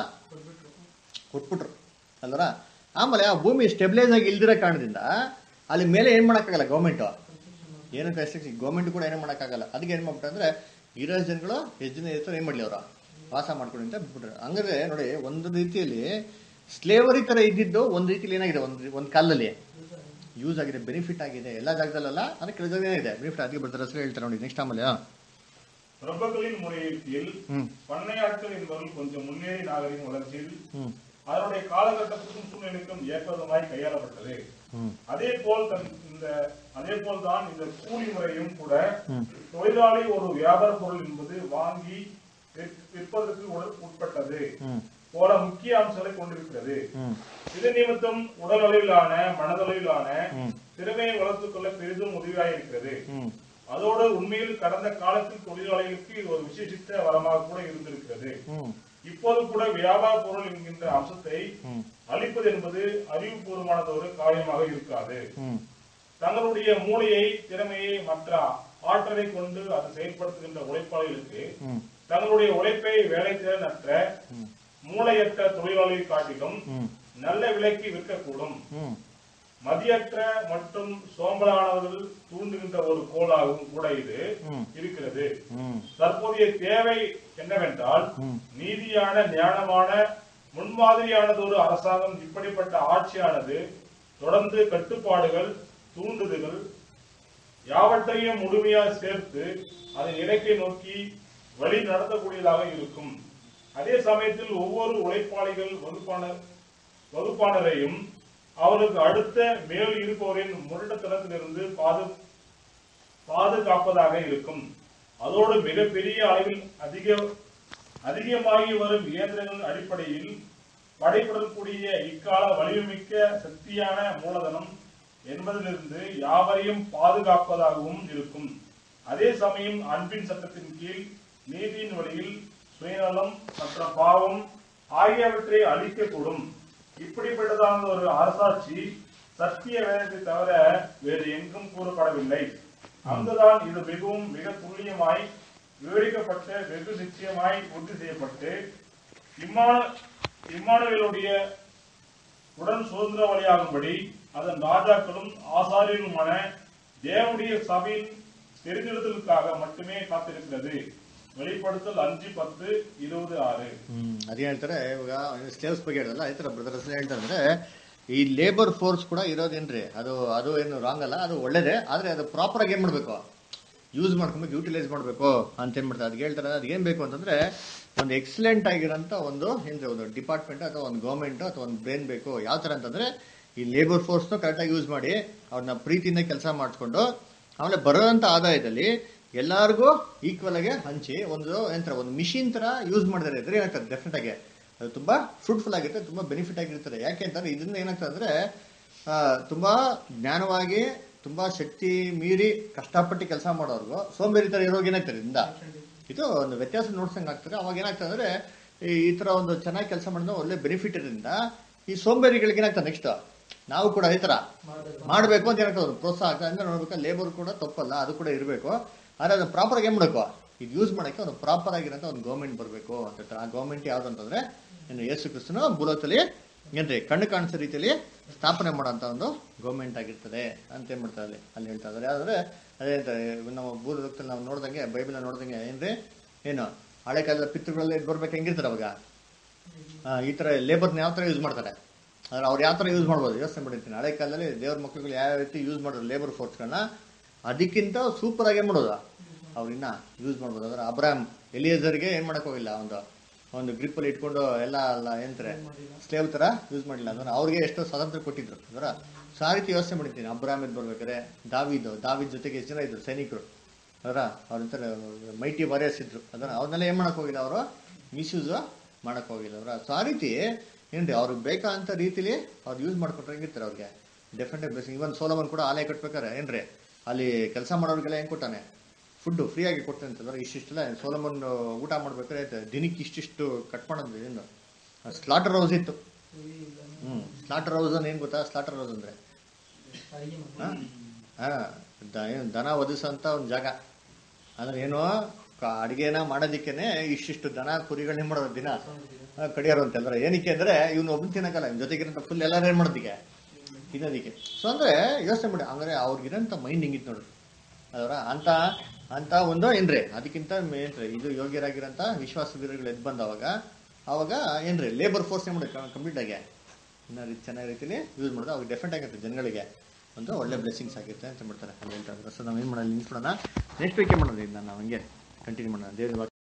ಕೊಟ್ಬಿಟ್ರು ಅಲ್ವರ ಆಮೇಲೆ ಆ ಭೂಮಿ ಸ್ಟೆಬಿಲೈಸ್ ಆಗಿ ಇಲ್ದಿರೋ ಕಾರಣದಿಂದ ಅಲ್ಲಿ ಮೇಲೆ ಏನು ಮಾಡೋಕ್ಕಾಗಲ್ಲ ಗೌರ್ಮೆಂಟು ಏನು ರೆಸ್ಟ್ರಿಕ್ಷನ್ ಗೌರ್ಮೆಂಟ್ ಕೂಡ ಏನು ಮಾಡೋಕ್ಕಾಗಲ್ಲ ಅದಕ್ಕೆ ಏನು ಮಾಡ್ಬಿಟ್ಟು ಅಂದ್ರೆ ಇರೋ ಜನಗಳು ಎಷ್ಟು ಜನ ಇರ್ತಾರೆ ಏನು ಮಾಡಲಿ ಅವರು ವಾಸ ಮಾಡ್ಕೊಂಡು ಅಂತ ಬಿಟ್ಬಿಟ್ರು ಹಂಗಾದ್ರೆ ನೋಡಿ ಒಂದು ರೀತಿಯಲ್ಲಿ ಸ್ಲೇವರಿ ಥರ ಇದ್ದಿದ್ದು ಒಂದು ರೀತಿಯಲ್ಲಿ ಏನಾಗಿದೆ ಒಂದು ಒಂದು ಕಾಲದಲ್ಲಿ ಯೂಸ್ ಆಗಿದೆ ಬೆನಿಫಿಟ್ ಆಗಿದೆ ಎಲ್ಲ ಜಾಗದಲ್ಲ ಅದಕ್ಕೆ ಕೆಲವು ಜಾಗ ಏನಿದೆ ಬೆನಿಫಿಟ್ ಅದಕ್ಕೆ ಬರ್ತಾರೆ ಹೆಸರು ಹೇಳ್ತಾರೆ ನೋಡಿ ನೆಕ್ಸ್ಟ್ ಆಮೇಲೆ பிரபுக்களின் முறையில் ம். பண்ணையாட்கள் என்பவர்கள் கொஞ்சம் முன்னேறி நாகரிக வளர்ச்சியில் ಹ್ಞೂ அதனுடைய காலகட்டத்துக்கும் சூழ்நிலைக்கும் ஏற்பதமாய் கையாளப்பட்டது ಹ್ಞೂ அதே போல் தன் இந்த அதே போல் தான் இந்த கூலி முறையும் கூட ம். தொழிலாளி ஒரு வியாபார பொருள் என்பது வாங்கி விற்- விற்பதற்கு உட- உட்பட்டது ಹ್ಞೂ போல முக்கிய அம்சங்களை கொண்டிருக்கிறது ಹ್ಞೂ இது நிமித்தம் உடல் அளவிலான மனதளவிலான ம். திறமையை வளர்த்துக் கொள்ள பெரிதும் உதவியாயிருக்கிறது ಹ್ಞೂ அதோடு உண்மையில் கடந்த காலத்தில் தொழிலாளிகளுக்கு இது ஒரு விசேஷித்த வரமாக கூட இருந்திருக்கிறது ಹ್ಞೂ இப்போது கூட வியாபார பொருள் என்கின்ற அம்சத்தை ಹ್ಞೂ அளிப்பது என்பது அறிவுபூர்வமானது ஒரு காரியமாக இருக்காது ಹ್ಞೂ தங்களுடைய மூளையை திறமையை மற்ற ஆற்றலை கொண்டு அது செயல்படுத்துகின்ற உழைப்பாளிகளுக்கு ಹ್ಞೂ தங்களுடைய உழைப்பை வேலைத்திறனற்ற ம். மூளையற்ற தொழிலாளியை காட்டிலும் ಹ್ಞೂ நல்ல விலைக்கு விற்கக்கூடும் ಹ್ಞೂ மதியற்ற மற்றும் சோம்பலானவர்கள் தூண்டுகின்ற ஒரு கோலாகவும் கூட இது ம். இருக்கிறது ಹ್ಞೂ தற்போதைய தேவை என்னவென்றால் ம். நீதியான ஞானமான முன்மாதிரியானதொரு அரசாங்கம் இப்படிப்பட்ட ஆட்சியானது தொடர்ந்து கட்டுப்பாடுகள் தூண்டுதல்கள் யாவற்றையும் முழுமையாக சேர்த்து அதன் இலக்கை நோக்கி வழி நடத்தக்கூடியதாக இருக்கும் அதே சமயத்தில் ஒவ்வொரு உழைப்பாளிகள் வகுப்பாளர் வகுப்பாளரையும் அவருக்கு அடுத்த மேல் இருப்பவரின் முரட்டுத்தனத்திலிருந்து பாது பாதுகாப்பதாக இருக்கும் அதோடு மிகப்பெரிய அளவில் அதிக அதிகமாகி வரும் இயந்திரங்கள் அடிப்படையில் படைபடக்கூடிய இக்கால வலிமைமிக்க சக்தியான மூலதனம் என்பதிலிருந்து யாவரையும் பாதுகாப்பதாகவும் இருக்கும் அதே சமயம் அன்பின் சட்டத்தின் கீழ் நீதியின் வழியில் சுயநலம் மற்ற பாவம் ஆகியவற்றை அழிக்கக்கூடும் இப்படிப்பட்டதான ஒரு அரசாட்சி சத்திய வேதத்தை தவிர வேறு எங்கும் கூறப்படவில்லை அங்குதான் இது மிகவும் மிக துல்லியமாய் விவரிக்கப்பட்டு வெகு நிச்சயமாய் உறுதி செய்யப்பட்டு இம்மான இம்மானுவேலுடைய உடன் சுதந்திரவாளியாகும்படி அதன் ராஜாக்களும் ஆசாரியருமான தேவனுடைய சபையின் தெரிந்தெடுத்தலுக்காக மட்டுமே காத்திருக்கிறது வெளிப்படுத்தல் அஞ்சு பத்து இருபது ஆறு ಹ್ಮ್ ಅದೇ ಹೇಳ್ತಾರೆ ಇವಾಗ ಸ್ಲೇವ್ಸ್ ಬಗ್ಗೆ ಹೇಳಿದಲ್ಲ ಅದೇ ಥರ ಬ್ರದರ್ ಹೆಸರು ಹೇಳ್ತಾರೆ ಅಂದ್ರೆ ಈ ಲೇಬರ್ ಫೋರ್ಸ್ ಕೂಡ ಇರೋದೇನ್ರಿ ಅದು ಅದು ಏನು ರಾಂಗ್ ಅಲ್ಲ ಅದು ಒಳ್ಳೇದೇ ಆದ್ರೆ ಅದು ಪ್ರಾಪರ್ ಆಗಿ ಏನ್ ಮಾಡ್ಬೇಕು ಯೂಸ್ ಮಾಡ್ಕೊಬೇಕು ಯೂಟಿಲೈಸ್ ಮಾಡಬೇಕು ಅಂತ ಏನ್ ಮಾಡ್ತಾರೆ ಅದಕ್ಕೆ ಹೇಳ್ತಾರೆ ಅದಕ್ಕೆ ಏನ್ ಬೇಕು ಅಂತಂದ್ರೆ ಒಂದು ಎಕ್ಸಲೆಂಟ್ ಆಗಿರೋಂಥ ಒಂದು ಏನ್ರಿ ಒಂದು ಡಿಪಾರ್ಟ್ಮೆಂಟ್ ಅಥವಾ ಒಂದು ಗೌರ್ಮೆಂಟ್ ಅಥವಾ ಒಂದು ಬ್ರೇನ್ ಬೇಕು ಯಾವ ತರ ಅಂತಂದ್ರೆ ಈ ಲೇಬರ್ ಫೋರ್ಸ್ನ ಕರೆಕ್ಟಾಗಿ ಯೂಸ್ ಮಾಡಿ ಅವ್ರನ್ನ ಪ್ರೀತಿಯಿಂದ ಕೆಲಸ ಮಾಡಿಸ್ಕೊಂಡು ಆಮೇಲೆ ಬರೋಂಥ ಆದಾಯದಲ್ಲಿ ಎಲ್ಲರಿಗೂ ಈಕ್ವಲ್ ಆಗಿ ಹಂಚಿ ಒಂದು ಯಂತ್ರ ಒಂದು ಮಿಷಿನ್ ತರ ಯೂಸ್ ಮಾಡಿದ್ರೆ ಇದ್ರೆ ಏನಾಗ್ತದೆ ಡೆಫಿನೆಟ್ ಆಗಿ ಅದು ತುಂಬಾ ಫ್ರೂಟ್ಫುಲ್ ಆಗಿರುತ್ತೆ ತುಂಬಾ ಬೆನಿಫಿಟ್ ಆಗಿರ್ತದೆ ಯಾಕೆ ಅಂತಂದ್ರೆ ಇದರಿಂದ ಏನಾಗ್ತದೆ ಅಂದ್ರೆ ಆ, ತುಂಬಾ ಜ್ಞಾನವಾಗಿ ತುಂಬಾ ಶಕ್ತಿ ಮೀರಿ ಕಷ್ಟಪಟ್ಟು ಕೆಲಸ ಮಾಡೋರ್ಗು ಸೋಂಬೇರಿ ತರ ಇರೋರ್ಗೆ ಏನಾಗ್ತದೆ ಇದರಿಂದ ಇದು ಒಂದು ವ್ಯತ್ಯಾಸ ನೋಡ್ಸಂಗ್ ಆಗ್ತದೆ ಅವಾಗ ಏನಾಗ್ತದೆ ಅಂದ್ರೆ ಈ- ಈ ತರ ಒಂದು ಚೆನ್ನಾಗಿ ಕೆಲಸ ಮಾಡಿದ್ರೆ ಒಳ್ಳೆ ಬೆನಿಫಿಟ್ ಇರೋದ್ರಿಂದ ಈ ಸೋಂಬೇರಿಗಳಿಗೆ ಏನಾಗ್ತದೆ ನೆಕ್ಸ್ಟ್ ನಾವು ಕೂಡ ಅದೇ ತರ ಮಾಡಬೇಕು ಅಂತ ಏನಾಗ್ತದೆ ಒಂದು ಪ್ರೋತ್ಸಾಹ ಆಗ್ತದೆ ಅಂದ್ರೆ ನೋಡ್ಬೇಕು ಲೇಬರ್ ಕೂಡ ತಪ್ಪಲ್ಲ ಅದು ಕೂಡ ಇರಬೇಕು ಆದ್ರೆ ಅದನ್ನ ಪ್ರಾಪರ್ ಆಗಿ ಏನ್ ಮಾಡಬೇಕು ಇದು ಯೂಸ್ ಮಾಡಕ್ಕೆ ಒಂದು ಪ್ರಾಪರ್ ಆಗಿರೋಂಥ ಒಂದು ಗೌರ್ಮೆಂಟ್ ಬರಬೇಕು ಅಂತ ಹೇಳ್ತಾರೆ ಆ ಗೌರ್ಮೆಂಟ್ ಯಾವ್ದು ಅಂತಂದ್ರೆ ಏನು ಯೇಸು ಕ್ರಿಸ್ತನು ಭೂಲೋಕದಲ್ಲಿ ಏನ್ರಿ ಕಣ್ಣು ಕಾಣಿಸೋ ರೀತಿಯಲ್ಲಿ ಸ್ಥಾಪನೆ ಮಾಡೋಂಥ ಒಂದು ಗೌರ್ಮೆಂಟ್ ಆಗಿರ್ತದೆ ಅಂತ ಏನ್ ಮಾಡ್ತಾರೆ ಅಲ್ಲಿ ಅಲ್ಲಿ ಹೇಳ್ತಾ ಇದ್ದಾರೆ ಯಾವ್ದಂದ್ರೆ ಅದೇ ಹೇಳ್ತಾರೆ ನಮ್ಮ ಭೂಲೋಕದಲ್ಲಿ ನಾವು ನೋಡ್ದಂಗೆ ಬೈಬಲ್ ನೋಡ್ದಂಗೆ ಏನ್ರಿ ಏನು ಹಳೆ ಕಾಲದ ಪಿತೃಗಳಲ್ಲಿ ಬರ್ಬೇಕು ಹೆಂಗಿರ್ತಾರೆ ಅವಾಗ ಆ, ಈ ತರ ಲೇಬರ್ನ ಯಾವ ತರ ಯೂಸ್ ಮಾಡ್ತಾರೆ ಆದ್ರೆ ಅವ್ರು ಯಾವ ತರ ಯೂಸ್ ಮಾಡ್ಬೋದು ಯೋಚನೆ ಮಾಡಿರ್ತೀನಿ ಹಳೆ ಕಾಲದಲ್ಲಿ ದೇವ್ರ ಮಕ್ಕಳುಗಳು ಯಾವ ರೀತಿ ಯೂಸ್ ಮಾಡೋದು ಲೇಬರ್ ಫೋರ್ಸ್ಗಳನ್ನ ಅದಕ್ಕಿಂತ ಸೂಪರ್ ಆಗಿ ಏನ್ ಮಾಡೋದು ಅವ್ರಿನ್ನ ಯೂಸ್ ಮಾಡ್ಬೋದು ಅಂದ್ರೆ ಅಬ್ರಾಮ್ ಎಲಿಯೇಜರ್ಗೆ ಏನ್ ಮಾಡಕ್ ಹೋಗಿಲ್ಲ ಒಂದು ಒಂದು ಗ್ರಿಪ್ ಅಲ್ಲಿ ಇಟ್ಕೊಂಡು ಎಲ್ಲ ಎಲ್ಲ ಏನಂತಾರೆ ಸ್ಲೇವ್ ತರ ಯೂಸ್ ಮಾಡಿಲ್ಲ ಅಂದ್ರೆ ಅವ್ರಿಗೆ ಎಷ್ಟೋ ಸ್ವಾತಂತ್ರ್ಯ ಕೊಟ್ಟಿದ್ರು ಅಂದ್ರೆ ಸೊ ಆ ರೀತಿ ಯೋಚನೆ ಮಾಡಿರ್ತೀನಿ ಅಬ್ರಾಮ್ ಎದ್ ಬರ್ಬೇಕಾದ್ರೆ ದಾವಿದ್ ದಾವಿದ್ ಜೊತೆಗೆ ಎಷ್ಟು ಜನ ಇದ್ರು ಸೈನಿಕರು ಅದರ ಅವ್ರ ಮೈಟಿ ವಾರಿಯರ್ಸ್ ಇದ್ರು ಅದನ್ನ ಅವ್ರನ್ನೆಲ್ಲ ಏನ್ ಮಾಡಕ್ ಹೋಗಿಲ್ಲ ಅವರು ಮಿಸ್ಯೂಸ್ ಮಾಡಕ್ ಹೋಗಿಲ್ಲ ಅವ್ರ ಸೊ ಆ ರೀತಿ ಏನ್ರಿ ಅವ್ರಿಗೆ ಬೇಕಾದಂತ ರೀತಿಲಿ ಅವ್ರು ಯೂಸ್ ಮಾಡ್ಕೊಟ್ರೆ ಹೆಂಗಿರ್ತಾರೆ ಅವ್ರಿಗೆ ಡೆಫಿನೆಟ್ ಬ್ಲೆಸಿಂಗ್ ಇವನ್ ಸೋಲಮನ್ ಕೂಡ ಆಲಯ ಕಟ್ಬೇಕಾರೆ ಏನ್ರಿ ಅಲ್ಲಿ ಕೆಲಸ ಮಾಡೋರಿಗೆಲ್ಲ ಹೆಂಗ್ ಕೊಟ್ಟಾನೆ ಫುಡ್ ಫ್ರೀಯಾಗಿ ಕೊಡ್ತಾನೆ ಅಂತಂದ್ರೆ ಇಷ್ಟಿಷ್ಟೆಲ್ಲ ಸೋಲಮನ್ ಊಟ ಮಾಡ್ಬೇಕಾದ್ರೆ ಆಯ್ತು, ದಿನಕ್ಕೆ ಇಷ್ಟಿಷ್ಟು ಕಟ್ ಮಾಡೋದು ಏನು ಸ್ಲಾಟರ್ ಹೌಸ್ ಇತ್ತು ಹ್ಮ್ ಸ್ಲಾಟರ್ ಹೌಸ್ ಅಂದ್ರೆ ಏನ್ ಗೊತ್ತಾ ಸ್ಲಾಟರ್ ಹೌಸ್ ಅಂದ್ರೆ ಹಾ? ಹಾ, ದ- ಏನ್ ದನ ಒದಿಸೋಂತ ಒಂದು ಜಾಗ ಅಂದ್ರೆ ಏನು ಕ- ಅಡಿಗೆನ ಮಾಡೋದಿಕ್ಕೇನೆ ಇಷ್ಟಿಷ್ಟು ದನ ಕುರಿಗಳನ್ನ ಮಾಡೋದು ದಿನ ಆ, ಕಡಿಯೋರು ಅಂತೆಲ್ಲ ಏನಕ್ಕೆ ಅಂದ್ರೆ ಇವ್ನು ಒಬ್ಬನ್ ತಿನ್ನಕಲ್ಲ ಇವ್ನ ಜೊತೆಗಿರಂತ ಫುಲ್ ಎಲ್ಲಾರು ಏನ್ ಮಾಡೋದಿಕ್ಕೆ ತಿನ್ನೋದಿಕ್ಕೆ ಸೊ ಅಂದ್ರೆ ಯೋಚನೆ ಮಾಡಿ ಅಂದ್ರೆ ಅವ್ರಿಗಿರಂತ ಮೈಂಡ್ ಹಿಂಗಿತ್ತು ನೋಡ್ರಿ ಅದರ ಅಂತ ಅಂತ ಒಂದು ಏನ್ರಿ ಅದಕ್ಕಿಂತ ಏನ್ರಿ ಇದು ಯೋಗ್ಯರಾಗಿರಂತ ವಿಶ್ವಾಸ ವೀರಗಳು ಎದ್ದು ಬಂದವಾಗ ಅವಾಗ ಏನ್ರಿ ಲೇಬರ್ ಫೋರ್ಸ್ ಏನ್ ಮಾಡಿ ಕಂಪ್ಲೀಟ್ ಆಗಿ ಇನ್ನ ರೀತಿ ಚೆನ್ನಾಗಿ ರೀತಿಲಿ ಯೂಸ್ ಮಾಡೋದು ಅವಾಗ ಡೆಫಿನೆಟ್ ಆಗಿರುತ್ತೆ ಜನಗಳಿಗೆ ಒಂದು ಒಳ್ಳೆ ಬ್ಲೆಸ್ಸಿಂಗ್ಸ್ ಆಗಿರುತ್ತೆ ಅಂತ ಮಾಡ್ತಾರೆ ಅಲ್ಲಿ ಹೇಳ್ತಾ ಇದ್ದಾರೆ ಸೊ ನಾವು ಏನು ಮಾಡೋದು ನಿಲ್ಸ್ಬಿಡೋಣ ನೆಕ್ಸ್ಟ್ ವೀಕ್ ಮಾಡೋದು ಇದನ್ನ ನಾವು ಹಂಗೆ ಕಂಟಿನ್ಯೂ ಮಾಡೋಣ ದೇವ್ರ